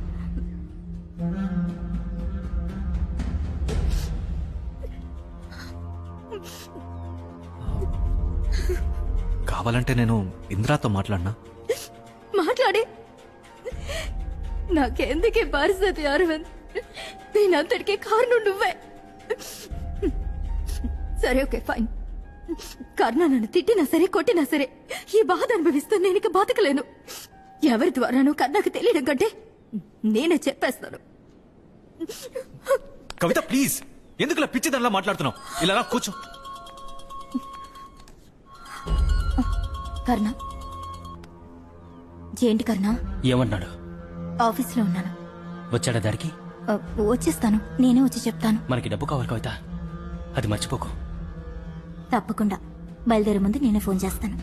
కావాలంటే నేను ఇంద్రాతో మాట్లాడినా మాట్లాడే నాకెందుకే పరిస్థితి అరవింద్ నేనంతటికీ కారణం నువ్వే సరే ఓకే ఫైన్ కర్ణ నన్ను తిట్టినా సరే కొట్టినా సరే ఈ బాధ అనుభవిస్తూ నేను ఇక బతకలేను ఎవరి ద్వారానూ కర్ణకు తెలియడం కంటే నేనే చెప్పేస్తాను కవిత ప్లీజ్ ఎందుకు ఇలా పిచ్చిదానిలా మాట్లాడుతున్నావు ఇలా రా, కూర్చో కర్ణ ఏంటి కర్ణ ఏమన్నాడు ఆఫీస్లో ఉన్నాను వచ్చాడా దారికి ఆ, వచ్చేస్తాను నేనే వచ్చి చెప్తాను మనకి డబ్బు కావాలి కవిత అది మర్చిపోకు తప్పకుండా బయలుదేరే ముందు నేనే ఫోన్ చేస్తాను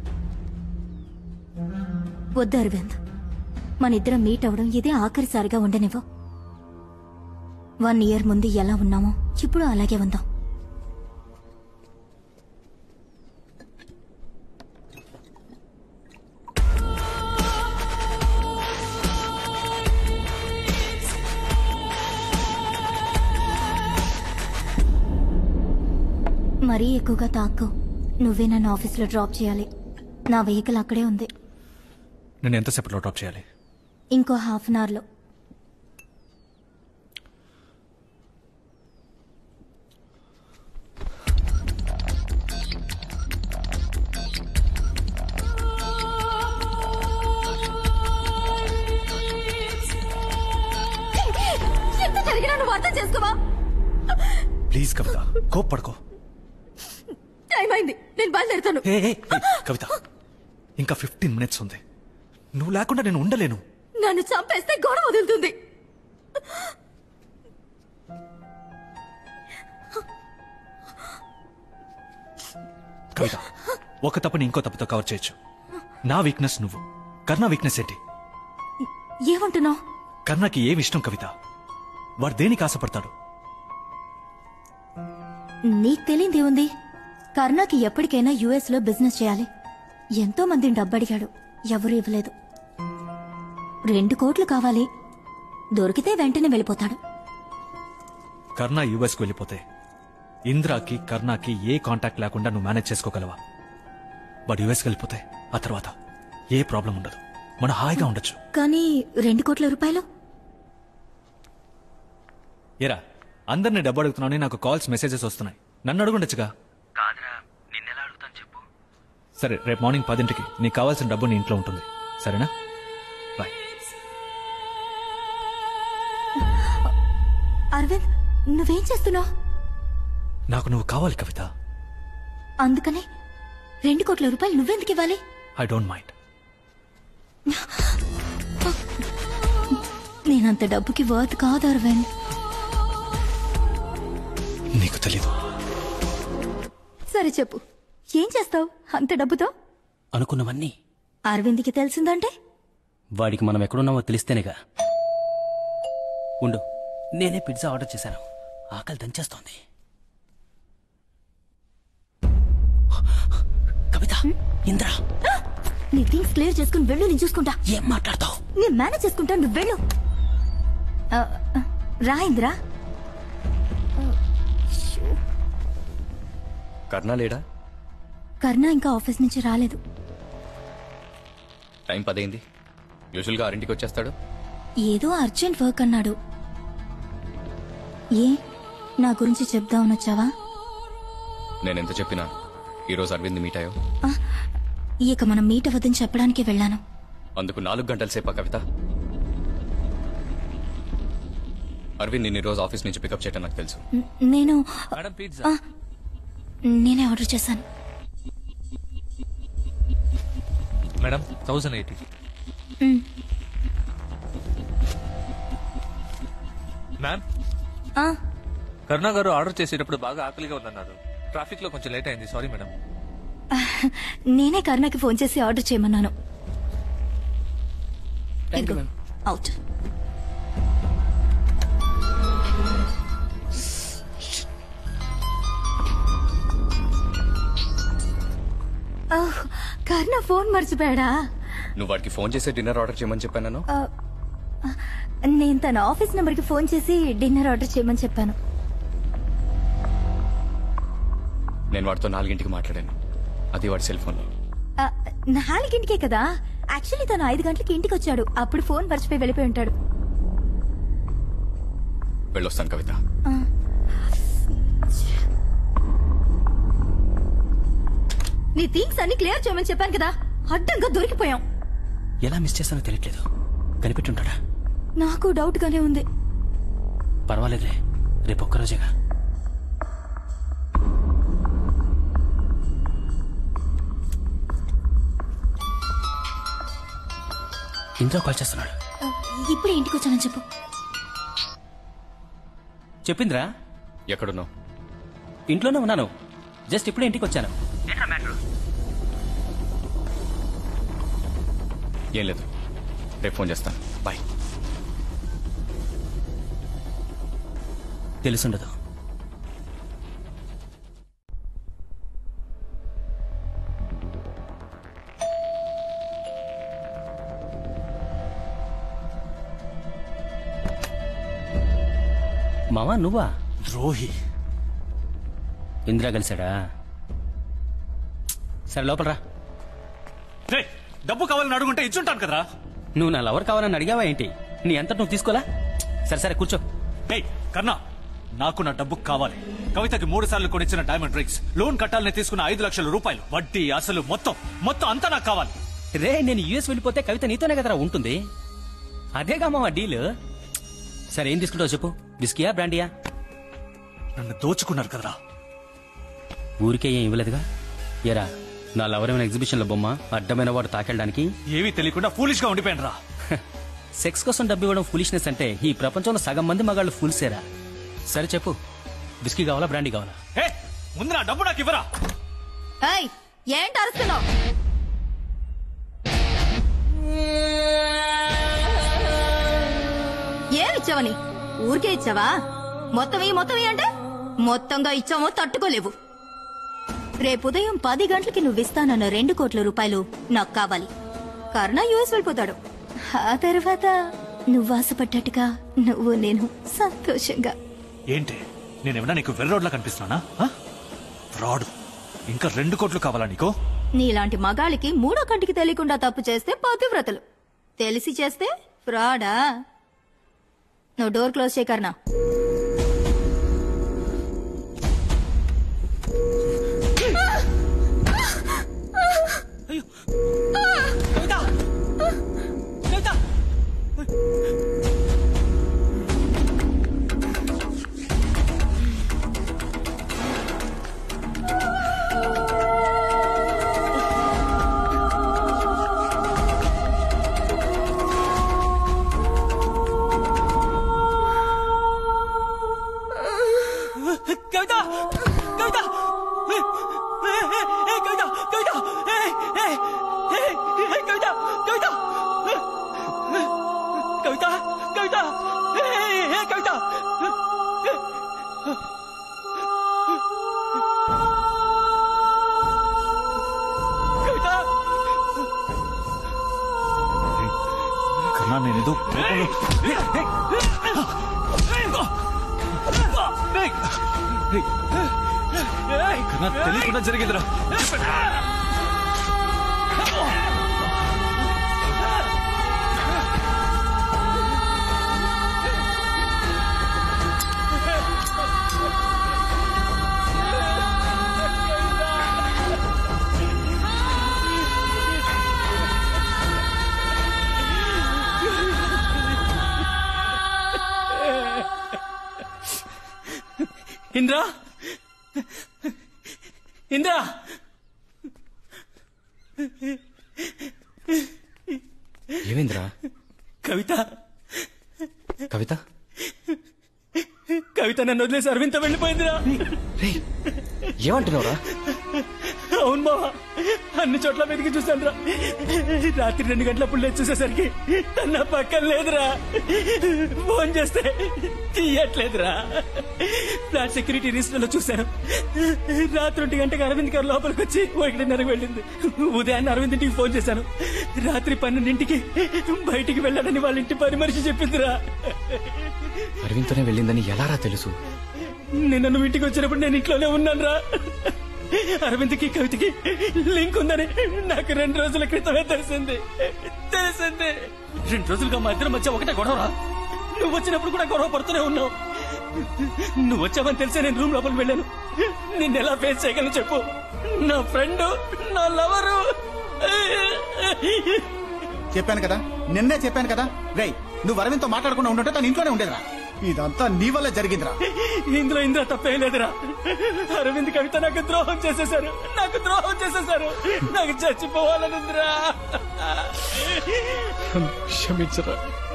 వద్దు అరవింద్ మన ఇద్దరం మీట్ అవడం ఇదే ఆఖరిసారిగా ఉండనివ్వు వన్ ఇయర్ ముందు ఎలా ఉన్నామో ఇప్పుడు అలాగే ఉందాం మరీ ఎక్కువగా తాకు నువ్వే నన్ను ఆఫీస్లో డ్రాప్ చేయాలి నా వెహికల్ అక్కడే ఉంది నేను ఎంతసేపట్లో డ్రాప్ చేయాలి ఇంకో హాఫ్ అన్ అవర్లో ఎంత జరిగినా నువ్వు అర్థం చేసుకోవా ప్లీజ్ కవిత కోప్పడుకో టైం అయింది నేను బయలుదేరుతాను ఏ ఏ, ఏ, కవిత ఇంకా ఫిఫ్టీన్ మినిట్స్ ఉంది నువ్వు లేకుండా నేను ఉండలేను నన్ను చంపేస్తే గొడవ వదులుతుంది కవిత ఒక తప్పుని ఇంకో తప్పుతో కవర్ చేయొచ్చు నా వీక్నెస్ నువ్వు కర్ణ వీక్నెస్ ఏంటి ఏమంటున్నావు కర్ణకి ఏమి ఇష్టం కవిత వాడు దేనికి ఆశపడతాడు నీకు తెలియంది ఉంది కర్ణాకి ఎప్పటికైనా యుఎస్ లో బిజినెస్ చేయాలి ఎంతో మందిని డబ్బడిగాడు ఎవరు ఇవ్వలేదు రెండు కోట్లు కావాలి దొరికితే వెంటనే వెళ్ళిపోతాడు కర్ణ యుఎస్కి వెళ్ళిపోతే ఇంద్రాకి కర్ణాకి ఏ కాంటాక్ట్ లేకుండా నువ్వు మేనేజ్ చేసుకోగలవా వాడు యుఎస్కి వెళ్ళిపోతే ఆ తర్వాత ఏ ప్రాబ్లం ఉండదు మనం హాయిగా ఉండొచ్చు కానీ రెండు కోట్ల రూపాయలు ఏరా అందరిని డబ్బు అడుగుతున్నాను నాకు కాల్స్ మెసేజెస్ వస్తున్నాయి నన్ను అడుగుండొచ్చుగా కాదురా నిన్నెలా అడుగుతాను చెప్పు సరే రేపు మార్నింగ్ పదింటికి నీకు కావాల్సిన డబ్బు నీ ఇంట్లో ఉంటుంది సరేనా బాయ్ అరవింద్ నువ్వేం చేస్తున్నావు నాకు నువ్వు కావాలి కవిత అందుకనే రెండు కోట్ల రూపాయలు నువ్వెందుకు ఇవ్వాలి ఐ డోంట్ మైండ్ నేనంత డబ్బుకి వర్త్ కాదు అరవింద్ నీకు తెలీదు సరే చెప్పు ఏం చేస్తావు అంత డబ్బుతో అనుకున్నవన్నీ అరవింద్కి తెలిసిందంటే వాడికి మనం ఎక్కడున్నామో తెలిస్తేనేగా ఉండు నేనే పిజ్జా ఆర్డర్ చేశాను ఆకలి దంచేస్తోంది కవిత ఇంద్రా నీ థింగ్స్ క్లియర్ చేసుకుని వెళ్ళు నేను చూసుకుంటా ఏం మాట్లాడతావు నేను మేనేజ్ చేసుకుంటా నువ్వు వెళ్ళు ఆ, ఆ, రా ఇందిరా కర్ణ లేడా కర్ణ ఇంకా ఆఫీస్ నుంచి రాలేదు టైం పదైంది యూజువల్గా ఆరింటికి వచ్చేస్తాడు ఏదో అర్జెంట్ వర్క్ అన్నాడు ఏ నా గురించి చెప్దామని వచ్చావా నేను ఎంత చెప్పినా ఈరోజు అరవింద్ మీట్ అయ్యో ఆ, ఇక మనం మీట్ అవ్వదని చెప్పడానికి వెళ్ళాను అందుకు నాలుగు గంటల సేపా కవిత అరవింద్ నిన్న రోజు ఆఫీస్ నుంచి పికప్ చేయటం నాకు తెలుసు న- నేను మేడం పిజ్జా ఆ, నేనే ఆర్డర్ చేశాను మేడం థౌసండ్ ఎయిటీ మ్, మ్యామ్ ఆ, కరుణా గారు ఆర్డర్ చేసేటప్పుడు బాగా ఆకలిగా ఉందన్నారు ట్రాఫిక్ లో కొంచెం లేట్ అయింది సారీ మేడం నేనే కర్ణకి ఫోన్ చేసి ఆర్డర్ చేయమన్నాను ఇదిగో, అవుట్ ఓహ్, కర్ణ ఫోన్ మర్చిపోయాడా నువ్వు వాడికి ఫోన్ చేసి డిన్నర్ ఆర్డర్ చేయమని చెప్పాను ఆ, ఆ, నేను తన ఆఫీస్ నెంబర్కి ఫోన్ చేసి డిన్నర్ ఆర్డర్ చేయమని చెప్పాను నేను వాడితో నాలుగింటికి మాట్లాడాను అది వాడి సెల్ ఫోన్లో ఆ, నాలుగింటికే కదా యాక్చువల్లీ తను ఐదు గంటలకి ఇంటికి వచ్చాడు అప్పుడు ఫోన్ మర్చిపోయి వెళ్ళిపోయి ఉంటాడు వెళ్ళొస్తాను కవిత ఆ. నీ థింగ్స్ అన్ని క్లియర్ చేయమని చెప్పాను కదా అడ్డంగా దొరికిపోయాం ఎలా మిస్ చేస్తానో తెలియట్లేదు కనిపెట్టుంటాడా నాకు డౌట్ గానే ఉంది పర్వాలేదులే రేపు ఒక్కరోజేగా ఇంట్లో కాల్ చేస్తున్నాడు ఆ, ఇప్పుడే ఇంటికి వచ్చానని చెప్పు చెప్పిందిరా ఎక్కడున్నావు ఇంట్లోనే ఉన్నాను జస్ట్ ఇప్పుడే ఇంటికి వచ్చాను ఏం లేదు రేపు ఫోన్ చేస్తాను బాయ్ తెలుసుండదు మావా నువ్వా ద్రోహి ఇందిరా కలిశాడా సరే లోపల రా రేయ్, డబ్బు కావాలని అడుగుంటే ఇచ్చుంటాను కదరా నువ్వు నా లవర్ కావాలని అడిగావా ఏంటి నీ అంతటి నువ్వు తీసుకోలా సరే సరే కూర్చో ఏయ్ కర్ణా నాకు నా డబ్బు కావాలి కవితకి మూడు సార్లు కొనిచ్చిన డైమండ్ రింగ్స్ లోన్ కట్టాలని తీసుకున్న ఐదు లక్షల రూపాయలు వడ్డీ అసలు మొత్తం మొత్తం అంతా నాకు కావాలి రే నేను యుఎస్ వెళ్ళిపోతే కవిత నీతోనే కదరా ఉంటుంది అదేగా మా డీల్ సరే ఏం తీసుకుంటావు చెప్పు బిస్కియా బ్రాండియా నన్ను దోచుకున్నారు కదరా ఊరికే ఏం ఇవ్వలేదుగా ఎరా నా లవర్ ఏమైనా ఎగ్జిబిషన్ల బొమ్మ అడ్డమైన వాడు తాకెళ్ళడానికి ఏమీ తెలియకుండా ఫూలిష్ గా ఉండిపోయాను రా సెక్స్ కోసం డబ్బు ఇవ్వడం ఫులిష్నెస్ అంటే ఈ ప్రపంచంలో సగం మంది మగాళ్ళు ఫుల్సేరా సరే చెప్పు బిస్కీ కావాలా బ్రాండీ కావాలా ఏ ముందు నా డబ్బు నాకు ఇవ్వరా ఏయ్ ఏంటి అరుస్తున్నావు ఏమిచ్చావని ఊరికే ఇచ్చావా మొత్తం ఈ మొత్తం ఈ అంటే మొత్తంగా ఇచ్చామో తట్టుకోలేవు రేపు ఉదయం పది గంటలకి నువ్వు ఇస్తానన్న రెండు కోట్ల రూపాయలు నాకు కావాలి కర్ణ యుఎస్ వెళ్ళిపోతాడు ఆ తర్వాత నువ్వు ఆశపడ్డట్టుగా నువ్వు నేను సంతోషంగా ఏంటి నేనేమన్నా నీకు వెర్రోడ్లా కనిపిస్తున్నానా ఫ్రాడ్ ఇంకా రెండు కోట్లు కావాలా నీకు నీలాంటి మగాళ్ళకి మూడో కంటికి తెలియకుండా తప్పు చేస్తే పతివ్రతలు తెలిసి చేస్తే ఫ్రాడా నువ్వు డోర్ క్లోజ్ చేయకర్నా కవిత కవిత ఏ, ఏ, ఏ, ఏ, కవిత కవిత ఏ, ఏ, ఏ, ఏ, కవిత కవిత ఏ, కవిత కవిత ఏ, ఏ, కవిత కవిత కన్నా నేనేదో కోపంలో కన్నా తెలియకుండా జరిగిందిరా ఇంద్రా ఇంద్రా ఏమైందిరా కవిత కవిత కవిత నన్ను వదిలేసి అరవింత వెళ్ళిపోయిందిరా ఏమంటున్నావురా అవును బావా అన్ని చోట్ల వెతికి చూశాను రా రాత్రి రెండు గంటలప్పుడు లేచి చూసేసరికి తన పక్కన లేదురా ఫోన్ చేస్తే తీయట్లేదురా ఫ్లాట్ సెక్యూరిటీ రిజిస్టర్ లో చూశాను రాత్రి ఒంటి గంటకి అరవింద్ గారు లోపలికి వచ్చి ఒకటిన్నరకు వెళ్ళింది ఉదయాన్నే అరవింద్ ఇంటికి ఫోన్ చేశాను రాత్రి పన్నెండింటికి బయటికి వెళ్ళాడని వాళ్ళ ఇంటి పని మనిషి చెప్పిందిరా అరవింద్తోనే వెళ్ళిందని ఎలారా తెలుసు నిన్న నువ్వు ఇంటికి వచ్చినప్పుడు నేను ఇంట్లోనే ఉన్నాను రా అరవింద్కి కవితకి లింక్ ఉందని నాకు రెండు రోజుల క్రితమే తెలిసింది తెలిసింది రెండు రోజులుగా మా ఇద్దరి మధ్య ఒకటే గొడవరా నువ్వు వచ్చినప్పుడు కూడా గొడవ పడుతూనే ఉన్నావు నువ్వు వచ్చావని తెలిసే నేను రూమ్ లోపలికి వెళ్ళాను నిన్ను ఎలా ఫేస్ చేయగలను చెప్పు నా ఫ్రెండ్ నా లవరు చెప్పాను కదా నిన్నే చెప్పాను కదా రేయ్ నువ్వు అరవింద్తో మాట్లాడకుండా ఉండుంటే తను ఇంట్లోనే ఉండేదిరా ఇదంతా నీ వల్ల జరిగిందిరా ఇందులో ఇంద్ర తప్పే లేదురా అరవింద్ కవిత నాకు ద్రోహం చేసేశారు నాకు ద్రోహం చేసేశారు నాకు చచ్చిపోవాలనుందిరా క్షమించరా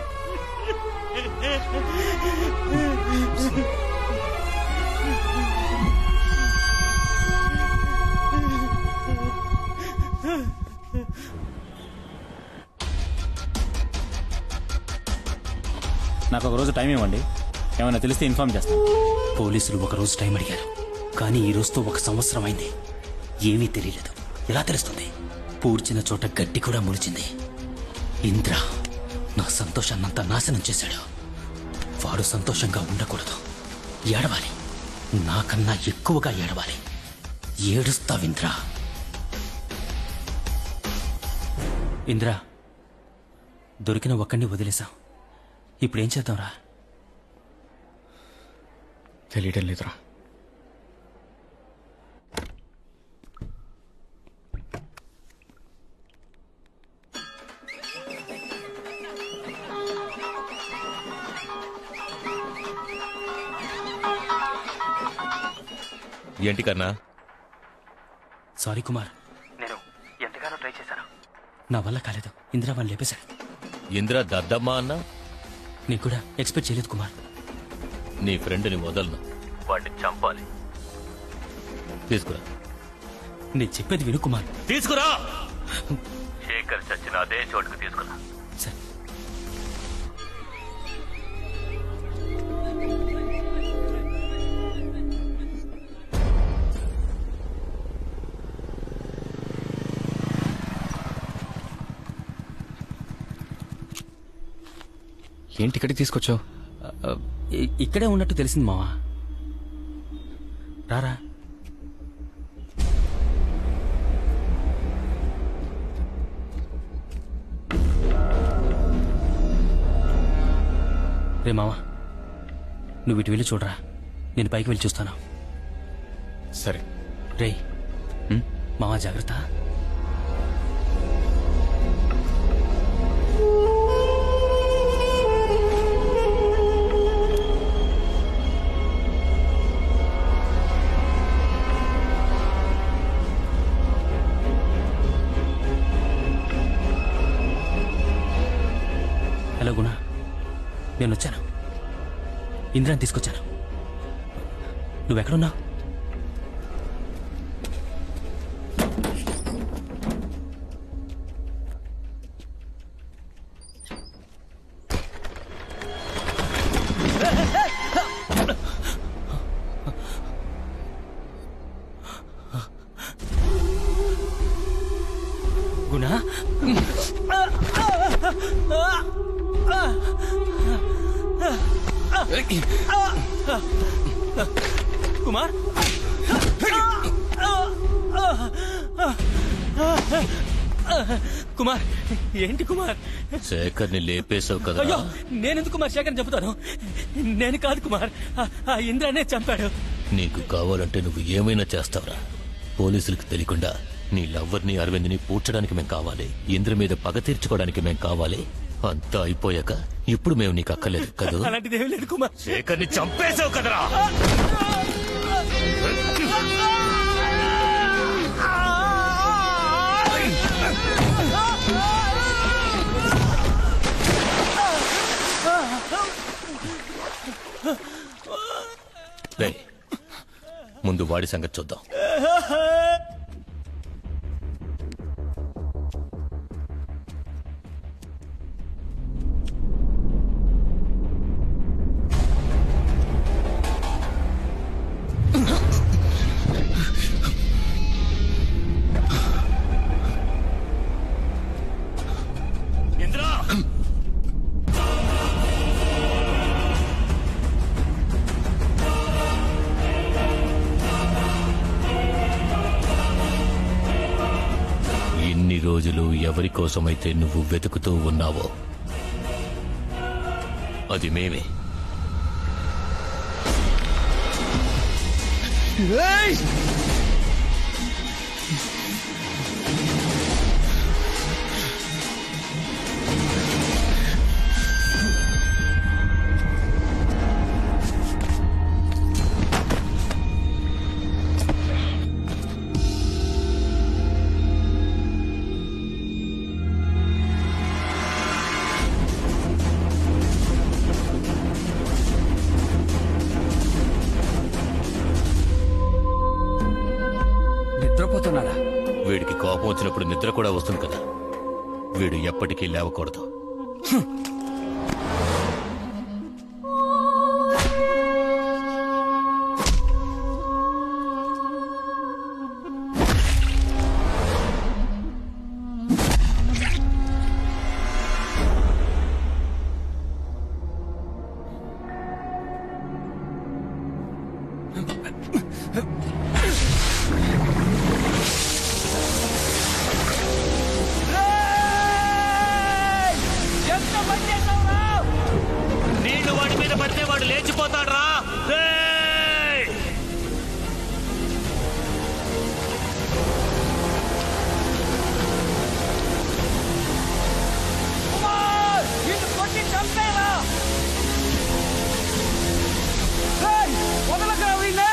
నాకు ఒక రోజు టైం ఇవ్వండి ఏమైనా తెలిస్తే ఇన్ఫార్మ్ చేస్తాను పోలీసులు ఒక రోజు టైం అడిగారు కానీ ఈ రోజుతో ఒక సంవత్సరం అయింది ఏమీ తెలియలేదు ఎలా తెలుస్తుంది పూడ్చిన చోట గడ్డి కూడా ములిచింది ఇంద్ర నా సంతోషాన్నంతా నాశనం చేశాడు వాడు సంతోషంగా ఉండకూడదు ఏడవాలి నాకన్నా ఎక్కువగా ఏడవాలి ఏడుస్తావింద్రా ఇంద్రా దొరికిన ఒక్కడిని వదిలేశాం ఇప్పుడేం చేద్దాంరా తెలియడం లేదురా ఏంటి కన్నా సారీ కుమార్ నేను ఎంతగానో ట్రై చేశాను నా వల్ల కాలేదు ఇందిరా వాళ్ళు లేపేశాడు ఇందిరా దద్దమ్మ అన్నా నీకు కూడా ఎక్స్పెక్ట్ చేయలేదు కుమార్ నీ ఫ్రెండ్ని వదలను వాడిని చంపాలి తీసుకురా నేను చెప్పేది విను కుమార్ తీసుకురా శేఖర్ చచ్చిన అదే చోటుకు తీసుకురా సరే ఏంటి ఇక్కడికి తీసుకొచ్చావు ఇ- ఇక్కడే ఉన్నట్టు తెలిసింది మావా రారా రే మావా నువ్వు ఇటు వెళ్ళి చూడరా నేను పైకి వెళ్ళి చూస్తాను సరే రే మావా జాగ్రత్త హలో గుణ నేను వచ్చాను ఇంద్రాన్ని తీసుకొచ్చాను నువ్వెక్కడున్నావు గుణ కుమార్ కుమార్ ఏంటి కుమార్ శేఖర్ని లేపేశావు కదా అయ్యో నేనెందుకు కుమార్ శేఖర్ చెబుతాను నేను కాదు కుమార్ ఆ- ఆ ఇంద్రానే చంపాడు నీకు కావాలంటే నువ్వు ఏమైనా చేస్తావురా పోలీసులకు తెలియకుండా నీ లవ్వర్ని అరవింద్ని పూడ్చడానికి మేం కావాలి ఇంద్ర మీద పగ తీర్చుకోవడానికి మేం కావాలి అంతా అయిపోయాక ఇప్పుడు మేము నీకు అక్కర్లేదు కదా అలాంటిది ఏమీ లేదు కుమార్ శేఖర్ని చంపేశావు కదరా రేయ్, ముందు వాడి సంగతి చూద్దాం ఇన్ని రోజులు ఎవరి కోసమైతే నువ్వు వెతుకుతూ ఉన్నావో అది మేమే నిద్రపోతున్నాడా వీడికి కోపం వచ్చినప్పుడు నిద్ర కూడా వస్తుంది కదా వీడు ఎప్పటికీ లేవకూడదు నీళ్లు వాడి మీద పడితే వాడు లేచిపోతాడు రా కొట్టి చంపేరా వదలకరా వీళ్ళే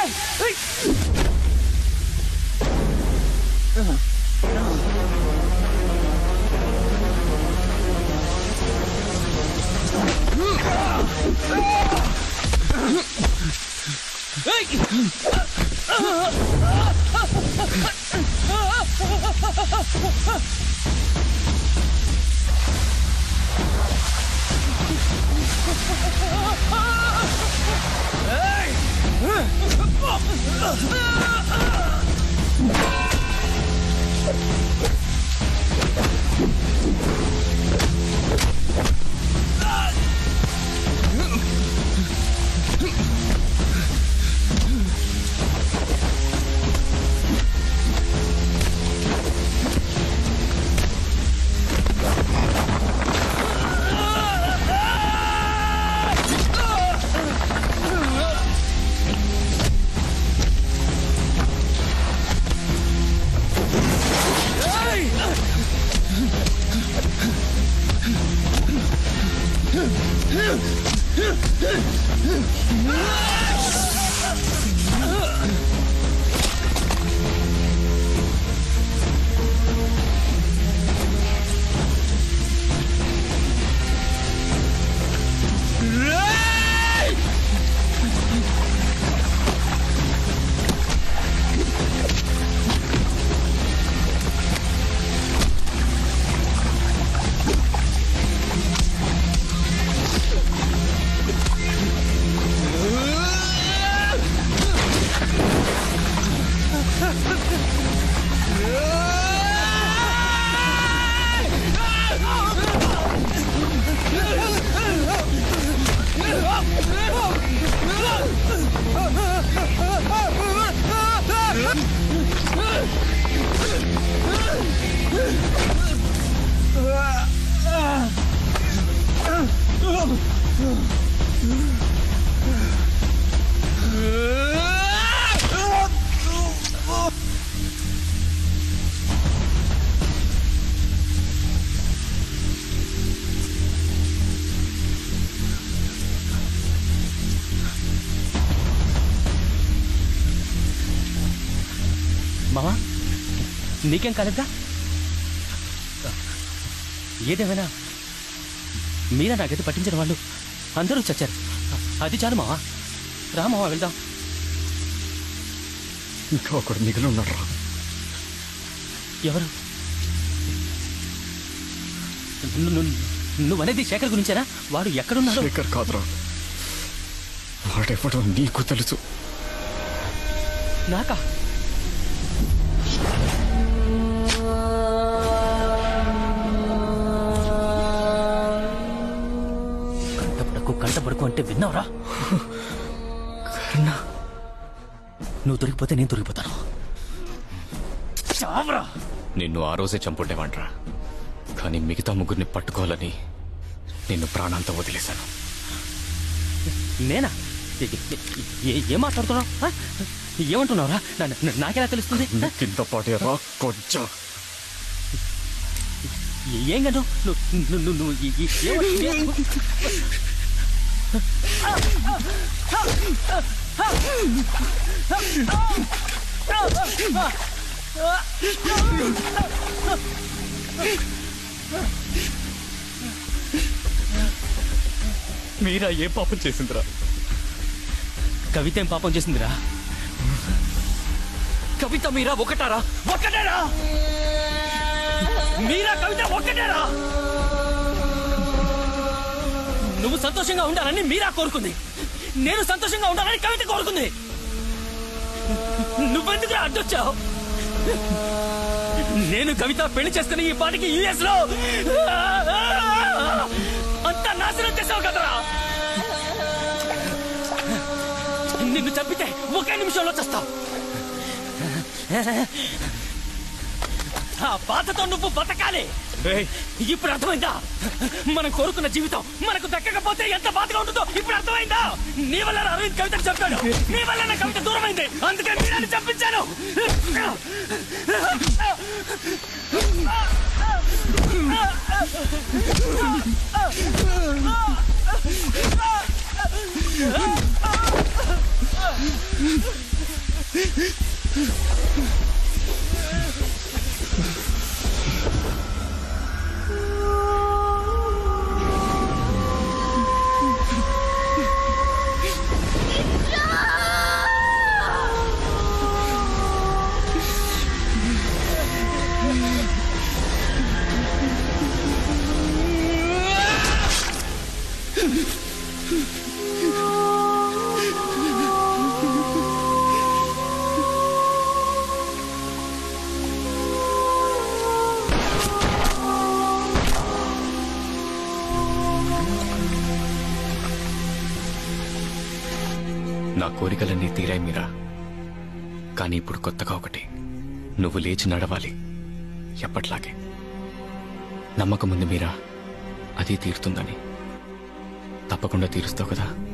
మామా నీకేం కాలేదా ఏదేమైనా మీరా నాకైతే పట్టించిన వాళ్ళు అందరూ చచ్చారు అది చాలు మావా రా మావా వెళ్దాం ఇంకా ఒకడు మిగిలి ఉన్నాడు రా ఎవరు ను- ను- నువ్వనేది శేఖర్ గురించేనా వాడు ఎక్కడున్నాడు శేఖర్ కాదురా వాడెవడో నీకు తెలుసు నాకా కంటపడకు కంటపడకు అంటే విన్నావురా నువ్వు దొరికిపోతే నేను దొరికిపోతాను చావరా నిన్ను ఆ రోజే చంపుండేవాడ్రా కానీ మిగతా ముగ్గురిని పట్టుకోవాలని నిన్ను ప్రాణాంతం వదిలేశాను నేనా ఏ- ఏ- ఏ- ఏం మాట్లాడుతున్నావు ఆ? ఏమంటున్నావురా నా- నా- నాకెలా తెలుస్తుంది ఆ? కింద పాటేరా కొంచెం ఏ- ఏం గను నువ్వు నువ్వు- నువ్వు నువ్వు ఈ- ఈ- ఏమ- ఏ- మీరా ఏ పాపం చేసిందిరా కవిత ఏం పాపం చేసిందిరా కవిత మీరా ఒకటారా ఒక్కటేరా మీరా కవిత ఒక్కటేరా నువ్వు సంతోషంగా ఉండాలని మీరా కోరుకుంది నేను సంతోషంగా ఉండాలని కవిత కోరుకుంది నువ్వెందుకు అడ్డొచ్చావు నేను కవిత పెళ్లి చేసుకుని ఈ పాటికి యుఎస్ లో అంతా నాశనం చేసావు కదరా నిన్ను చంపితే ఒకే నిమిషంలో చస్తావు ఆ బాధతో నువ్వు బతకాలి ఇప్పుడు అర్థమైందా మనం కోరుకున్న జీవితం మనకు దక్కకపోతే ఎంత బాధగా ఉంటుందో ఇప్పుడు అర్థమైందా నీ వల్ల నా అరవింద్ కవితను చంపాడు నీ వల్ల నా కవిత దూరమైంది అందుకే మీరాన్ని చంపించాను నా కోరికలన్నీ తీరాయి మీరా కానీ ఇప్పుడు కొత్తగా ఒకటి నువ్వు లేచి నడవాలి ఎప్పట్లాగే నమ్మకం ఉంది మీరా అది తీరుతుందని తప్పకుండా తీరుస్తావు కదా